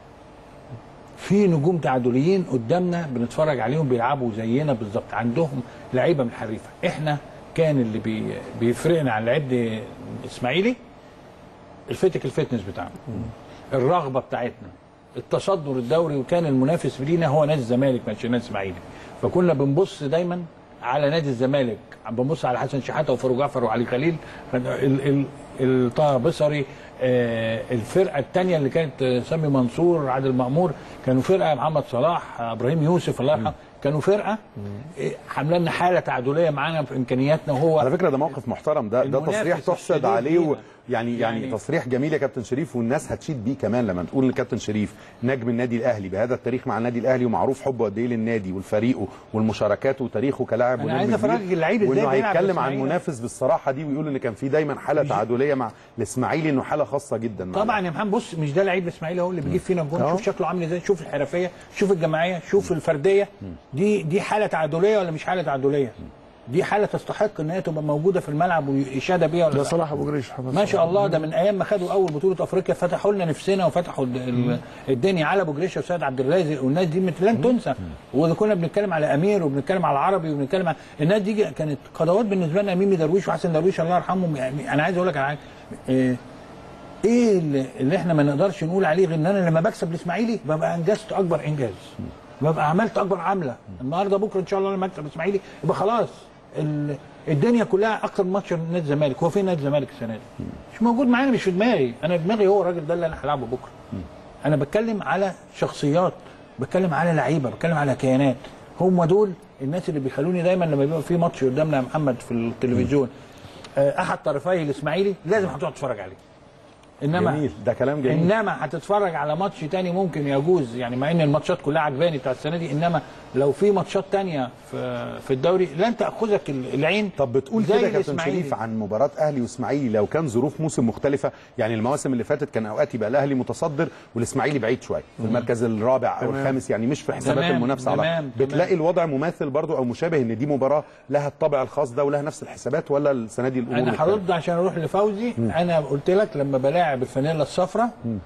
في نجوم تعادليين قدامنا بنتفرج عليهم بيلعبوا زينا بالظبط عندهم لعيبه من حريفه احنا كان اللي بي بيفرقنا عن لعيبه الاسماعيلي الفيتك الفتنس بتاعنا الرغبه بتاعتنا التصدر الدوري وكان المنافس لينا هو نادي الزمالك ما كانش نادي الاسماعيلي فكنا بنبص دايما على نادي الزمالك بنبص على حسن شحاته وفاروق جعفر وعلي خليل ال- ال- ال- طه بصري آه، الفرقه الثانيه اللي كانت آه، سامي منصور عادل مامور كانوا فرقه محمد صلاح آه، ابراهيم يوسف الله يرحمه كانوا فرقه آه، عامله لنا حاله تعادليه معانا في امكانياتنا وهو على فكره ده موقف محترم ده ده المنافس تصريح تحسد الشديد عليه و لينا. يعني, يعني يعني- تصريح جميل يا كابتن شريف والناس هتشيد بيه كمان لما تقول ان كابتن شريف نجم النادي الاهلي بهذا التاريخ مع النادي الاهلي ومعروف حبه قد ايه للنادي والفريقه والمشاركات وتاريخه كلاعب أنا ونجم عايز كبير. أفرجك اللعيب إزاي وانه بيلعب هيتكلم عن الإسماعيلي. منافس بالصراحه دي ويقول ان كان في دايما حاله تعادليه مع الاسماعيلي انه حاله خاصه جدا مع طبعا يا محمد بص مش ده لعيب الاسماعيلي هو اللي بيجيب فينا الجون شوف شكله عامل ازاي شوف الحرفيه شوف الجماعيه شوف الفرديه دي دي حاله تعادليه ولا مش حاله تعادليه دي حاله تستحق ان هي تبقى موجوده في الملعب ويشاد بيها ولا ده لا؟ صلاح ابو جريش محمد ما صلاح. شاء الله ده من ايام ما خدوا اول بطوله افريقيا فتحوا لنا نفسنا وفتحوا ال- ال- الدنيا على ابو جريشه وسيد عبد الرازق والناس دي مت- لن تنسى وكنا بنتكلم على امير وبنتكلم على العربي وبنتكلم على الناس دي كانت قدوات بالنسبه لنا ميمي درويش وحسن درويش الله يرحمهم يعني انا عايز اقول لك على حاجه إيه ايه اللي, اللي احنا ما نقدرش نقول عليه غير ان انا لما بكسب الاسماعيلي ببقى انجزت اكبر انجاز ببقى عملت اكبر عمله النهارده بكره ان شاء الله لما اكسب الاسماعيلي يبقى خلاص ال- الدنيا كلها اكتر من ماتش نادي الزمالك هو فين نادي الزمالك السنه دي؟ مش موجود معانا مش في دماغي انا دماغي هو الراجل ده اللي انا هلعبه بكره انا بتكلم على شخصيات بتكلم على لعيبه بتكلم على كيانات هم دول الناس اللي بيخلوني دايما لما بيبقى في ماتش قدامنا يا محمد في التلفزيون آه، احد طرفي الاسماعيلي لازم هتقعد تتفرج عليه انما جميل ده كلام جميل انما هتتفرج على ماتش تاني ممكن يجوز يعني مع ان الماتشات كلها عجباني بتاعت السنه دي انما لو في ماتشات تانية في في الدوري لن تاخذك العين طب بتقول زي كده يا كابتن الإسماعيلي. شريف عن مباراه اهلي واسماعيلي لو كان ظروف موسم مختلفه يعني المواسم اللي فاتت كان اوقات يبقى الاهلي متصدر والاسماعيلي بعيد شويه في المركز الرابع او الخامس يعني مش في حسابات تمام، المنافسه على تمام، بتلاقي تمام. الوضع مماثل برضو او مشابه ان دي مباراه لها الطابع الخاص ده ولها نفس الحسابات ولا السنه دي الامور انا مختلفة؟ هرد عشان اروح لفوزي انا قلت لك لما بلاعب الفانيلا الصفراء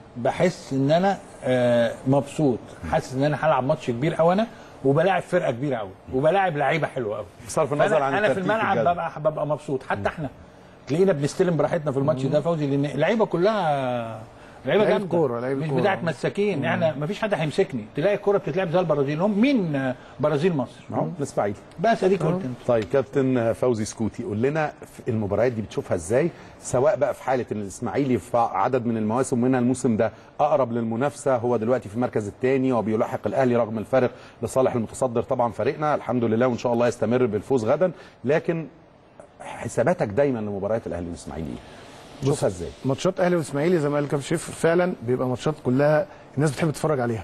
بحس ان انا آه، مبسوط حاسس ان انا هلعب ماتش كبير قوي انا وبلاعب فرقه كبيره قوي وبلاعب لعيبه حلوه قوي بصرف النظر عن انا في الترتيب الملعب الجدول. ببقى ببقى مبسوط حتى احنا تلاقينا بنستلم براحتنا في الماتش ده فوزي لان اللعيبه كلها لعيبه لعيب جامده كورة، لعيب مش كورة. بتاعت مساكين احنا ما فيش حد هيمسكني تلاقي الكوره بتتلعب زي البرازيل هم مين آه، برازيل مصر اهو الاسماعيلي بس اديك قلت انت طيب كابتن فوزي سكوتي قول لنا في المباريات دي بتشوفها ازاي سواء بقى في حاله ان الاسماعيلي في عدد من المواسم منها الموسم ده اقرب للمنافسه هو دلوقتي في المركز الثاني وبيلاحق الاهلي رغم الفارق لصالح المتصدر طبعا فريقنا الحمد لله وان شاء الله يستمر بالفوز غدا لكن حساباتك دايما لمباريات الاهلي والاسماعيلي إيه؟ شوفها ازاي ماتشات اهلي واسماعيلي زي ما قال كابتن شريف فعلا بيبقى ماتشات كلها الناس بتحب تتفرج عليها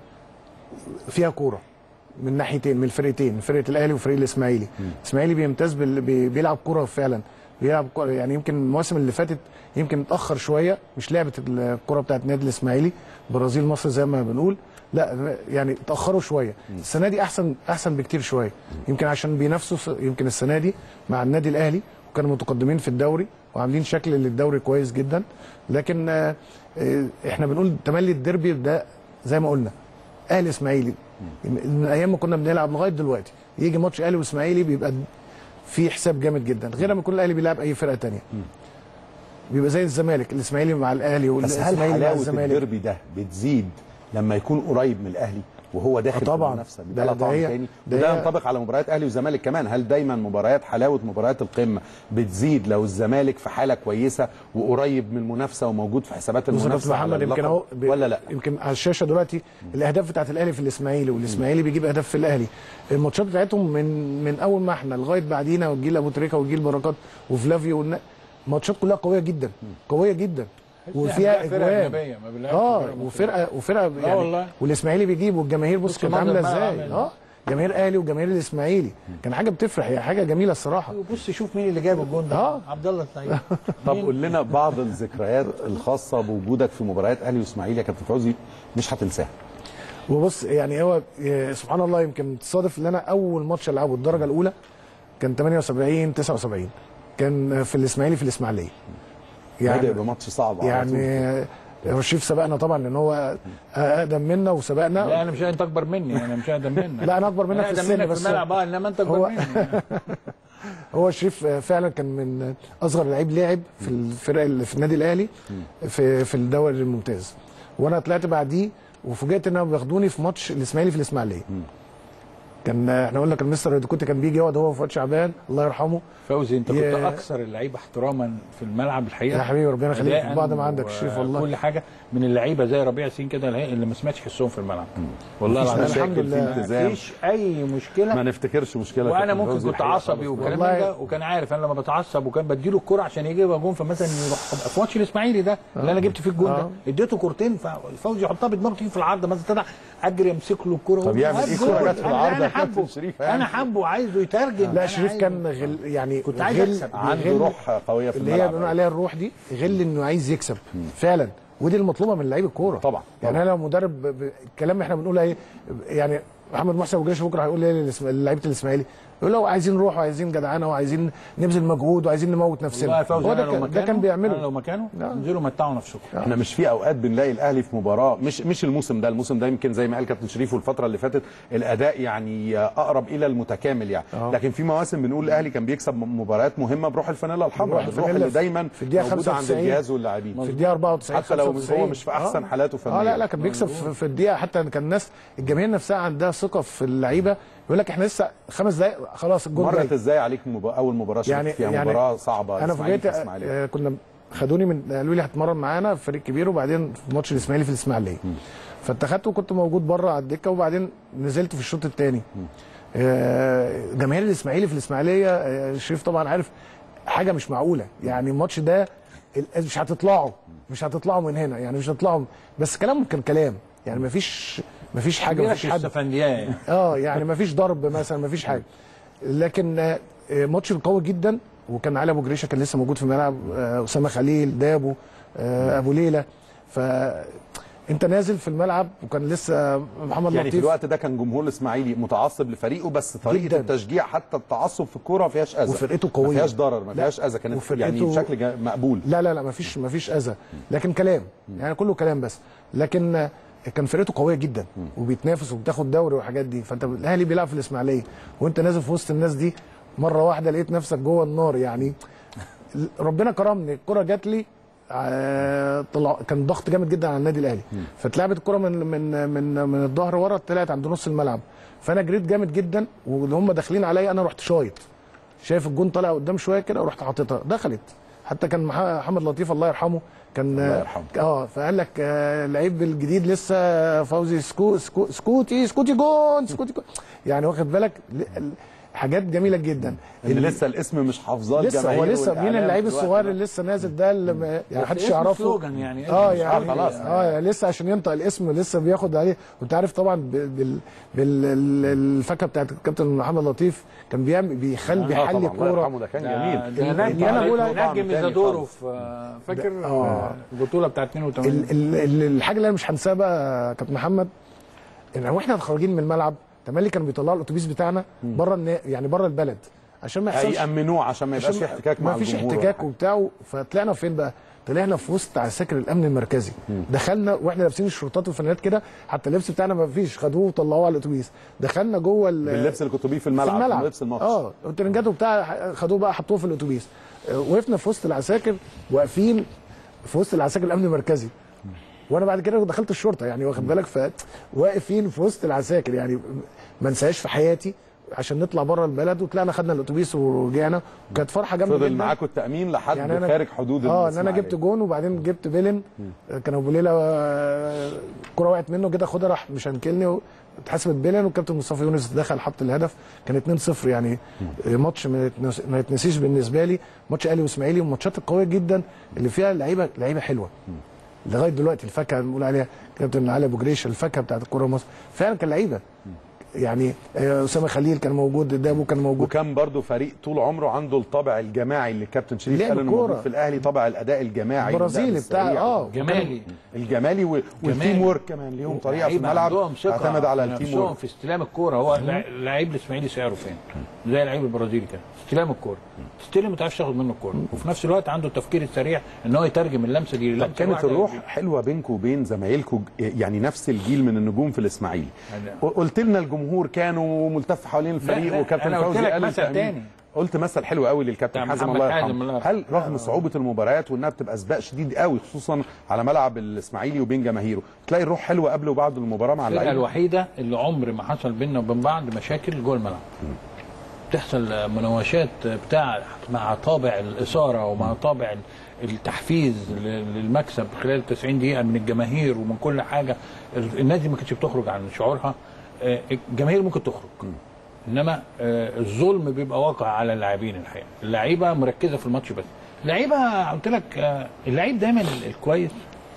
فيها كوره من ناحيتين من الفرقتين من فرقه الاهلي وفريق الاسماعيلي الاسماعيلي بيمتاز بال... بي... بيلعب كوره فعلا بيلعب كورة يعني يمكن المواسم اللي فاتت يمكن اتاخر شويه مش لعبه الكوره بتاعت النادي الاسماعيلي برازيل مصر زي ما بنقول لا يعني اتاخروا شويه السنه دي احسن احسن بكتير شويه يمكن عشان بينافسوا س- يمكن السنه دي مع النادي الاهلي وكانوا متقدمين في الدوري وعاملين شكل للدوري كويس جدا لكن آه، آه، احنا بنقول تملي الديربي ده زي ما قلنا اهلي اسماعيلي من ايام ما كنا بنلعب لغايه دلوقتي يجي ماتش اهلي واسماعيلي بيبقى في حساب جامد جدا غير لما يكون الاهلي بيلعب اي فرقه تانية بيبقى زي الزمالك الاسماعيلي مع الاهلي بس هل والاسماعيلي مع حلاوه الزمالك الديربي ده بتزيد لما يكون قريب من الاهلي وهو داخل آه طبعاً. في المنافسه ده- ده, ده ده طعم هي- تاني ده وده هي- ينطبق على مباريات اهلي وزمالك كمان هل دايما مباريات حلاوه مباريات القمه بتزيد لو الزمالك في حاله كويسه وقريب من المنافسه وموجود في حسابات بص يا المنافسه كابتن على محمد يمكن اللقب اهو ب- ولا لا يمكن على الشاشه دلوقتي الاهداف بتاعت الاهلي في الاسماعيلي والاسماعيلي بيجيب اهداف في الاهلي الماتشات بتاعتهم من من اول ما احنا لغايه بعدينا وجيل ابو تريكه وجيل بركات وفلافيو والنا- ماتشات كلها قويه جدا قويه جدا وفيها فرقة اجوان أجنبية، ما بنلعبش اه فرقة مصرية. وفرقه وفرقه يعني والله. والاسماعيلي بيجيب والجماهير بص بص كانت منظر عامله الملعب ازاي عامل. اه جماهير اهلي وجماهير الاسماعيلي كان حاجه بتفرح هي حاجه جميله الصراحه بص شوف مين اللي جايب الجون ده آه. عبد الله السعيد طب قول لنا بعض الذكريات الخاصه بوجودك في مباريات اهلي واسماعيلي يا كابتن فوزي مش هتنساها وبص يعني هو آه، سبحان الله يمكن تصادف ان انا اول ماتش العبه الدرجه الاولى كان 78 79 كان في الاسماعيلي في الاسماعيليه بادئ يعني بماتش صعب على يعني طول. آه، هو الشريف سبقنا طبعا لان هو اقدم منا لا وسبقنا انا مش انت اكبر مني انا مش اقدم منك لا انا اكبر منك أنا في أقدم السن منك بس في الملعب اه انما انت اكبر هو- مني هو الشريف آه، فعلا كان من اصغر لعيب لعب في الفرق اللي في النادي الاهلي في في الدوري الممتاز وانا طلعت بعديه وفوجئت انهم بياخدوني في ماتش الاسماعيلي في الاسماعيليه كان آه، احنا قلنا كان مستر ريدوكوتي كان بيجي يقعد هو وفؤاد شعبان الله يرحمه فوزي انت كنت يا- اكثر اللعيبه احتراما في الملعب الحقيقه يا حبيبي ربنا يخليك أداءً بعد ما عندك الشريف والله كل حاجه من اللعيبه زي ربيع سين كده اللي اللي ما سمعتش حسهم في الملعب والله مفيش العظيم الحمد مشاكل في لله. التزام مفيش اي مشكله ما نفتكرش مشكله وانا كابتن ممكن فوزي كنت الحقيقة عصبي خالص. وكلام من والله. ده وكان عارف انا لما بتعصب وكان بديله الكرة عشان يجيب جون فمثلا يروح في ماتش الاسماعيلي ده اللي انا جبت فيه الجون ده آه. اديته كورتين فالفوزي يحطها بدماغه تيجي في العرض مثلا طلع اجري امسك له الكرة طب يعمل هات إيه؟ جول. كرة جت في العرض انا يا كابتن حبه شريف يعني. انا حبه وعايزه يترجم لا أنا شريف عايزه. كان غل يعني كنت عايز غل أكسب. عنده غل روح قويه في اللي هي الملعب بنقول عليها الروح دي غل انه عايز يكسب فعلا ودي المطلوبه من لعيب الكوره طبعا، يعني طبعا. انا لو مدرب ب- ب- الكلام اللي احنا بنقوله ايه يعني محمد محسن ابو جريش بكره هيقول ايه للإسم- للعيبه الاسماعيلي يقول له عايزين روح وعايزين جدعنه وعايزين نبذل مجهود وعايزين نموت والله نفسنا يا فوزي هو أنا ده, لو كان- ده مكانه- كان انا بيعمله لو مكانه نعم. انزلوا متعوا نفسكم احنا مش في اوقات بنلاقي الاهلي في مباراه مش مش الموسم ده الموسم ده يمكن زي ما قال كابتن شريف والفتره اللي فاتت الاداء يعني اقرب الى المتكامل يعني آه. لكن في مواسم بنقول الاهلي كان بيكسب مباريات مهمه بروح الفانيلا الحمراء بروح بالروح الفانيلا اللي في- دايما في الدقيقة موجوده عند 95. الجهاز واللاعبين في الدقيقه 94 حتى لو هو 95. مش في احسن آه. حالاته فنيا اه لا لا كان بيكسب في, في الدقيقه حتى كان الناس الجماهير نفسها عندها ثقه في اللعيبه يقول لك احنا لسه خمس دقائق خلاص الجول جاي مرت ازاي عليك مب... اول مباراه شاركت يعني فيها يعني مباراه صعبه انا إسماعيلي فوجئت في إسماعيلية. آه، كنا خدوني من قالوا لي هتمرن معانا في فريق كبير وبعدين في ماتش الاسماعيلي في الاسماعيليه فاتخدت وكنت موجود بره على الدكه وبعدين نزلت في الشوط الثاني جماهير الاسماعيلي في الاسماعيليه آه، شريف طبعا عارف حاجه مش معقوله يعني الماتش ده ال- مش هتطلعوا مش هتطلعوا من هنا يعني مش هتطلعوا بس كلامهم كان كلام يعني مفيش مفيش حاجه مفيش مفيش حد السفندياه يعني اه يعني ما فيش ضرب مثلا ما فيش حاجه لكن آه، آه، ماتش قوي جدا وكان علي ابو جريشه كان لسه موجود في الملعب آه، اسامه خليل دابو آه، ابو ليلى ف انت نازل في الملعب وكان لسه محمد يعني في لطيف الوقت ده كان جمهور الاسماعيلي متعصب لفريقه بس طريقه جداً. التشجيع حتى التعصب في الكوره ما فيهاش اذى وفرقته ما قوية. فيهاش ضرر ما لا. فيهاش اذى كانت وفرقته- يعني بشكل جا- مقبول لا لا لا ما فيش ما فيش اذى لكن كلام يعني كله كلام بس لكن آه، كان فرقته قويه جدا وبيتنافس وبتاخد دوري والحاجات دي فانت الاهلي بيلعب في الاسماعيليه وانت نازل في وسط الناس دي مره واحده لقيت نفسك جوه النار يعني ربنا كرمني الكره جات لي آه، طلع كان ضغط جامد جدا على النادي الاهلي فاتلعبت الكره من من من من الظهر ورا طلعت عند نص الملعب فانا جريت جامد جدا واللي هم داخلين عليا انا رحت شايط شايف الجون طالع قدام شويه كده ورحت حاططها دخلت حتى كان مح- محمد لطيف الله يرحمه كان الله يرحمه. اه فقال لك آه لعيب الجديد لسه فوزي سكو سكو سكوتي سكوتي جون سكوتي جون يعني واخد بالك ل- حاجات جميله جدا ان لسه الاسم مش حافظاه لسه هو الجماهير لسه مين والإعلام اللعيب في الوقت الصغير ده. اللي لسه نازل ده اللي ما- يعني بس محدش اسم يعرفه سلوجان يعني اه اسم يعني خلاص. اه يعني لسه عشان ينطق الاسم لسه بياخد عليه وانت عارف طبعا بال بالفكه بتاعت الكابتن محمد لطيف كان بيعمل بيخلي آه بيحلي طبعا الله الكوره يرحمه ده كان ده- جميل ده اللي نجم أنا بقول نجم طعم تاني زادورو خالص. في فاكر آه. البطوله بتاعت 82 ال- ال- ال- الحاجه اللي انا مش هنساها بقى يا كابتن محمد ان واحنا خارجين من الملعب تملي كانوا بيطلعوا الاتوبيس بتاعنا بره النا- يعني بره البلد عشان ما يحصلش هيأمنوه عشان ما يبقاش عشان في احتكاك مع ما فيش الجمهور احتكاك وبتاع فطلعنا فين بقى؟ طلعنا في وسط عساكر الامن المركزي دخلنا واحنا لابسين الشرطات والفنانات كده حتى اللبس بتاعنا ما فيش خدوه وطلعوه على الاتوبيس دخلنا جوه ال- باللبس اللي كنتوا بيه في في الملعب الملعب لبس الماتش اه الترنجات وبتاع خدوه بقى حطوه في الاتوبيس آه، وقفنا في وسط العساكر واقفين في وسط العساكر الامن المركزي وانا بعد كده دخلت الشرطه يعني واخد بالك فواقفين في وسط العساكر يعني ما انساهاش في حياتي عشان نطلع بره البلد وطلعنا خدنا الاتوبيس ورجعنا وكانت فرحه جامده فضل جدا معاكم التامين لحد يعني أنا- خارج حدود اه ان انا الإسماعيلية. جبت جون وبعدين جبت بيلن كان ابو ليلى آه، الكره وقعت منه كده خدها راح مشنكلني اتحسبت بيلن والكابتن مصطفى يونس دخل حط الهدف كان 2-0 يعني آه، ماتش ما يتنس- ما يتنسيش بالنسبه لي ماتش اهلي واسماعيلي والماتشات القويه جدا اللي فيها لعيبه لعيبه حلوه لغايه دلوقتي الفاكهه اللي بنقول عليها كابتن علي ابو جريشه الفاكهه بتاعت الكوره مصر فعلا كان لعيبه يعني آه، اسامه خليل كان موجود دابو كان موجود وكان برضو فريق طول عمره عنده الطابع الجماعي اللي الكابتن شريف لعب قال انه كورة. موجود في الاهلي طابع الاداء الجماعي البرازيلي اللعب بتاع السريع. اه جمالي الجمالي و- والتيم وورك كمان ليهم طريقه في لعيبة الملعب عندهم ثقة تعتمد على في التيم نفسهم وورك في استلام الكوره هو لع- لعيب الاسماعيلي سعره فين زي اللعيب البرازيلي كده استلام الكوره تستلم ما تعرفش تاخد منه الكوره وفي نفس الوقت عنده التفكير السريع ان هو يترجم اللمسه دي طب للمسه كانت واحدة. الروح حلوه بينكم وبين زمايلكم يعني نفس الجيل من النجوم في الاسماعيلي قلت لنا الجمهور كانوا ملتف حوالين الفريق لا، وكابتن أنا قلت فوزي لك قال مثل التأمين. تاني. قلت مثل حلو قوي للكابتن بتاع حازم محمد الله حازم يرحمه الله يرحمه. هل رغم صعوبه المباريات وانها بتبقى سباق شديد قوي خصوصا على ملعب الاسماعيلي وبين جماهيره تلاقي الروح حلوه قبل وبعد المباراه مع الفرقه اللعيبه الوحيده اللي عمر ما حصل بيننا وبين بعض مشاكل جوه الملعب تحصل مناوشات بتاع مع طابع الاثاره ومع طابع التحفيز للمكسب خلال 90 دقيقه من الجماهير ومن كل حاجه الناس دي ما كانتش بتخرج عن شعورها آه، الجماهير ممكن تخرج انما آه، الظلم بيبقى واقع على اللاعبين الحقيقه اللعيبه مركزه في الماتش بس اللعيبه قلت لك آه، اللعيب دايما الكويس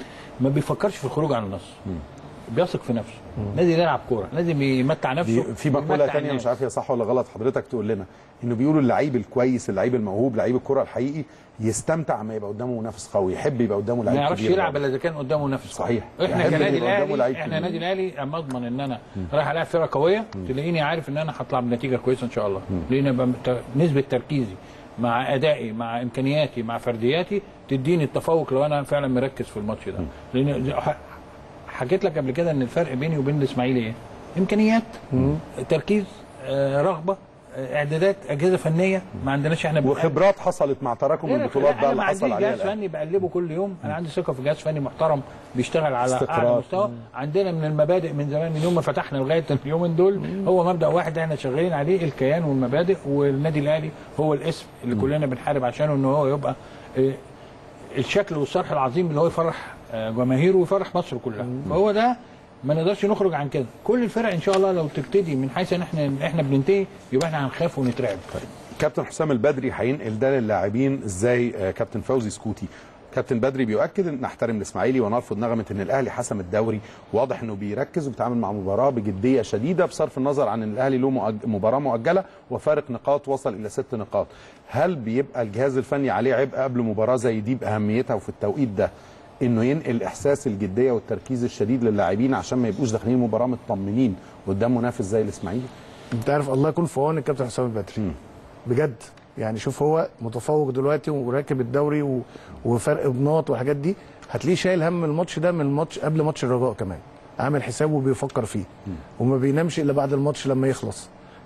ما بيفكرش في الخروج عن النص بيثق في نفسه لازم يلعب كوره لازم يمتع نفسه دي في مقوله ويمتع ثانيه الناس. مش عارف هي صح ولا غلط حضرتك تقول لنا انه بيقولوا اللعيب الكويس اللعيب الموهوب لعيب الكره الحقيقي يستمتع ما يبقى قدامه منافس قوي يحب يبقى قدامه ما لعيب يعرفش كبير يلعب برضه. الا اذا كان قدامه نفس صحيح. احنا يحب كنادي يبقى قدامه الاهلي لعيب احنا كبير. نادي الاهلي اما اضمن ان انا رايح العب فرقه قويه تلاقيني عارف ان انا هطلع بنتيجه كويسه ان شاء الله لان يبقى مت- نسبه تركيزي مع ادائي مع امكانياتي مع فردياتي تديني التفوق لو انا فعلا مركز في الماتش ده لان ح- حكيت لك قبل كده ان الفرق بيني وبين الاسماعيلي ايه؟ امكانيات تركيز آه، رغبه آه، اعدادات اجهزه فنيه ما عندناش احنا بنقابل- وخبرات حصلت مع تراكم لا، لا، البطولات لا، بقى أنا اللي ما حصل عنديش عليها جهاز الأهلي. فني بقلبه كل يوم انا عندي ثقه في جهاز فني محترم بيشتغل على استقرار. اعلى مستوى عندنا من المبادئ من زمان من يوم ما فتحنا لغايه اليومين دول هو مبدا واحد احنا شغالين عليه الكيان والمبادئ والنادي الاهلي هو الاسم اللي كلنا بنحارب عشانه ان هو يبقى آه، الشكل والصرح العظيم اللي هو يفرح آه، جماهيره ويفرح مصر كلها فهو ده ما نقدرش نخرج عن كده كل الفرق ان شاء الله لو تبتدي من حيث ان احنا احنا بننتهي يبقى احنا هنخاف ونترعب كابتن حسام البدري هينقل ده للاعبين ازاي آه، كابتن فوزي سكوتي كابتن بدري بيؤكد ان نحترم الاسماعيلي ونرفض نغمه ان الاهلي حسم الدوري واضح انه بيركز وبيتعامل مع مباراه بجديه شديده بصرف النظر عن ان الاهلي له مؤج- مباراه مؤجله وفارق نقاط وصل الى ست نقاط هل بيبقى الجهاز الفني عليه عبء قبل مباراه زي دي باهميتها وفي التوقيت ده انه ينقل احساس الجديه والتركيز الشديد للاعبين عشان ما يبقوش داخلين المباراه مطمنين قدام منافس زي الاسماعيلي انت عارف الله يكون في عون الكابتن حسام البدري بجد يعني شوف هو متفوق دلوقتي وراكب الدوري و... وفرق بنقط والحاجات دي هتلاقيه شايل هم الماتش ده من الماتش قبل ماتش الرجاء كمان عامل حسابه وبيفكر فيه وما بينامش الا بعد الماتش لما يخلص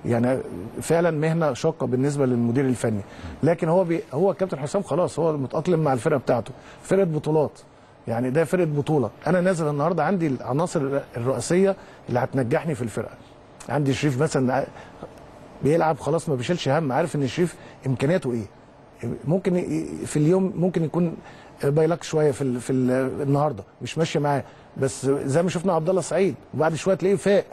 يعني فعلا مهنه شاقه بالنسبه للمدير الفني لكن هو بي هو كابتن حسام خلاص هو متاقلم مع الفرقه بتاعته فرقه بطولات يعني ده فرقه بطوله انا نازل النهارده عندي العناصر الرئيسيه اللي هتنجحني في الفرقه عندي شريف مثلا بيلعب خلاص ما بيشيلش هم عارف ان شريف امكانياته ايه ممكن ي- في اليوم ممكن يكون بايلك شويه في ال في ال النهارده مش ماشيه معاه بس زي ما شفنا عبد الله سعيد وبعد شويه تلاقيه فاق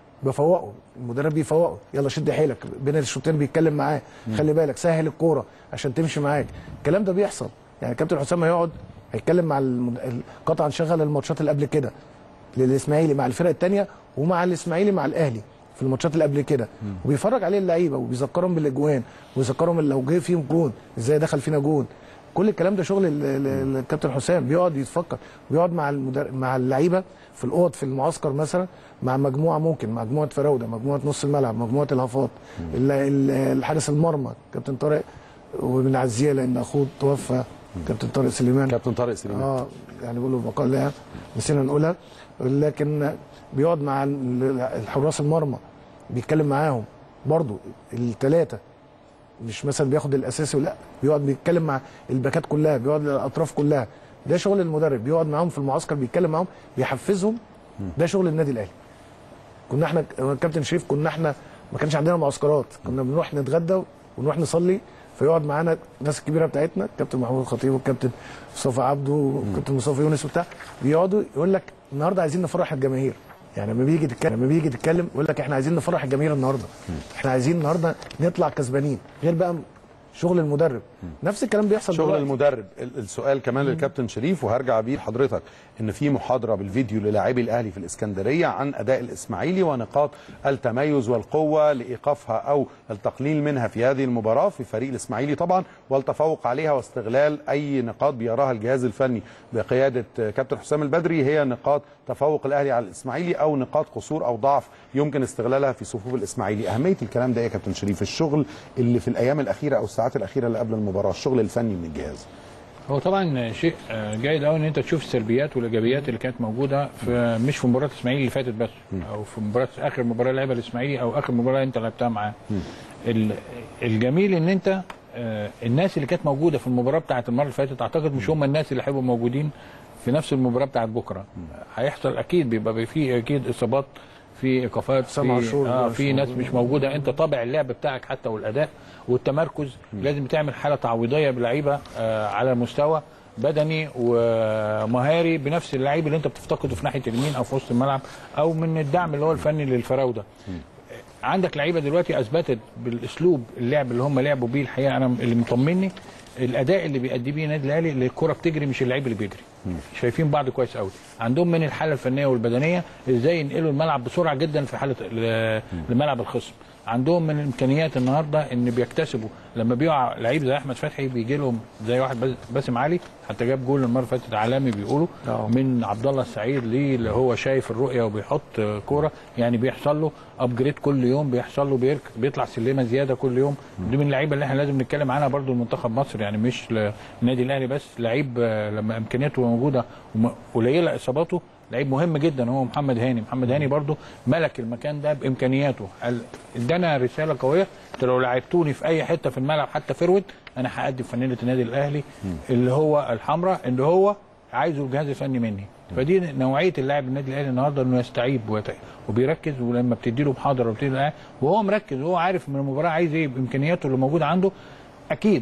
بفوقه المدرب بيفوقه يلا شد حيلك بين الشوطين بيتكلم معاه خلي بالك سهل الكوره عشان تمشي معاك الكلام ده بيحصل يعني كابتن حسام هيقعد هيتكلم مع المد... ال- قطعا شغل الماتشات اللي قبل كده للاسماعيلي مع الفرق الثانيه ومع الاسماعيلي مع الاهلي في الماتشات اللي قبل كده وبيفرج عليه اللعيبه وبيذكرهم بالاجوان ويذكرهم لو جه فيهم جون ازاي دخل فينا جون كل الكلام ده شغل ال- ال- الكابتن حسام بيقعد يتفكر بيقعد مع المدر... مع اللعيبه في الاوض في المعسكر مثلا مع مجموعه ممكن مجموعه فراوده مجموعه نص الملعب مجموعه الهافات ال- ال- الحارس المرمى كابتن طارق ومن عزيه لان اخوه توفى كابتن طارق سليمان كابتن طارق سليمان اه يعني بيقولوا مقال لها نسينا نقولها لكن بيقعد مع ال- الحراس المرمى بيتكلم معاهم برضو الثلاثه مش مثلا بياخد الاساسي لا بيقعد بيتكلم مع الباكات كلها بيقعد الاطراف كلها ده شغل المدرب بيقعد معاهم في المعسكر بيتكلم معاهم بيحفزهم ده شغل النادي الاهلي كنا احنا كابتن شريف كنا احنا ما كانش عندنا معسكرات كنا بنروح نتغدى ونروح نصلي فيقعد معانا الناس الكبيره بتاعتنا كابتن محمود الخطيب والكابتن مصطفى عبده والكابتن مصطفى يونس وبتاع بيقعدوا يقول لك النهارده عايزين نفرح الجماهير يعني لما بيجي تتكلم لما بيجي تتكلم يقول لك احنا عايزين نفرح الجماهير النهارده احنا عايزين النهارده نطلع كسبانين غير بقى شغل المدرب نفس الكلام بيحصل شغل دلوقتي. المدرب ال- السؤال كمان للكابتن شريف وهرجع بيه لحضرتك ان في محاضره بالفيديو للاعبي الاهلي في الاسكندريه عن اداء الاسماعيلي ونقاط التميز والقوه لايقافها او التقليل منها في هذه المباراه في فريق الاسماعيلي طبعا والتفوق عليها واستغلال اي نقاط بيراها الجهاز الفني بقياده كابتن حسام البدري هي نقاط تفوق الاهلي على الاسماعيلي او نقاط قصور او ضعف يمكن استغلالها في صفوف الاسماعيلي اهميه الكلام ده ايه يا كابتن شريف الشغل اللي في الايام الاخيره او الساعات الاخيره اللي قبل المباراه الشغل الفني من الجهاز هو طبعا شيء آه، جيد قوي ان انت تشوف السلبيات والايجابيات اللي كانت موجوده في مش في مباراه الاسماعيلي اللي فاتت بس او في مباراه اخر مباراه لعبها الاسماعيلي او اخر مباراه انت لعبتها معاه ال- الجميل ان انت آه، الناس اللي كانت موجوده في المباراه بتاعت المره اللي فاتت اعتقد مش هم الناس اللي هيبقوا موجودين في نفس المباراه بتاعت بكره هيحصل اكيد بيبقى في اكيد اصابات في ايقافات حسام في عاشور آه مش في ناس موجود. مش موجوده انت طابع اللعب بتاعك حتى والاداء والتمركز لازم تعمل حاله تعويضيه بلعيبه آه على مستوى بدني ومهاري بنفس اللعيب اللي انت بتفتقده في ناحيه اليمين او في وسط الملعب او من الدعم اللي هو الفني للفراوده عندك لعيبه دلوقتي اثبتت بالاسلوب اللعب اللي هم لعبوا بيه الحقيقه انا اللي مطمني الاداء اللي بيأدي بيه النادي الاهلي اللي الكره بتجري مش اللعيب اللي بيجري شايفين بعض كويس قوي عندهم من الحاله الفنيه والبدنيه ازاي ينقلوا الملعب بسرعه جدا في حاله ل- لملعب الخصم عندهم من الامكانيات النهارده ان بيكتسبوا لما بيقع لعيب زي احمد فتحي بيجي لهم زي واحد بس- باسم علي حتى جاب جول المره اللي فاتت عالمي بيقولوا آه. من عبد الله السعيد ليه اللي هو شايف الرؤيه وبيحط كوره يعني بيحصل له ابجريد كل يوم بيحصل له بيرك بيطلع سلمه زياده كل يوم دي من اللعيبه اللي احنا لازم نتكلم عنها برضو المنتخب مصر يعني مش النادي الاهلي بس لعيب آه، لما امكانياته موجوده وم- قليله اصاباته لعيب مهم جدا هو محمد هاني محمد هاني برضو ملك المكان ده بامكانياته قال- ادانا رساله قويه انت لو لعبتوني في اي حته في الملعب حتى فرود انا هادي في فنانه النادي الاهلي اللي هو الحمراء اللي هو عايزه الجهاز الفني مني فدي نوعيه اللاعب النادي الاهلي النهارده انه يستعيب ويت- وبيركز ولما بتدي له محاضره وبتدي له وهو مركز وهو عارف من المباراه عايز ايه بامكانياته اللي موجوده عنده اكيد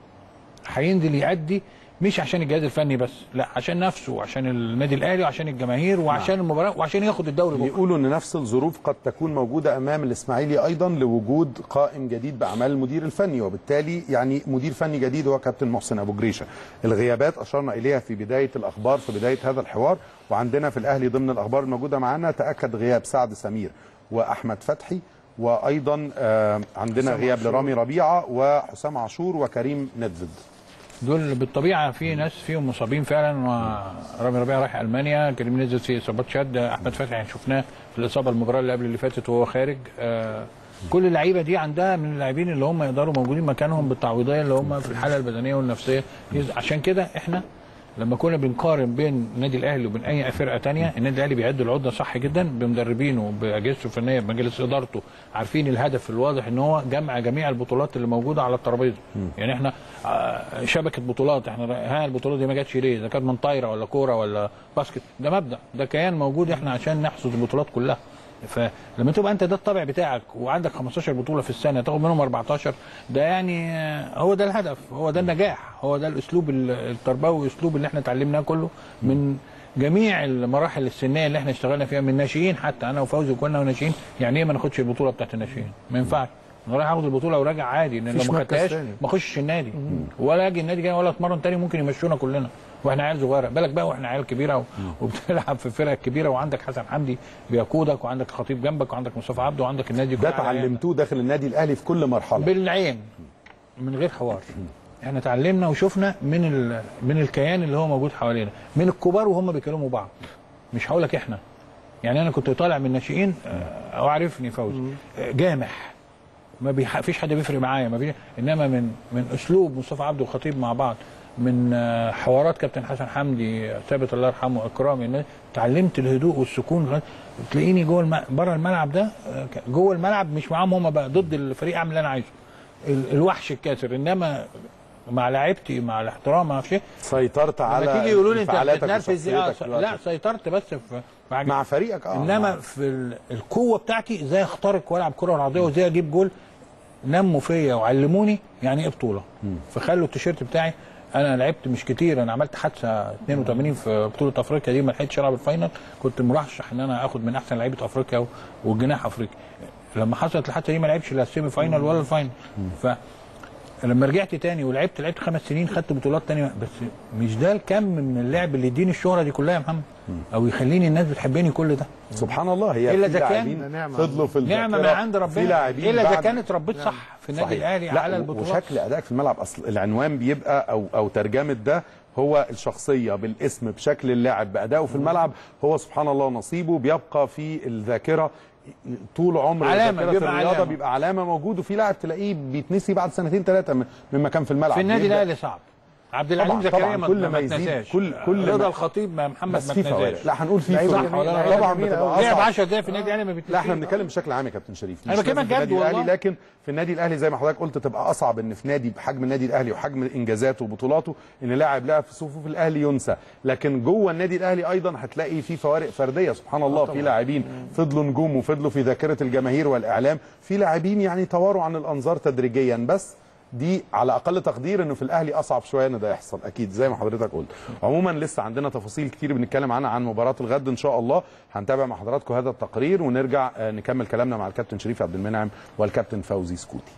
هينزل يأدي مش عشان الجهاز الفني بس لا عشان نفسه وعشان النادي الاهلي وعشان الجماهير وعشان المباراه وعشان ياخد الدوري بكره بيقولوا ان نفس الظروف قد تكون موجوده امام الاسماعيلي ايضا لوجود قائم جديد باعمال المدير الفني وبالتالي يعني مدير فني جديد هو كابتن محسن ابو جريشه الغيابات اشرنا اليها في بدايه الاخبار في بدايه هذا الحوار وعندنا في الاهلي ضمن الاخبار الموجوده معنا تاكد غياب سعد سمير واحمد فتحي وايضا آه، عندنا حسام غياب عاشور. لرامي ربيعه وحسام عاشور وكريم ندفد دول بالطبيعه في ناس فيهم مصابين فعلا ورامي ربيعه رايح المانيا كريم نزل في اصابات شد احمد فتحي شفناه في الاصابه المباراه اللي قبل اللي فاتت وهو خارج آه كل اللعيبه دي عندها من اللاعبين اللي هم يقدروا موجودين مكانهم بالتعويضيه اللي هم في الحاله البدنيه والنفسيه عشان كده احنا لما كنا بنقارن بين النادي الاهلي وبين اي فرقه تانية النادي الاهلي بيعد العده صح جدا بمدربينه باجهزته الفنيه بمجلس ادارته عارفين الهدف الواضح ان هو جمع جميع البطولات اللي موجوده على الترابيزه يعني احنا آه، شبكه بطولات احنا ها البطولات دي ما جاتش ليه اذا كانت من طايره ولا كوره ولا باسكت ده مبدا ده كيان موجود احنا عشان نحصد البطولات كلها فلما تبقى انت ده الطبع بتاعك وعندك 15 بطوله في السنه تاخد منهم 14 ده يعني آه، هو ده الهدف هو ده النجاح هو ده الاسلوب ال- التربوي الاسلوب اللي احنا اتعلمناه كله من جميع المراحل السنيه اللي احنا اشتغلنا فيها من ناشئين حتى انا وفوزي كنا ناشئين يعني ايه ما ناخدش البطوله بتاعت الناشئين ما ينفعش انا رايح اخد البطوله وراجع عادي لان مفيش لو ما مركز خدتهاش تاني. ما اخشش النادي ولا اجي النادي جاي ولا اتمرن تاني ممكن يمشونا كلنا واحنا عيال صغيره بالك بقى واحنا عيال كبيره و... وبتلعب في فرق كبيره وعندك حسن حمدي بيقودك وعندك خطيب جنبك وعندك مصطفى عبده وعندك النادي ده كله على عينك. اتعلمتوه داخل النادي الاهلي في كل مرحله بالعين من غير حوار احنا اتعلمنا وشفنا من ال... من الكيان اللي هو موجود حوالينا من الكبار وهم بيكلموا بعض مش هقول لك احنا يعني انا كنت طالع من الناشئين آه، او عارفني فوزي آه، جامح ما بيح... فيش حد بيفرق معايا ما فيش انما من من اسلوب مصطفى عبده وخطيب مع بعض من آه، حوارات كابتن حسن حمدي ثابت الله يرحمه اكرامي الناس- اتعلمت الهدوء والسكون لغاية- تلاقيني جوه الم... بره الملعب ده آه، ك- جوه الملعب مش معاهم هم بقى ضد الفريق اعمل اللي انا عايزه ال... الوحش الكاسر انما مع لعيبتي مع الاحترام ما اعرفش ايه سيطرت على لما تيجي يقولوا لي انت انفعالاتك بتنرفز إيه؟ وشخصيتك آه، في الوقت لا ده. سيطرت بس في مع مع فريقك اه انما مع- في ال- القوه بتاعتي ازاي اخترق والعب كره عرضيه وازاي اجيب جول نموا فيا وعلموني يعني ايه بطوله فخلوا التيشيرت بتاعي انا لعبت مش كتير انا عملت حادثه 82 في بطوله افريقيا دي ما لحقتش العب الفاينل كنت مرشح ان انا اخد من احسن لعيبه افريقيا والجناح افريقيا لما حصلت الحادثه دي ما لعبش لا السيمي فاينل ولا الفاينل ف لما رجعت تاني ولعبت لعبت خمس سنين خدت بطولات تانية بس مش ده الكم من اللعب اللي يديني الشهره دي كلها يا محمد او يخليني الناس بتحبني كل ده سبحان الله هي إلا في إذا كان لاعبين نعمة. فضلوا في الذاكره نعمه من عند في ربنا لاعبين الا اذا بعد- كانت ربيت صح في النادي صحيح. الاهلي لا على البطولات وشكل ادائك في الملعب اصل العنوان بيبقى او او ترجمه ده هو الشخصيه بالاسم بشكل اللاعب بادائه في الملعب هو سبحان الله نصيبه بيبقى في الذاكره طول عمر علامة، ذاكرة بيبقى الرياضه علامة. بيبقى علامه موجود وفي لاعب تلاقيه بيتنسي بعد سنتين ثلاثه من من مكان في الملعب في النادي بيبدأ- الاهلي صعب عبد العليم طبعاً، زكريا طبعاً، ما كل ما ما يزيد- اتنساش كل- كل رضا ما- الخطيب ما محمد بس ما في فوارق اتنساش لا هنقول في لعيبة فروق. جميلة، طبعا لعيبة طبعا جميلة بتبقى أوي. لعب أصعب. 10 دقايق في النادي الاهلي ما بيتنسيش لا احنا بنتكلم بشكل عام يا كابتن شريف أنا مش بكلمك لازم في النادي جد الاهلي والله. لكن في النادي الاهلي زي ما حضرتك قلت تبقى اصعب ان في نادي بحجم النادي الاهلي وحجم انجازاته وبطولاته ان لاعب لعب في صفوف الاهلي ينسى لكن جوه النادي الاهلي ايضا هتلاقي في فوارق فرديه سبحان الله في لاعبين فضلوا نجوم وفضلوا في ذاكره الجماهير والاعلام في لاعبين يعني تواروا عن الانظار تدريجيا بس دي على اقل تقدير انه في الاهلي اصعب شويه ان ده يحصل اكيد زي ما حضرتك قلت عموما لسه عندنا تفاصيل كتير بنتكلم عنها عن مباراه الغد ان شاء الله هنتابع مع حضراتكم هذا التقرير ونرجع آه، نكمل كلامنا مع الكابتن شريف عبد المنعم والكابتن فوزي سكوتي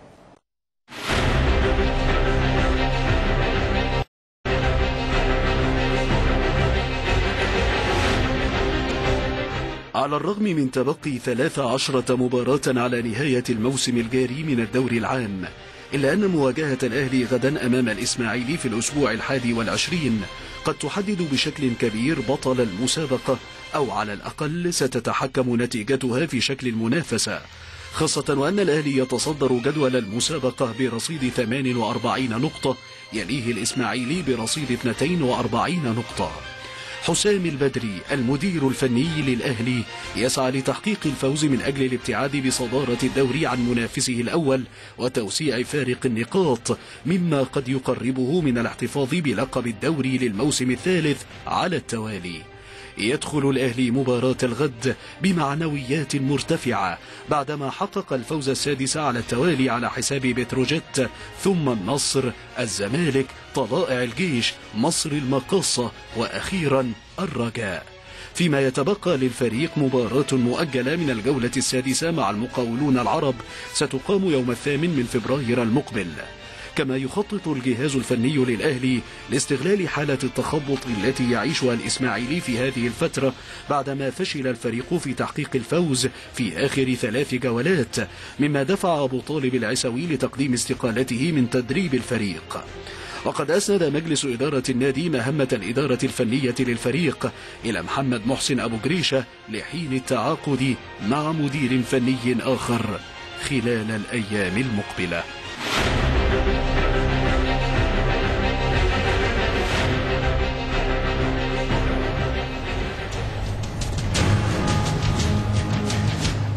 على الرغم من تبقي 13 مباراة على نهاية الموسم الجاري من الدوري العام إلا أن مواجهة الأهلي غدا أمام الإسماعيلي في الأسبوع الحادي والعشرين قد تحدد بشكل كبير بطل المسابقة أو على الأقل ستتحكم نتيجتها في شكل المنافسة خاصة وأن الأهلي يتصدر جدول المسابقة برصيد 48 نقطة يليه الإسماعيلي برصيد 42 نقطة حسام البدري المدير الفني للأهلي يسعى لتحقيق الفوز من أجل الابتعاد بصدارة الدوري عن منافسه الأول وتوسيع فارق النقاط مما قد يقربه من الاحتفاظ بلقب الدوري للموسم الثالث على التوالي يدخل الأهلي مباراة الغد بمعنويات مرتفعة بعدما حقق الفوز السادس على التوالي على حساب بتروجيت ثم النصر الزمالك طلائع الجيش مصر المقاصة وأخيرا الرجاء فيما يتبقى للفريق مباراة مؤجلة من الجولة السادسة مع المقاولون العرب ستقام يوم الثامن من فبراير المقبل كما يخطط الجهاز الفني للأهلي لاستغلال حالة التخبط التي يعيشها الإسماعيلي في هذه الفترة بعدما فشل الفريق في تحقيق الفوز في آخر ثلاث جولات مما دفع أبو طالب العسوي لتقديم استقالته من تدريب الفريق وقد أسند مجلس إدارة النادي مهمة الإدارة الفنية للفريق إلى محمد محسن أبو جريشة لحين التعاقد مع مدير فني آخر خلال الأيام المقبلة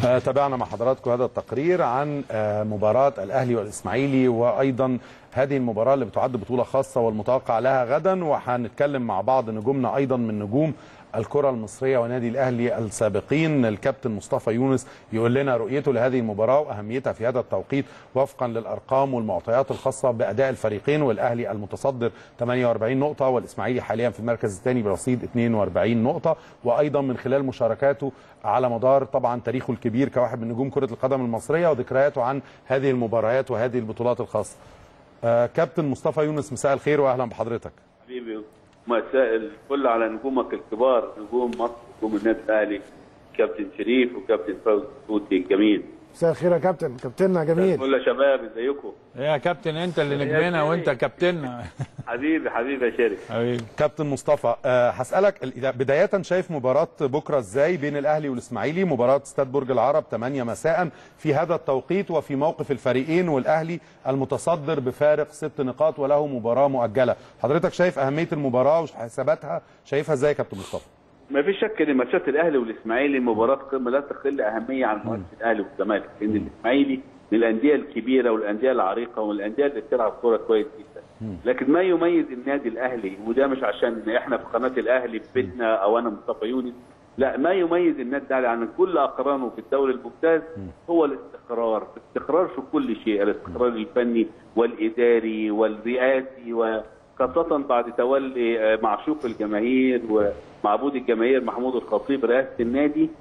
آه، تابعنا مع حضراتكم هذا التقرير عن آه، مباراة الأهلي والإسماعيلي وأيضا هذه المباراة اللي بتعد بطولة خاصة والمتوقع لها غدا وهنتكلم مع بعض نجومنا أيضا من نجوم الكرة المصرية ونادي الأهلي السابقين الكابتن مصطفى يونس يقول لنا رؤيته لهذه المباراة وأهميتها في هذا التوقيت وفقا للأرقام والمعطيات الخاصة بأداء الفريقين والأهلي المتصدر 48 نقطة والإسماعيلي حاليا في المركز الثاني برصيد 42 نقطة وأيضا من خلال مشاركاته على مدار طبعا تاريخه الكبير كواحد من نجوم كرة القدم المصرية وذكرياته عن هذه المباريات وهذه البطولات الخاصة آه، كابتن مصطفى يونس مساء الخير وأهلا بحضرتك حبيبي مساء الفل على نجومك الكبار نجوم مصر نجوم النادي الاهلي كابتن شريف وكابتن فوزي الصوتي الجميل مساء الخير يا كابتن كابتننا جميل كل يا شباب ازيكم يا كابتن انت اللي نجمنا وانت كابتننا حبيبي حبيبي يا شريف حبيبي كابتن مصطفى أه هسألك ال- إذا بداية شايف مباراة بكرة ازاي بين الأهلي والإسماعيلي مباراة استاد برج العرب 8 مساء في هذا التوقيت وفي موقف الفريقين والأهلي المتصدر بفارق ست نقاط وله مباراة مؤجلة حضرتك شايف أهمية المباراة وحساباتها شايفها ازاي يا كابتن مصطفى ما فيش شك ان ماتشات الاهلي والاسماعيلي مباراه قمه لا تقل اهميه عن ماتش الاهلي والزمالك لان الاسماعيلي من الانديه الكبيره والانديه العريقه والانديه اللي بتلعب كوره كويس جدا لكن ما يميز النادي الاهلي وده مش عشان احنا في قناه الاهلي في بيتنا او انا مصطفى يونس لا ما يميز النادي الاهلي عن كل اقرانه في الدوري الممتاز هو الاستقرار الاستقرار في كل شيء الاستقرار الفني والاداري والرئاسي و خاصة بعد تولي آه، معشوق الجماهير ومعبود الجماهير محمود الخطيب رئاسة النادي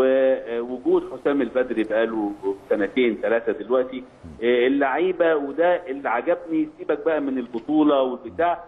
ووجود حسام البدري بقاله سنتين ثلاثة دلوقتي آه، اللعيبة وده اللي عجبني سيبك بقى من البطولة والبتاع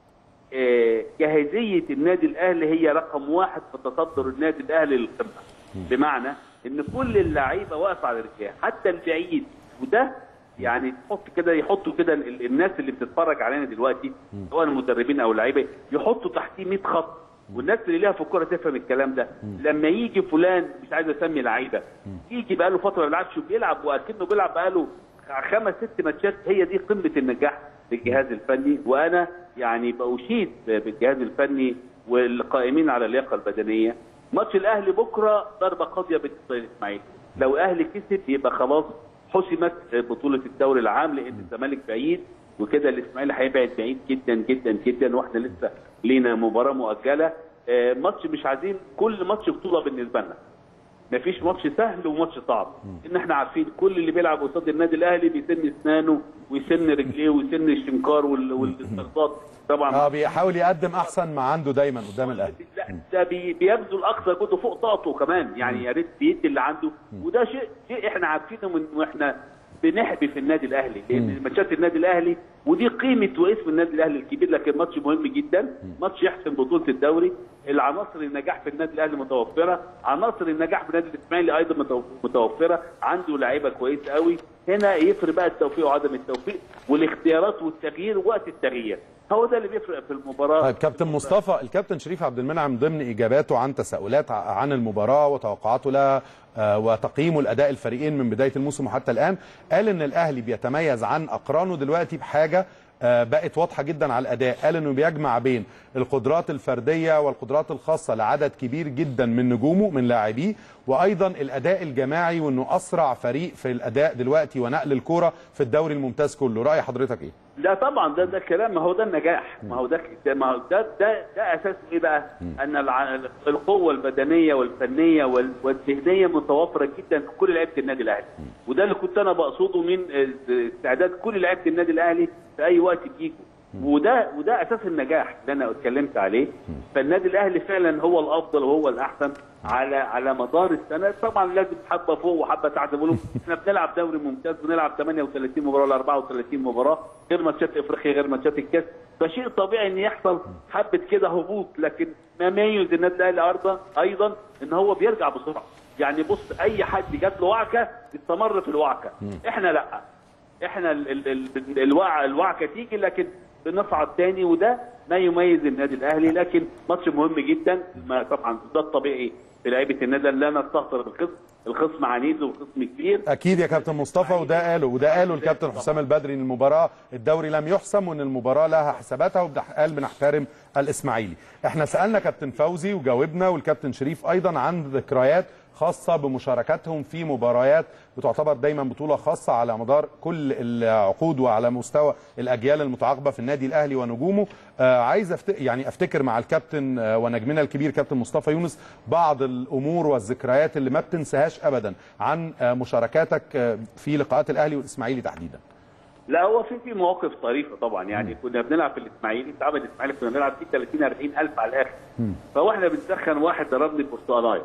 آه، جاهزية النادي الأهلي هي رقم واحد في تصدر النادي الأهلي للقمة بمعنى إن كل اللعيبة واقفة على رجليها حتى البعيد وده يعني تحط كده يحطوا كده ال- الناس اللي بتتفرج علينا دلوقتي سواء المدربين او اللعيبه يحطوا تحتيه 100 خط والناس اللي ليها في الكوره تفهم الكلام ده لما يجي فلان مش عايز اسمي لعيبه يجي بقاله فتره ما بيلعبش وبيلعب واكنه بيلعب بقاله خمس ست ماتشات هي دي قمه النجاح للجهاز الفني وانا يعني بأشيد بالجهاز الفني والقائمين على اللياقه البدنيه ماتش الاهلي بكره ضربه قاضيه بالنسبه للاسماعيلي لو الاهلي كسب يبقى خلاص حسمت بطوله الدوري العام لان الزمالك بعيد وكده الاسماعيلي هيبعد بعيد جدا جدا جدا واحنا لسه لينا مباراه مؤجله آه، ماتش مش عايزين كل ماتش بطوله بالنسبه لنا مفيش ماتش سهل وماتش صعب ان احنا عارفين كل اللي بيلعب قصاد النادي الاهلي بيسن اسنانه ويسن رجليه ويسن الشنكار وال- والاسترضاد طبعا اه بيحاول يقدم أحسن ما عنده دايما قدام الأهلي لا ده بي- بيبذل اقصى جهده فوق طاقته كمان يعني يا ريت بيدي اللي عنده وده شيء شيء احنا عارفينه من واحنا بنحبي في النادي الاهلي لان ماتشات النادي الاهلي ودي قيمه واسم النادي الاهلي الكبير لكن ماتش مهم جدا ماتش يحسم بطوله الدوري العناصر النجاح في النادي الاهلي متوفره عناصر النجاح في النادي الاسماعيلي ايضا متو- متوفره عنده لعيبه كويسه قوي هنا يفرق بقى التوفيق وعدم التوفيق والاختيارات والتغيير وقت التغيير هو ده اللي بيفرق في المباراه طيب كابتن مصطفى الكابتن شريف عبد المنعم ضمن اجاباته عن تساؤلات ع- عن المباراه وتوقعاته لها آه، وتقييمه لاداء الفريقين من بدايه الموسم وحتى الان قال ان الاهلي بيتميز عن اقرانه دلوقتي بحاجه آه، بقت واضحه جدا على الاداء قال انه بيجمع بين القدرات الفرديه والقدرات الخاصه لعدد كبير جدا من نجومه من لاعبيه وايضا الاداء الجماعي وانه اسرع فريق في الاداء دلوقتي ونقل الكوره في الدوري الممتاز كله راي حضرتك ايه لا طبعا ده ده كلام ما هو ده النجاح ما هو ده ده- ما هو ده ده, ده اساس ايه بقى؟ ان الع- القوه البدنيه والفنيه وال- والذهنيه متوفره جدا في كل لعيبه النادي الاهلي وده اللي كنت انا بقصده من استعداد كل لعيبه النادي الاهلي في اي وقت بيجوا وده وده اساس النجاح اللي انا اتكلمت عليه فالنادي الاهلي فعلا هو الافضل وهو الاحسن على على مدار السنه طبعا لازم حبه فوق وحبه تحت بقول احنا بنلعب دوري ممتاز بنلعب 38 مباراه ولا 34 مباراه غير ماتشات افريقيا غير ماتشات الكاس فشيء طبيعي ان يحصل حبه كده هبوط لكن ما يميز النادي الاهلي ايضا ايضا ان هو بيرجع بسرعه يعني بص اي حد جات له وعكه استمر في الوعكه احنا لا احنا ال ال ال الوع الوعكه تيجي لكن بنصعد تاني وده ما يميز النادي الاهلي لكن ماتش مهم جدا ما طبعا ده الطبيعي في لعيبه النادي لا نستهتر بالخصم الخصم عنيد والخصم كبير اكيد يا كابتن مصطفى وده قاله وده قاله الكابتن حسام البدري ان المباراه الدوري لم يحسم وان المباراه لها حساباتها وقال بنحترم الاسماعيلي احنا سالنا كابتن فوزي وجاوبنا والكابتن شريف ايضا عن ذكريات خاصه بمشاركتهم في مباريات بتعتبر دايما بطوله خاصه على مدار كل العقود وعلى مستوى الاجيال المتعاقبه في النادي الاهلي ونجومه آه عايز أفت... يعني افتكر مع الكابتن آه ونجمنا الكبير كابتن مصطفى يونس بعض الامور والذكريات اللي ما بتنساهاش ابدا عن آه مشاركاتك آه في لقاءات الاهلي والاسماعيلي تحديدا لا هو في في مواقف طريفه طبعا يعني كنا بنلعب في الاسماعيلي انت عارف الاسماعيلي كنا بنلعب فيه 30 40 الف على الاخر فواحنا بنسخن واحد ضربني ببرتقالايه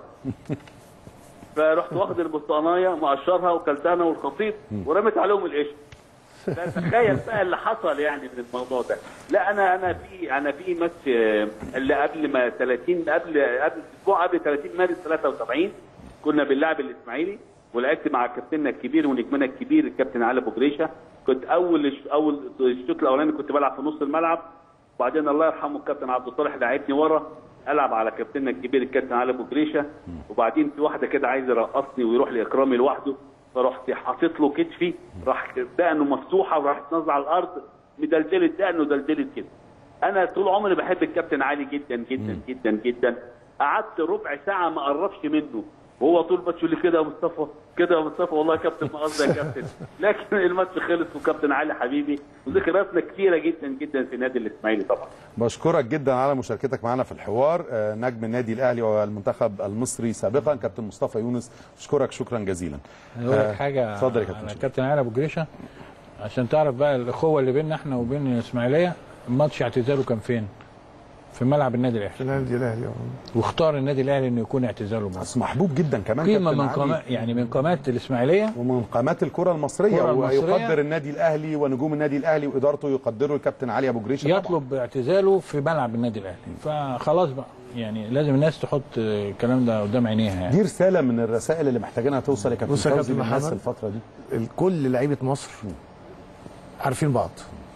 فرحت واخد البرتقانايه مقشرها وكلتها انا والخطيب ورميت عليهم القشر تخيل بقى اللي حصل يعني من الموضوع ده لا انا انا في انا في ماتش آه، اللي قبل ما 30 قبل قبل اسبوع قبل 30 مارس 73 كنا بنلعب الاسماعيلي ولعبت مع كابتننا الكبير ونجمنا الكبير الكابتن علي ابو جريشه كنت اول اول الشوط الاولاني كنت بلعب في نص الملعب وبعدين الله يرحمه الكابتن عبد الصالح لعبني ورا العب على كابتننا الكبير الكابتن علي ابو جريشه وبعدين في واحده كده عايز يرقصني ويروح لاكرامي لوحده فرحت حاطط له كتفي راح دقنه مفتوحه وراح نازله على الارض مدلدله دقنه دلدلت كده انا طول عمري بحب الكابتن علي جدا جدا جدا جدا قعدت ربع ساعه ما قربش منه وهو طول الماتش يقول لي كده يا مصطفى كده يا مصطفى والله يا كابتن ما قصدي يا كابتن لكن الماتش خلص وكابتن علي حبيبي وذكرياتنا كثيره جدا جدا في نادي الاسماعيلي طبعا بشكرك جدا على مشاركتك معنا في الحوار آه، نجم النادي الاهلي والمنتخب المصري سابقا كابتن مصطفى يونس اشكرك شكرا جزيلا اقول آه، لك حاجه اتفضل يا كابتن على شريف. كابتن علي ابو جريشه عشان تعرف بقى الاخوه اللي بيننا احنا وبين الاسماعيليه الماتش اعتزاله كان فين؟ في ملعب النادي الاهلي في النادي الاهلي آه. واختار النادي الاهلي انه يكون اعتزاله مصر بس محبوب جدا كمان قيمه كابتن من علي. قامات يعني من قامات الاسماعيليه ومن قامات الكره المصريه الكرة المصرية. ويقدر النادي الاهلي ونجوم النادي الاهلي وادارته يقدروا الكابتن علي ابو جريشه طبعاً. يطلب اعتزاله في ملعب النادي الاهلي فخلاص بقى يعني لازم الناس تحط الكلام ده قدام عينيها يعني دي رساله من الرسائل اللي محتاجينها توصل يا كابتن بص يا فوزي كابتن للناس محمد. الفتره دي ال- كل لعيبه مصر عارفين بعض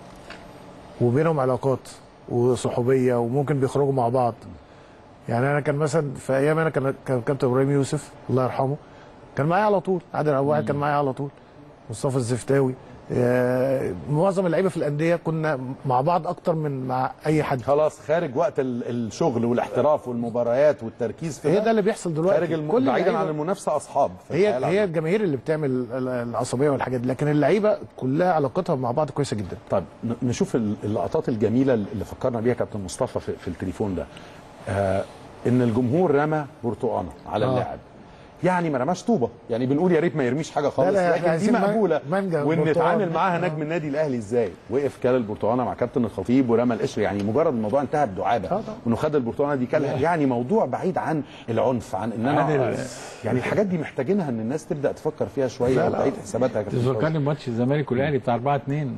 وبينهم علاقات وصحوبيه وممكن بيخرجوا مع بعض يعني انا كان مثلا في ايام انا كان كان كابتن ابراهيم يوسف الله يرحمه كان معايا على طول عادل ابو واحد كان معايا على طول مصطفى الزفتاوي آه، معظم اللعيبه في الانديه كنا مع بعض اكتر من مع اي حد خلاص خارج وقت ال- الشغل والاحتراف والمباريات والتركيز في هي ده اللي بيحصل دلوقتي خارج الم... كل بعيدا اللعيبة- عن المنافسه اصحاب في الحياة هي العامة. هي الجماهير اللي بتعمل ال- العصبيه والحاجات دي لكن اللعيبه كلها علاقتها مع بعض كويسه جدا طيب ن- نشوف ال- اللقطات الجميله اللي فكرنا بيها كابتن مصطفى في, في التليفون ده آه ان الجمهور رمى برتقانه على آه. اللاعب يعني ما رماش طوبه يعني بنقول يا ريت ما يرميش حاجه خالص لا، إحنا لكن دي عايزين من- مقبوله مانجا وان برتقان. نتعامل معاها آه. نجم النادي الاهلي ازاي وقف كل البرتقانه مع كابتن الخطيب ورمى القشر يعني مجرد الموضوع انتهى بدعابه طبعا. وانه خد البرتقانه دي كلها يعني موضوع بعيد عن العنف عن ان انا عن ال- يعني الحاجات دي محتاجينها ان الناس تبدا تفكر فيها شويه لا، لا. وتعيد حساباتها يا كابتن فوزي. تذكرني ماتش الزمالك والاهلي بتاع 4 2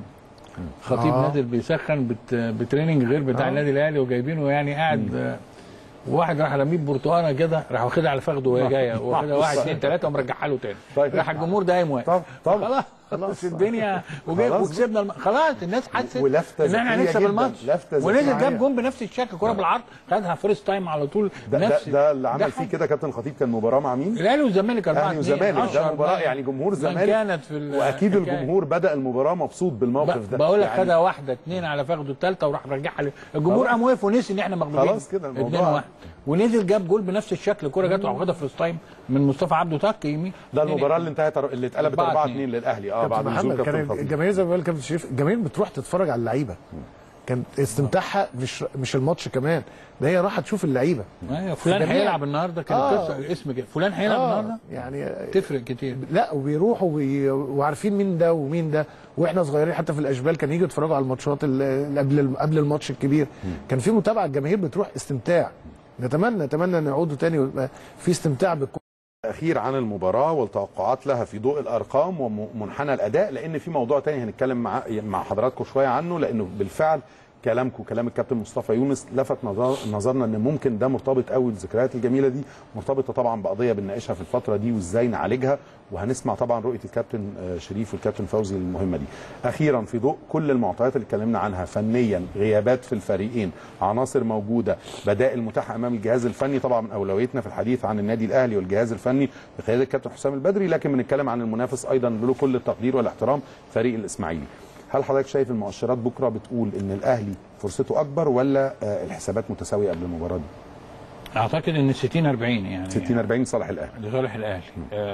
خطيب آه. نازل بيسخن بت... بتريننج غير بتاع آه. النادي الاهلي وجايبينه يعني قاعد آه، واحد راح رميه برتقانه كده راح واخدها على فخده وهي جايه واخدها واحد اثنين ثلاثه ومرجعها له تاني طيب. راح الجمهور ده قايم واقف طب طب خلاص خلاص الدنيا وجايب خلاص. وكسبنا الم... خلاص الناس حست ولفتة ان احنا ذكية هنكسب جداً. الماتش لفتة ذكية. ونزل جاب جون بنفس الشكل كره بالعرض خدها فيرست تايم على طول ده, ده, نفس ده اللي عمل حاجة. فيه كده كابتن الخطيب كان مباراه مع مين؟ الاهلي والزمالك 4 اهلي وزمالك ده مباراه يعني جمهور الزمالك كانت في ال- واكيد الحكاية. الجمهور بدا المباراه مبسوط بالموقف ده بقول لك يعني خدها واحده اثنين على فخده الثالثه وراح رجعها ل- الجمهور خلاص. قام وقف ونسي ان احنا مغلوبين خلاص كده الموضوع- 2 1 ونزل جاب جول بنفس الشكل الكره جت وراح واخدها فيرست تايم من مصطفى عبده تك يمين ده المباراه اللي انتهت اللي اتقلبت 4 4 2 للاهلي اه كابتن بعد نزول محمد كابتن كان الخطيب الجماهير زي ما قال كابتن شريف الجماهير بتروح تتفرج على اللعيبه كان استمتاعها مش مش الماتش كمان ده هي راحه تشوف اللعيبه أيوة، فلان جميع- هيلعب النهارده كان آه. قصه اسم كده فلان هيلعب اه النهارده يعني تفرق كتير لا وبيروحوا وبي... وعارفين مين ده ومين ده واحنا صغيرين حتى في الاشبال كان يجوا يتفرجوا على الماتشات اللي قبل قبل الماتش الكبير كان في متابعه الجماهير بتروح استمتاع نتمنى نتمنى ان يعودوا تاني ويبقى في استمتاع بالكوره الاخير عن المباراه والتوقعات لها في ضوء الارقام ومنحنى الاداء لان في موضوع تاني هنتكلم مع مع حضراتكم شويه عنه لانه بالفعل كلامكم كلام الكابتن مصطفى يونس لفت نظر نظرنا ان ممكن ده مرتبط قوي بالذكريات الجميله دي مرتبطه طبعا بقضيه بنناقشها في الفتره دي وازاي نعالجها وهنسمع طبعا رؤيه الكابتن آه، شريف والكابتن فوزي للمهمه دي. اخيرا في ضوء كل المعطيات اللي اتكلمنا عنها فنيا غيابات في الفريقين عناصر موجوده بدائل متاحه امام الجهاز الفني طبعا من اولويتنا في الحديث عن النادي الاهلي والجهاز الفني بقياده الكابتن حسام البدري لكن بنتكلم عن المنافس ايضا له كل التقدير والاحترام فريق الاسماعيلي. هل حضرتك شايف المؤشرات بكره بتقول ان الاهلي فرصته اكبر ولا آه، الحسابات متساويه قبل المباراه دي؟ اعتقد ان 60 40 يعني 60 40 صالح الاهلي لصالح الاهلي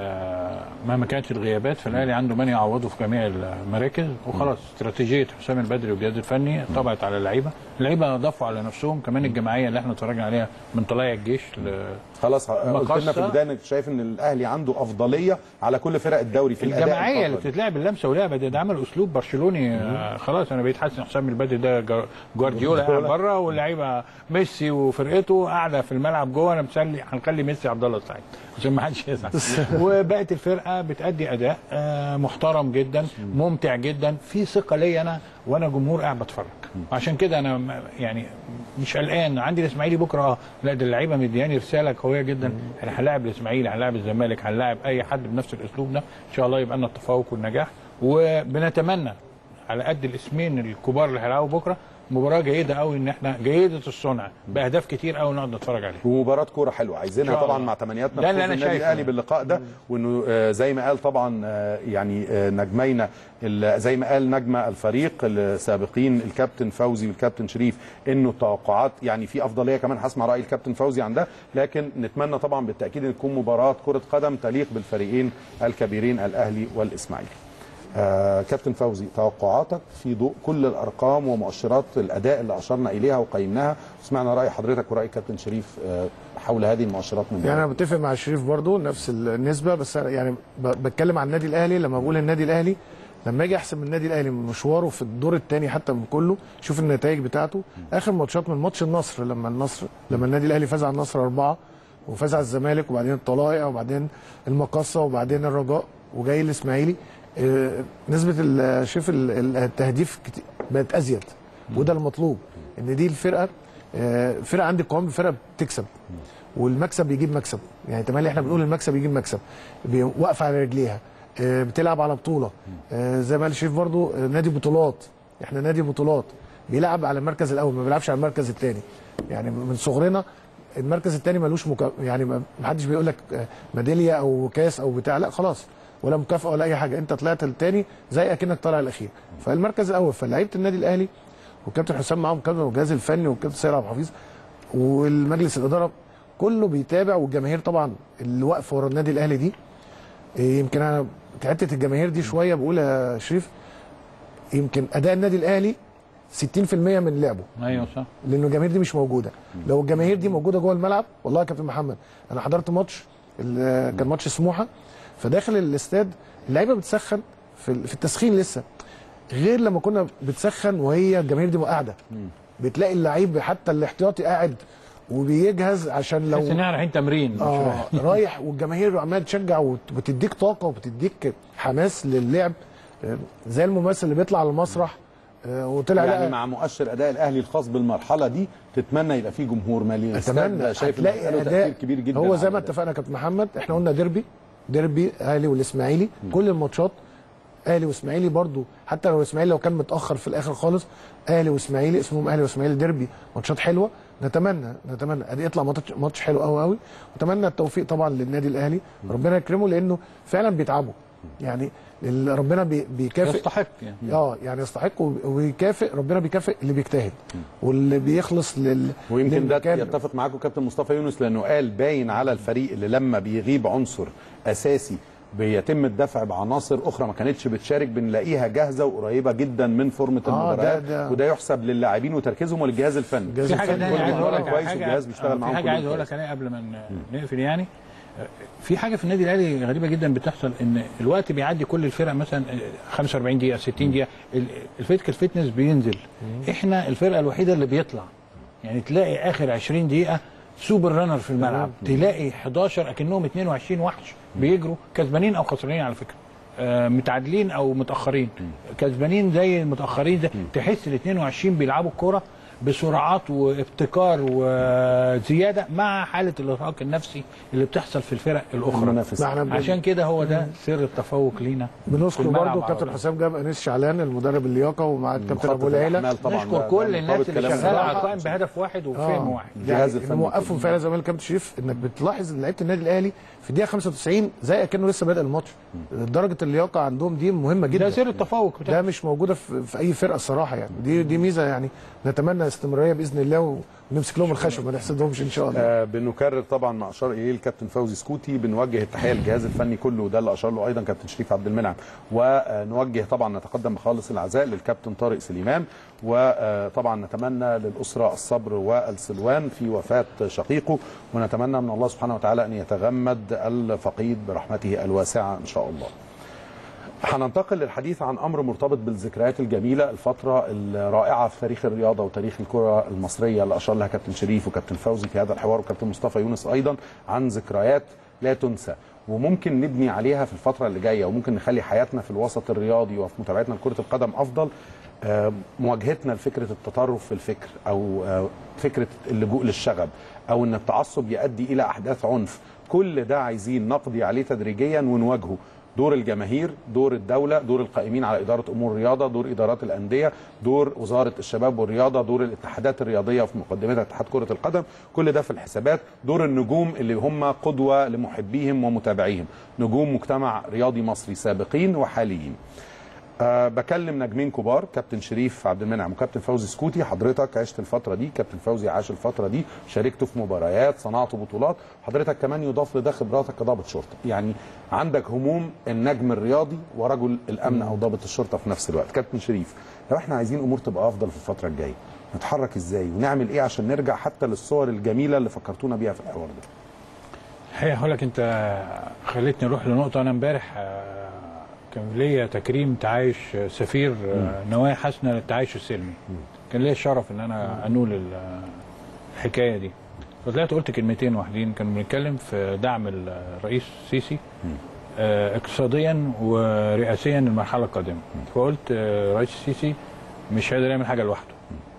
آه مهما كانت الغيابات فالاهلي عنده من يعوضه في جميع المراكز وخلاص استراتيجيه حسام البدري والجهاز الفني طبعت على اللعيبه اللعيبه ضافوا على نفسهم كمان الجماعيه اللي احنا اتفرجنا عليها من طلائع الجيش ل... خلاص قلت لنا في مقصة. البدايه انك شايف ان الاهلي عنده افضليه على كل فرق الدوري في الاداء الجماعيه اللي الفترة دي. بتتلعب اللمسه ولعبه ده, ده عمل اسلوب برشلوني آه خلاص انا بقيت حاسس ان حسام البدري ده جا- جوارديولا قاعد بره واللعيبه ميسي وفرقته قاعده في الملعب جوه انا مسلي هنخلي ميسي عبد الله السعيد عشان ما حدش يزعل وبقت الفرقه بتادي اداء آه محترم جدا ممتع جدا في ثقه ليا انا وانا جمهور قاعد بتفرج عشان كده انا م- يعني مش قلقان عندي الاسماعيلي بكره اه لا ده اللعيبه مدياني رساله قويه جدا احنا هنلاعب الاسماعيلي هنلاعب الزمالك هنلاعب اي حد بنفس الاسلوب ده ان شاء الله يبقى لنا التفوق والنجاح وبنتمنى على قد الاسمين الكبار اللي هيلعبوا بكره مباراه جيده قوي ان احنا جيده الصنع باهداف كتير قوي نقعد نتفرج عليها ومباراة كورة حلوة عايزينها إن شاء طبعا الله. مع تمنياتنا ده بفوز اللي أنا النادي شايفه. الاهلي باللقاء ده وانه آه، زي ما قال طبعا آه، يعني آه، نجمينا ال- زي ما قال نجم الفريق السابقين الكابتن فوزي والكابتن شريف انه التوقعات يعني في افضليه كمان هسمع راي الكابتن فوزي عن ده لكن نتمنى طبعا بالتاكيد ان تكون مباراه كره قدم تليق بالفريقين الكبيرين الاهلي والاسماعيلي. آه كابتن فوزي توقعاتك في ضوء كل الارقام ومؤشرات الاداء اللي اشرنا اليها وقيمناها وسمعنا راي حضرتك وراي كابتن شريف آه حول هذه المؤشرات من يعني انا بتفق مع شريف برضو نفس النسبه بس أنا يعني ب- بتكلم عن النادي الاهلي لما بقول النادي الاهلي لما اجي احسب النادي الاهلي من مشواره في الدور الثاني حتى من كله شوف النتائج بتاعته اخر ماتشات من ماتش النصر لما النصر لما النادي الاهلي فاز على النصر اربعه وفاز على الزمالك وبعدين الطلائع وبعدين المقصه وبعدين الرجاء وجاي الاسماعيلي آه، نسبه ال- شوف ال- ال- التهديف كت- بقت ازيد وده المطلوب ان دي الفرقه آه، فرقه عندك قوام فرقه بتكسب والمكسب بيجيب مكسب يعني تملي احنا بنقول المكسب يجيب مكسب بي- واقفه على رجليها آه، بتلعب على بطوله آه، زي ما قال شريف برضو آه، نادي بطولات احنا نادي بطولات بيلعب على المركز الاول ما بيلعبش على المركز الثاني يعني من صغرنا المركز الثاني ملوش مكا... يعني ما ما حدش بيقول لك آه، ميداليه او كاس او بتاع لا خلاص ولا مكافاه ولا اي حاجه انت طلعت الثاني زي اكنك طالع الاخير فالمركز الاول فلعيبه النادي الاهلي والكابتن حسام معاهم كابتن والجهاز الفني والكابتن سيد عبد الحفيظ والمجلس الاداره كله بيتابع والجماهير طبعا اللي واقفه ورا النادي الاهلي دي إيه، يمكن انا حته الجماهير دي شويه بقول يا شريف يمكن اداء النادي الاهلي 60% من لعبه ايوه صح لان الجماهير دي مش موجوده لو الجماهير دي موجوده جوه الملعب والله يا كابتن محمد انا حضرت ماتش ال- كان ماتش سموحه فداخل الاستاد اللعيبه بتسخن في ال- في التسخين لسه غير لما كنا بتسخن وهي الجماهير دي قاعده بتلاقي اللعيب حتى الاحتياطي قاعد وبيجهز عشان تحس ان لو احنا رايحين تمرين مش اه رايح والجماهير عماله تشجع وت- وتديك طاقه وبتديك حماس للعب آه، زي الممثل اللي بيطلع على المسرح آه، وطلع يعني لقى- مع مؤشر اداء الاهلي الخاص بالمرحله دي تتمنى يبقى فيه جمهور مالي الاستاد ده اتمنى شايف إنه هتلاقي له اداء تاثير كبير جدا هو زي على ما الأداء. اتفقنا يا كابتن محمد احنا قلنا ديربي ديربي اهلي والاسماعيلي كل الماتشات اهلي واسماعيلي برضو حتى لو الاسماعيلي لو كان متاخر في الاخر خالص اهلي واسماعيلي اسمهم اهلي واسماعيلي ديربي ماتشات حلوه نتمنى نتمنى ادي يطلع ماتش ماتش حلو قوي قوي واتمنى التوفيق طبعا للنادي الاهلي ربنا يكرمه لانه فعلا بيتعبوا يعني ال- ربنا بي- بيكافئ يستحق يعني اه يعني يستحق وب- ويكافئ ربنا بيكافئ اللي بيجتهد واللي بيخلص لل ويمكن ده للمكان. يتفق معاكم كابتن مصطفى يونس لانه قال باين على الفريق اللي لما بيغيب عنصر اساسي بيتم الدفع بعناصر اخرى ما كانتش بتشارك بنلاقيها جاهزه وقريبه جدا من فورمه آه، ده- المباريات ده- وده يحسب للاعبين وتركيزهم وللجهاز الفني الجهاز في حاجه الفني ثانيه كل عايز اقول مرة لك على كويس حاجه والجهاز بيشتغل آه، معاهم في حاجه كلهم عايز اقول كويس. لك عليها قبل ما ن- نقفل يعني آه، في حاجه في النادي الاهلي غريبه جدا بتحصل ان الوقت بيعدي كل الفرق مثلا آه، 45 دقيقه 60 دقيقه ال- الفيزيكال فيتنس بينزل احنا الفرقه الوحيده اللي بيطلع يعني تلاقي اخر 20 دقيقه سوبر رانر في الملعب تلاقي 11 اكنهم 22 وحش بيجروا كسبانين او خسرانين على فكره آه، متعادلين او متاخرين كسبانين زي المتاخرين ده تحس ال 22 بيلعبوا الكوره بسرعات وابتكار وزياده مع حاله الارهاق النفسي اللي بتحصل في الفرق الاخرى المنافسة. ما احنا بن- عشان كده هو ده سر التفوق لينا في بنشكر الملعب برضو على كابتن طول. حسام جاب انيس شعلان المدرب اللياقه ومع الكابتن مخطط ابو العيله الأحمال طبعا نشكر ده- كل ده الناس مرتبط اللي كلام شغاله الصراحة. على قائم بهدف واحد وفهم واحد الجهاز يعني الفني موقفهم كله. فعلا زي ما قال الكابتن شريف انك بتلاحظ ان لعيبه النادي الاهلي في الدقيقه 95 زي اكنه لسه بادئ الماتش درجه اللياقه عندهم دي مهمه ده جدا سر التفوق ده بتاعنا مش موجوده في, في اي فرقه الصراحه يعني دي دي ميزه يعني نتمنى استمراريه باذن الله ونمسك لهم الخشب ما نحسدهمش ان شاء الله آه بنكرر طبعا ما اشار اليه الكابتن فوزي سكوتي بنوجه التحيه للجهاز الفني كله وده اللي اشار له ايضا كابتن شريف عبد المنعم ونوجه طبعا نتقدم بخالص العزاء للكابتن طارق سليمان وطبعا نتمنى للاسره الصبر والسلوان في وفاه شقيقه ونتمنى من الله سبحانه وتعالى ان يتغمد الفقيد برحمته الواسعه ان شاء الله. هننتقل للحديث عن امر مرتبط بالذكريات الجميله الفتره الرائعه في تاريخ الرياضه وتاريخ الكره المصريه اللي اشار لها كابتن شريف وكابتن فوزي في هذا الحوار وكابتن مصطفى يونس ايضا عن ذكريات لا تنسى وممكن نبني عليها في الفتره اللي جايه وممكن نخلي حياتنا في الوسط الرياضي وفي متابعتنا لكره القدم افضل آه، مواجهتنا لفكره التطرف في الفكر او آه، فكره اللجوء للشغب او ان التعصب يؤدي الى احداث عنف كل ده عايزين نقضي عليه تدريجيا ونواجهه دور الجماهير دور الدولة دور القائمين على إدارة أمور الرياضة دور إدارات الأندية دور وزارة الشباب والرياضة دور الاتحادات الرياضية وفي مقدمتها اتحاد كرة القدم كل ده في الحسابات دور النجوم اللي هم قدوة لمحبيهم ومتابعيهم نجوم مجتمع رياضي مصري سابقين وحاليين أه بكلم نجمين كبار كابتن شريف عبد المنعم وكابتن فوزي سكوتي حضرتك عشت الفتره دي كابتن فوزي عاش الفتره دي شاركته في مباريات صنعته بطولات حضرتك كمان يضاف لده خبراتك كضابط شرطه يعني عندك هموم النجم الرياضي ورجل الامن او ضابط الشرطه في نفس الوقت كابتن شريف لو احنا عايزين امور تبقى افضل في الفتره الجايه نتحرك ازاي ونعمل ايه عشان نرجع حتى للصور الجميله اللي فكرتونا بيها في الحوار ده الحقيقه هقول لك انت خليتني اروح لنقطه انا امبارح آه، كان ليا تكريم تعايش آه، سفير آه، نوايا حسنه للتعايش السلمي كان ليا الشرف ان انا انول ال- الحكايه دي فطلعت قلت كلمتين واحدين كانوا بنتكلم في دعم الرئيس السيسي آه، اقتصاديا ورئاسيا المرحله القادمه فقلت آه، رئيس السيسي مش هيقدر يعمل حاجه لوحده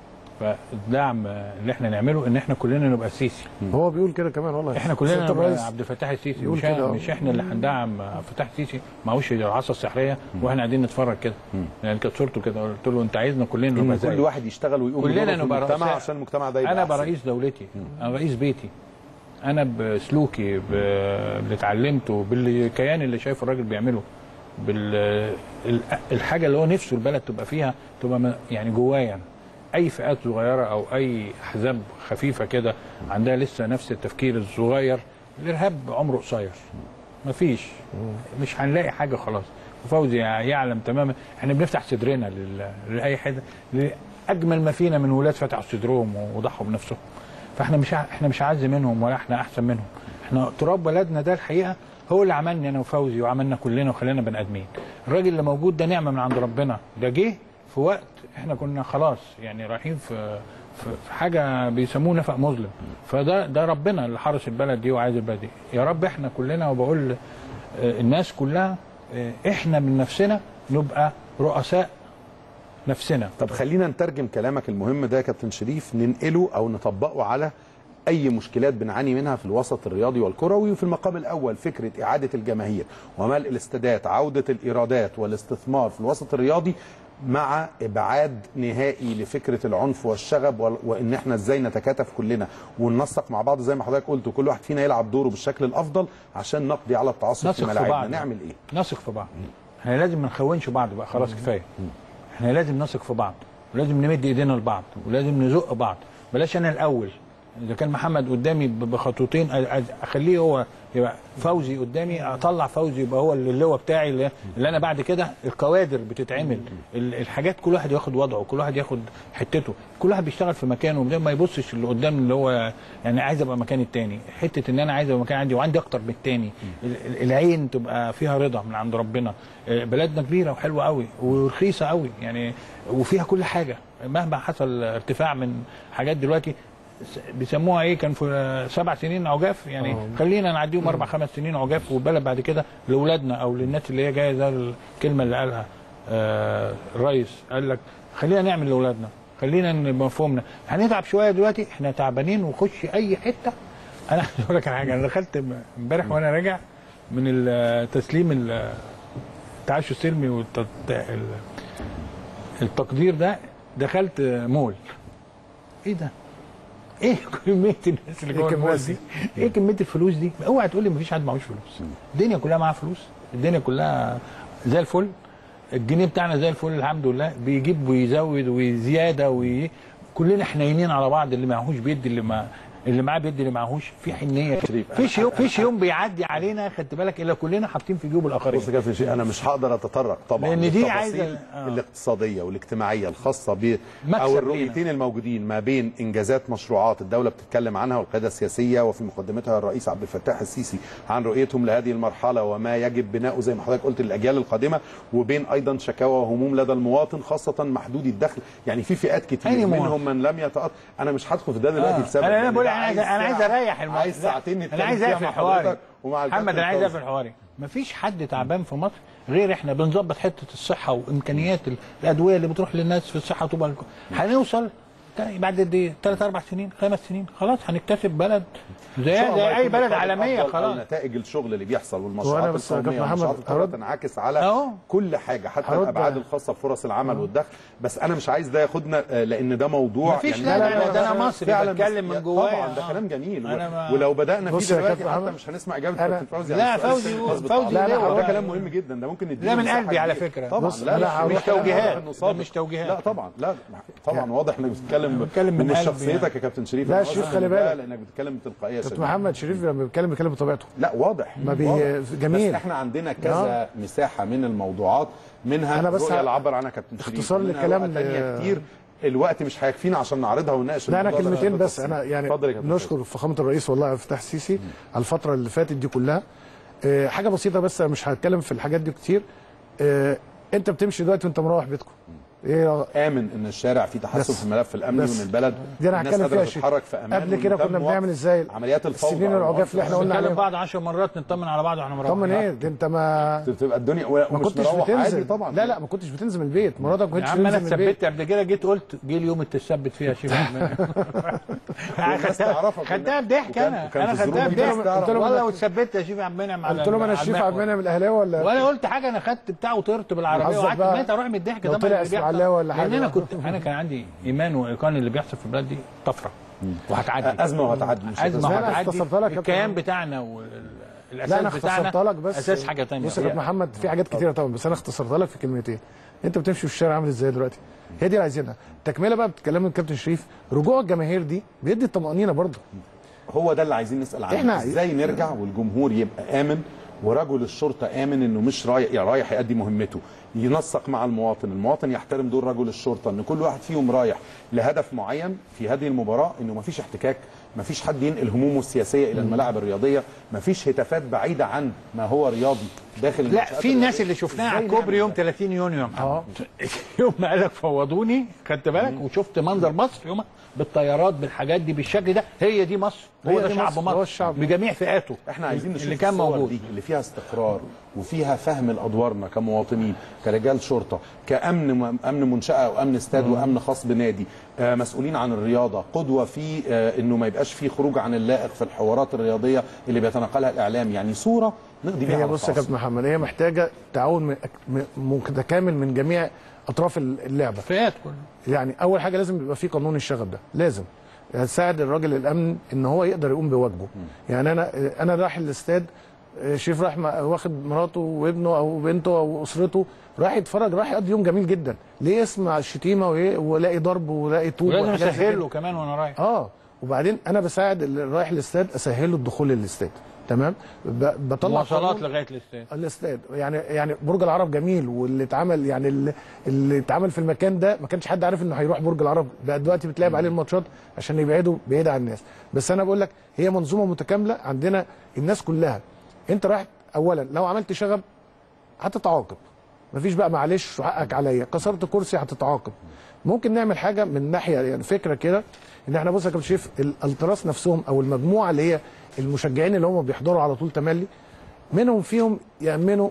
فالدعم آه، اللي احنا نعمله ان احنا كلنا نبقى السيسي هو بيقول كده كمان والله احنا سيادة كلنا الرئيس عبد الفتاح السيسي يقول مش, كده. مش احنا اللي هندعم عبد الفتاح السيسي معهوش العصا السحريه واحنا قاعدين نتفرج كده يعني كانت صورته كده قلت له انت عايزنا كلنا نبقى ان زيك كل واحد يشتغل ويقوم كلنا بدوره في نبقى المجتمع رؤساء. عشان المجتمع ده يبقى انا أحسن. برئيس دولتي انا رئيس بيتي انا بسلوكي ب- باللي اتعلمته بالكيان اللي شايف الراجل بيعمله بالحاجه اللي هو نفسه البلد تبقى فيها تبقى م- يعني جوايا اي فئات صغيره او اي احزاب خفيفه كده عندها لسه نفس التفكير الصغير الارهاب عمره قصير مفيش مش هنلاقي حاجه خلاص وفوزي يعلم تماما احنا بنفتح صدرنا لل- لاي حد اجمل ما فينا من ولاد فتحوا صدرهم وضحوا بنفسهم فاحنا مش ع- احنا مش اعز منهم ولا احنا احسن منهم احنا تراب بلدنا ده الحقيقه هو اللي عملني انا وفوزي وعملنا كلنا وخلينا بني ادمين الراجل اللي موجود ده نعمه من عند ربنا ده جه في وقت احنا كنا خلاص يعني رايحين في في في حاجه بيسموه نفق مظلم فده ده ربنا اللي حرس البلد دي وعايز البلد دي يا رب احنا كلنا وبقول آه، الناس كلها آه، احنا من نفسنا نبقى رؤساء نفسنا طب خلينا نترجم كلامك المهم ده يا كابتن شريف ننقله او نطبقه على اي مشكلات بنعاني منها في الوسط الرياضي والكروي وفي المقام الاول فكره اعاده الجماهير وملء الاستادات عوده الايرادات والاستثمار في الوسط الرياضي مع ابعاد نهائي لفكره العنف والشغب وال- وان احنا ازاي نتكاتف كلنا وننسق مع بعض زي ما حضرتك قلت وكل واحد فينا يلعب دوره بالشكل الافضل عشان نقضي على التعصب في نثق في ملاعبنا بعض. نعمل ايه؟ نثق في بعض احنا لازم ما نخونش بعض بقى خلاص كفايه احنا لازم نثق في بعض ولازم نمد ايدينا لبعض ولازم نزق بعض بلاش انا الاول اذا كان محمد قدامي ب- بخطوتين أ- أ- اخليه هو يبقى فوزي قدامي اطلع فوزي يبقى هو اللي هو بتاعي اللي, اللي انا بعد كده الكوادر بتتعمل ال- الحاجات كل واحد ياخد وضعه كل واحد ياخد حتته كل واحد بيشتغل في مكانه وبعدين ما يبصش اللي قدام اللي هو يعني عايز ابقى مكان التاني حته ان انا عايز ابقى مكان عندي وعندي اكتر من التاني ال- ال- العين تبقى فيها رضا من عند ربنا آه، بلدنا كبيره وحلوه قوي ورخيصه قوي يعني وفيها كل حاجه مهما حصل ارتفاع من حاجات دلوقتي س- بيسموها ايه كان في سبع سنين عجاف يعني خلينا نعديهم اربع خمس سنين عجاف والبلد بعد كده لاولادنا او للناس اللي هي جايه زي الكلمه اللي قالها آه الرئيس قال لك خلينا نعمل لاولادنا خلينا نبقى مفهومنا هنتعب شويه دلوقتي احنا تعبانين وخش اي حته انا عايز اقول لك على حاجه انا دخلت امبارح وانا راجع من التسليم ال- التعايش السلمي والتقدير التقدير ده دخلت مول ايه ده؟ ايه كميه الناس اللي إيه جوه كمية المول دي؟ دي؟ ايه كميه الفلوس دي؟ اوعى تقول لي مفيش حد معهوش فلوس الدنيا كلها معاها فلوس الدنيا كلها زي الفل الجنيه بتاعنا زي الفل الحمد لله بيجيب ويزود وزياده وي... كلنا حنينين على بعض اللي معهوش بيدي اللي ما اللي معاه بيدي اللي معهوش في حنيه فيش يوم فيش يوم بيعدي علينا خدت بالك الا كلنا حاطين في جيوب الاخرين بص يا كابتن شيء انا مش هقدر اتطرق طبعا لأن دي للتفاصيل عايزة- آه. الاقتصاديه والاجتماعيه الخاصه ب مكسب او لينا. الرؤيتين الموجودين ما بين انجازات مشروعات الدوله بتتكلم عنها والقياده السياسيه وفي مقدمتها الرئيس عبد الفتاح السيسي عن رؤيتهم لهذه المرحله وما يجب بناؤه زي ما حضرتك قلت للاجيال القادمه وبين ايضا شكاوى وهموم لدى المواطن خاصه محدودي الدخل يعني في فئات كتير أي مواطن. منهم من لم يتأثر انا مش هدخل في ده دلوقتي آه. بسبب انا انا لأن بقول ده انا عايز انا عايز ساعة- اريح الموضوع عايز ساعتين انا نتكلم عايز فيها اقفل مع حواري حضرتك ومع محمد الكابتن انا عايز فوزي. اقفل حواري مفيش حد تعبان في مصر غير احنا بنظبط حته الصحه وامكانيات ال- الادويه اللي بتروح للناس في الصحه طبعا هنوصل تا- بعد قد ايه ثلاث اربع سنين خمس سنين خلاص هنكتسب بلد زي إن شاء الله زي اي يكون بلد بقدر عالميه أفضل خلاص نتائج الشغل اللي بيحصل وأنا والمشروعات بس يا القوميه كابتن محمد والمشروعات القومية هرد- تنعكس على أهو. كل حاجه حتى هرد- الابعاد الخاصه بفرص العمل والدخل بس انا مش عايز ده ياخدنا آه، لان ده موضوع مفيش يعني لا لا الموضوع لا ده انا مصري فعلا بتكلم بس- من جوايا طبعا ده آه. كلام جميل أنا و- ما- ولو بدانا بص فيه يا دلوقتي كابتن حتى محمد. مش هنسمع اجابه أنا- كابتن فوزي لا، على السؤال. فوزي بس فوزي بالطبع. لا، لا، هو ده هو- كلام مهم جدا ده ممكن نديله لا من مساحة قلبي على كبيرة. فكرة. طبعا بص، لا أنا لا هروح- مش توجيهات ده نصادق. مش توجيهات. لا طبعا لا طبعا واضح انك بتتكلم بتكلم من من قلبي شخصيتك يعني. يا كابتن شريف لا، أنا شريف واثق خلي من ده بالك. لانك بتتكلم بتلقائيه كابتن شديدة. محمد شريف لما بيتكلم بيتكلم بطبيعته لا واضح ما بي- واضح. جميل. بس احنا عندنا كذا مساحه من الموضوعات منها أنا بس الرؤيه ه- اللي عبر عنها كابتن شريف اختصار ومنها للكلام رؤى تانية ل- كتير الوقت مش هيكفينا عشان نعرضها ونناقش لا انا الموضوع ده كلمتين بس بالتفصيل. انا يعني اتفضل يا كابتن نشكر فخامه الرئيس والله عبد الفتاح السيسي على الفتره اللي فاتت دي كلها آه، حاجه بسيطه بس أنا مش هتكلم في الحاجات دي كتير آه، انت بتمشي دلوقتي وانت مروح بيتكم ايه امن ان الشارع فيه تحسن بس- في الملف الامني بس. وان البلد دي انا الناس هتكلم قادرة فيها شيء تتحرك في امان قبل كده وتم كنا وقف بنعمل ازاي عمليات الفوضى السنين العجاف اللي احنا قلنا بنتكلم عليهم بعض 10 مرات نطمن على بعض واحنا مروحين طمن ايه ده انت ما تبقى الدنيا و- ما ومش كنتش مروح عادي بتنزل طبعا لا لا ما كنتش بتنزل من البيت مراتك ما يا كنتش عم انا تنزل من البيت اتثبت قبل كده جيت قلت جه اليوم اللي تثبت فيه يا شيخ والناس تعرفك خدتها بضحك وكان- انا وكان انا في خدتها الظروف دي بضحك ناس تعرف. قلت لهم والله أنا- واتثبت يا شيخ عبد المنعم على قلت لهم انا على الشريف المحور. عبد المنعم الاهلاوي ولا ولا قلت حاجه انا خدت بتاع وطرت بالعربيه حظك وقعدت بقى بقيت اروح من الضحك لو ده طلع اللي بيحصل. اسماعيلاوي ولا لان حاجة. انا كنت انا كان عندي ايمان وايقان اللي بيحصل في البلد دي طفره وهتعدي ازمه وهتعدي مش ازمه لا، أنا وهتعدي اختصرتها لك يا الكيان كابتن. بتاعنا والاساس لا انا بتاعنا اختصرتها لك بس اساس حاجه ثانيه بص يا كابتن محمد في حاجات كتيره طبعا بس انا اختصرتها لك في كلمتين انت بتمشي في الشارع عامل ازاي دلوقتي هي دي اللي عايزينها تكمله بقى بتتكلم الكابتن شريف رجوع الجماهير دي بيدي الطمانينه برضه هو ده اللي عايزين نسال عنه إحنا- ازاي نرجع والجمهور يبقى امن ورجل الشرطه امن انه مش رايح يعني رايح يؤدي مهمته ينسق مع المواطن المواطن يحترم دور رجل الشرطه ان كل واحد فيهم رايح لهدف معين في هذه المباراه انه ما فيش احتكاك ما فيش حد ينقل همومه السياسيه الى الملاعب الرياضيه ما فيش هتافات بعيده عن ما هو رياضي داخل لا المنشآت في الناس الرياضية. اللي شفناها على إزاي الكوبري نعمل يوم ده؟ 30 يونيو يا محمد يوم ما قالك فوضوني خدت بالك وشفت منظر مصر يوم بالطيارات بالحاجات دي بالشكل ده هي دي مصر هو هي ده دي شعب مصر، مصر هو الشعب. بجميع فئاته احنا عايزين نشوف اللي كان الصور موجود دي اللي فيها استقرار وفيها فهم لادوارنا كمواطنين كرجال شرطه كامن امن منشاه او امن استاد وامن خاص بنادي آه مسؤولين عن الرياضه قدوه في آه انه ما يبقاش في خروج عن اللائق في الحوارات الرياضيه اللي بيتناقلها الاعلام يعني صوره نقضي بيها هي على بص يا التعصب. كابتن محمد هي محتاجه تعاون من- م- متكامل من جميع اطراف اللعبه فئات كلها يعني اول حاجه لازم يبقى في قانون الشغب ده لازم تساعد الراجل الامن ان هو يقدر يقوم بواجبه يعني انا انا رايح الاستاد شريف راح مع- واخد مراته وابنه او بنته او اسرته راح يتفرج راح يقضي يوم جميل جدا ليه يسمع الشتيمه وإيه؟ ولاقي ضرب ولاقي طوب ولازم وحاجات زي اسهل كده. له كمان وانا رايح اه وبعدين انا بساعد اللي رايح الاستاد اسهل له الدخول للاستاد تمام ب- بطلع مواصلات قانون- لغايه الاستاد الاستاد يعني يعني برج العرب جميل واللي اتعمل يعني اللي, اللي اتعمل في المكان ده ما كانش حد عارف انه هيروح برج العرب بقى دلوقتي بتلعب عليه الماتشات عشان يبعدوا بعيد عن الناس بس انا بقول لك هي منظومه متكامله عندنا الناس كلها انت رايح اولا لو عملت شغب هتتعاقب مفيش بقى معلش حقك عليا كسرت كرسي هتتعاقب ممكن نعمل حاجه من ناحيه يعني فكره كده ان احنا بص يا كابتن شريف الالتراس نفسهم او المجموعه اللي هي المشجعين اللي هم بيحضروا على طول تملي منهم فيهم يامنوا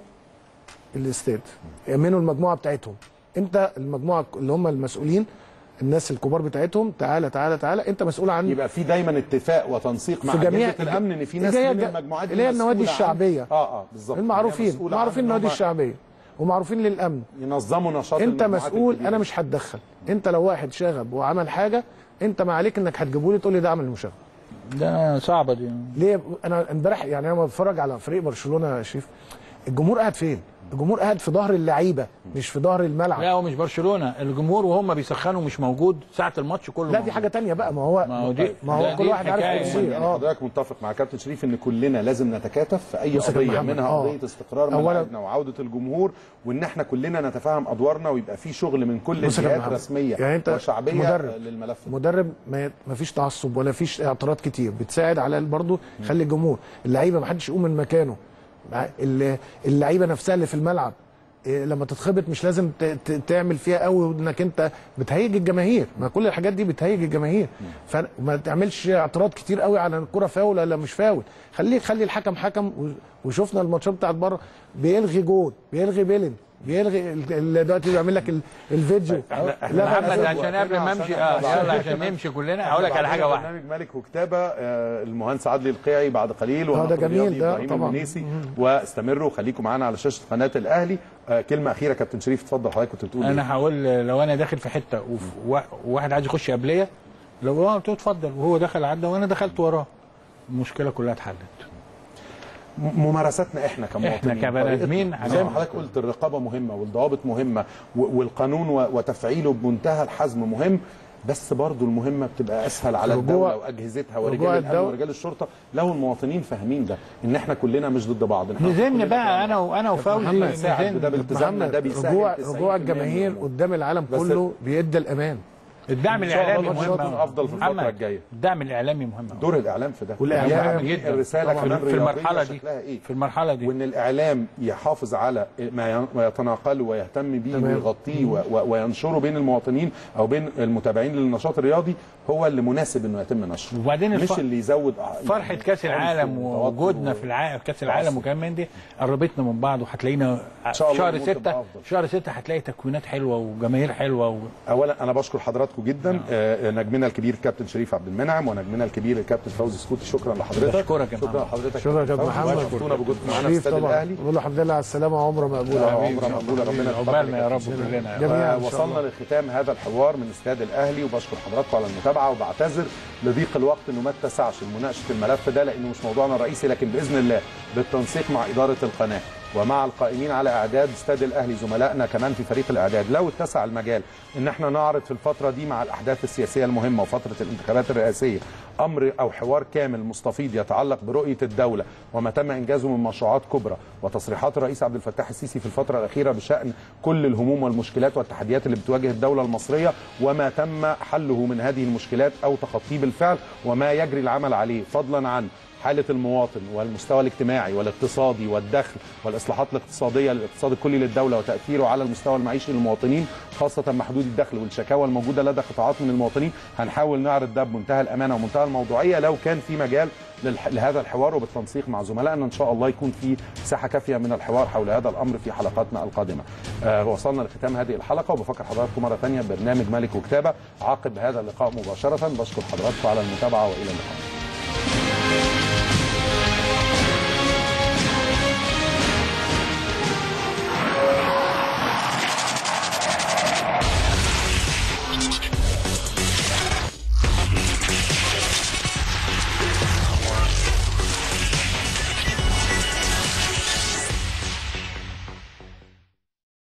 الاستاد يامنوا المجموعه بتاعتهم انت المجموعه اللي هم المسؤولين الناس الكبار بتاعتهم تعالى تعالى تعالى انت مسؤول عن يبقى في دايما اتفاق وتنسيق مع في جميع- اجهزه الامن ان في اللي ناس هي من الج- المجموعات دي اللي هي النوادي مسؤولة عن- الشعبيه اه اه بالظبط المعروفين اللي هي مسؤولة معروفين عن إن النوادي هم الشعبيه ومعروفين للامن ينظموا نشاط انت المجموعات مسؤول الكبيرة. انا مش هتدخل انت لو واحد شاغب وعمل حاجه انت ما عليك انك هتجيبه لي تقول لي ده عمل المشاغب ده صعبه دي ليه انا امبارح يعني انا لما بتفرج على فريق برشلونه يا شريف الجمهور قاعد فين الجمهور قاعد في ظهر اللعيبه مش في ظهر الملعب لا هو مش برشلونه الجمهور وهم بيسخنوا مش موجود ساعه الماتش كله لا دي موجود. حاجه تانية بقى ما هو ما هو دي ما هو ده- كل دي واحد عارف الحكاية. تفاصيل يعني اه حضرتك متفق مع كابتن شريف ان كلنا لازم نتكاتف في اي بص يا كابتن قضيه محمد، منها آه. قضيه استقرار أولاً- ملاعبنا وعوده الجمهور وان احنا كلنا نتفاهم ادوارنا ويبقى في شغل من كل بص يا كابتن الجهات محمد، رسميه يعني أنت وشعبيه مدرب. للملف ده. مدرب ما ما فيش تعصب ولا فيش اعتراض كتير بتساعد على برضه خلي الجمهور اللعيبه ما حدش يقوم من مكانه مع- ال- اللعيبه نفسها اللي في الملعب إيه، لما تتخبط مش لازم ت- ت- تعمل فيها قوي انك انت بتهيج الجماهير ما كل الحاجات دي بتهيج الجماهير فما تعملش اعتراض كتير قوي على الكره فاول ولا مش فاول خليه خلي الحكم حكم و- وشفنا الماتشات بتاعت بره بيلغي جول بيلغي بيلن بيلغي ال- ال- دلوقتي بيعمل لك ال- الفيديو لا محمد لا عشان قبل ما امشي اه يلا عشان نمشي كلنا هقول لك على حاجه واحده برنامج ملك وكتابه آه، المهندس عادل القيعي بعد قليل آه، ده والناقد جميل الرياضي ده إبراهيم طبعاً. المنيسي واستمروا خليكم معانا على شاشه قناه الاهلي آه، كلمه اخيره كابتن شريف اتفضل حضرتك كنت بتقول إيه؟ انا هقول لو انا داخل في حته وف- وا- وواحد عايز يخش قبليه لو هو قلت له اتفضل وهو دخل عدى وانا دخلت وراه المشكله كلها اتحلت م- ممارساتنا احنا كمواطنين إحنا كبني آدمين طريقتنا. زي ما هنعمل حضرتك قلت الرقابه مهمه والضوابط مهمه و- والقانون و- وتفعيله بمنتهى الحزم مهم بس برضو المهمه بتبقى اسهل على رجوع- الدوله واجهزتها ورجال رجوع الامن الدولة. ورجال الشرطه لو المواطنين فاهمين ده ان احنا كلنا مش ضد بعض إحنا نزلنا كلنا بقى انا وانا وفوزي محمد ساعد نزلنا. ده بالتزامنا محمد ده بيسهل رجوع 90% رجوع من الجماهير الأمور. قدام العالم بس- كله بيدي الامان الدعم إن شاء الله الاعلامي الماتشات مهم تكون أفضل في الفترة محمد، الجاية. الدعم الاعلامي مهم أوي. دور الاعلام في ده والإعلام يعني جدا. الرساله طبعاً. كمان في رياضية المرحله دي شكلها ايه في المرحله دي وان الاعلام يحافظ على ما ين- ما يتناقله ويهتم بيه تمام. ويغطيه و- و- وينشره بين المواطنين او بين المتابعين للنشاط الرياضي هو اللي مناسب انه يتم نشره وبعدين مش الف- اللي يزود فرحه كاس العالم عنف ووجودنا وتوتر في العالم كاس العالم تعصب. وكمان من دي قربتنا من بعض وهتلاقينا شاء الله شهر الأمور تبقى ستة أفضل. شهر ستة هتلاقي تكوينات حلوه وجماهير حلوه و... اولا انا بشكر حضراتكم جدا آه نجمنا الكبير الكابتن شريف عبد المنعم ونجمنا الكبير الكابتن فوزي سكوتي شكرا لحضرتك بشكرك يا شكرا محمد. لحضرتك شكرا يا كابتن محمد شرفتونا بوجودكم معانا في شريف استاد طبعا الاهلي بقول له الحمد لله على السلامه عمره مقبوله عمره مقبوله ربنا يتقبل عقبالنا يا رب كلنا جميعا إن شاء وصلنا الله. لختام هذا الحوار من استاد الاهلي وبشكر حضراتكم على المتابعه وبعتذر لضيق الوقت انه ما اتسعش لمناقشه الملف ده لانه مش موضوعنا الرئيسي لكن باذن الله بالتنسيق مع اداره القناه ومع القائمين على اعداد استاد الاهلي زملائنا كمان في فريق الاعداد لو اتسع المجال ان احنا نعرض في الفتره دي مع الاحداث السياسيه المهمه وفتره الانتخابات الرئاسيه امر او حوار كامل مستفيض يتعلق برؤيه الدوله وما تم انجازه من مشروعات كبرى وتصريحات الرئيس عبد الفتاح السيسي في الفتره الاخيره بشان كل الهموم والمشكلات والتحديات اللي بتواجه الدوله المصريه وما تم حله من هذه المشكلات او تخطيه بالفعل وما يجري العمل عليه فضلا عن حالة المواطن والمستوى الاجتماعي والاقتصادي والدخل والإصلاحات الاقتصادية للاقتصاد الكلي للدولة وتأثيره على المستوى المعيشي للمواطنين خاصة محدود الدخل والشكاوى الموجودة لدى قطاعات من المواطنين هنحاول نعرض ده بمنتهى الأمانة ومنتهى الموضوعية لو كان في مجال للح- لهذا الحوار وبالتنسيق مع زملائنا إن شاء الله يكون في مساحة كافية من الحوار حول هذا الأمر في حلقاتنا القادمة آه وصلنا لختام هذه الحلقة وبفكر حضراتكم مرة ثانية برنامج ملك وكتابة عقب هذا اللقاء مباشرة بشكر حضراتكم على المتابعة وإلى اللقاء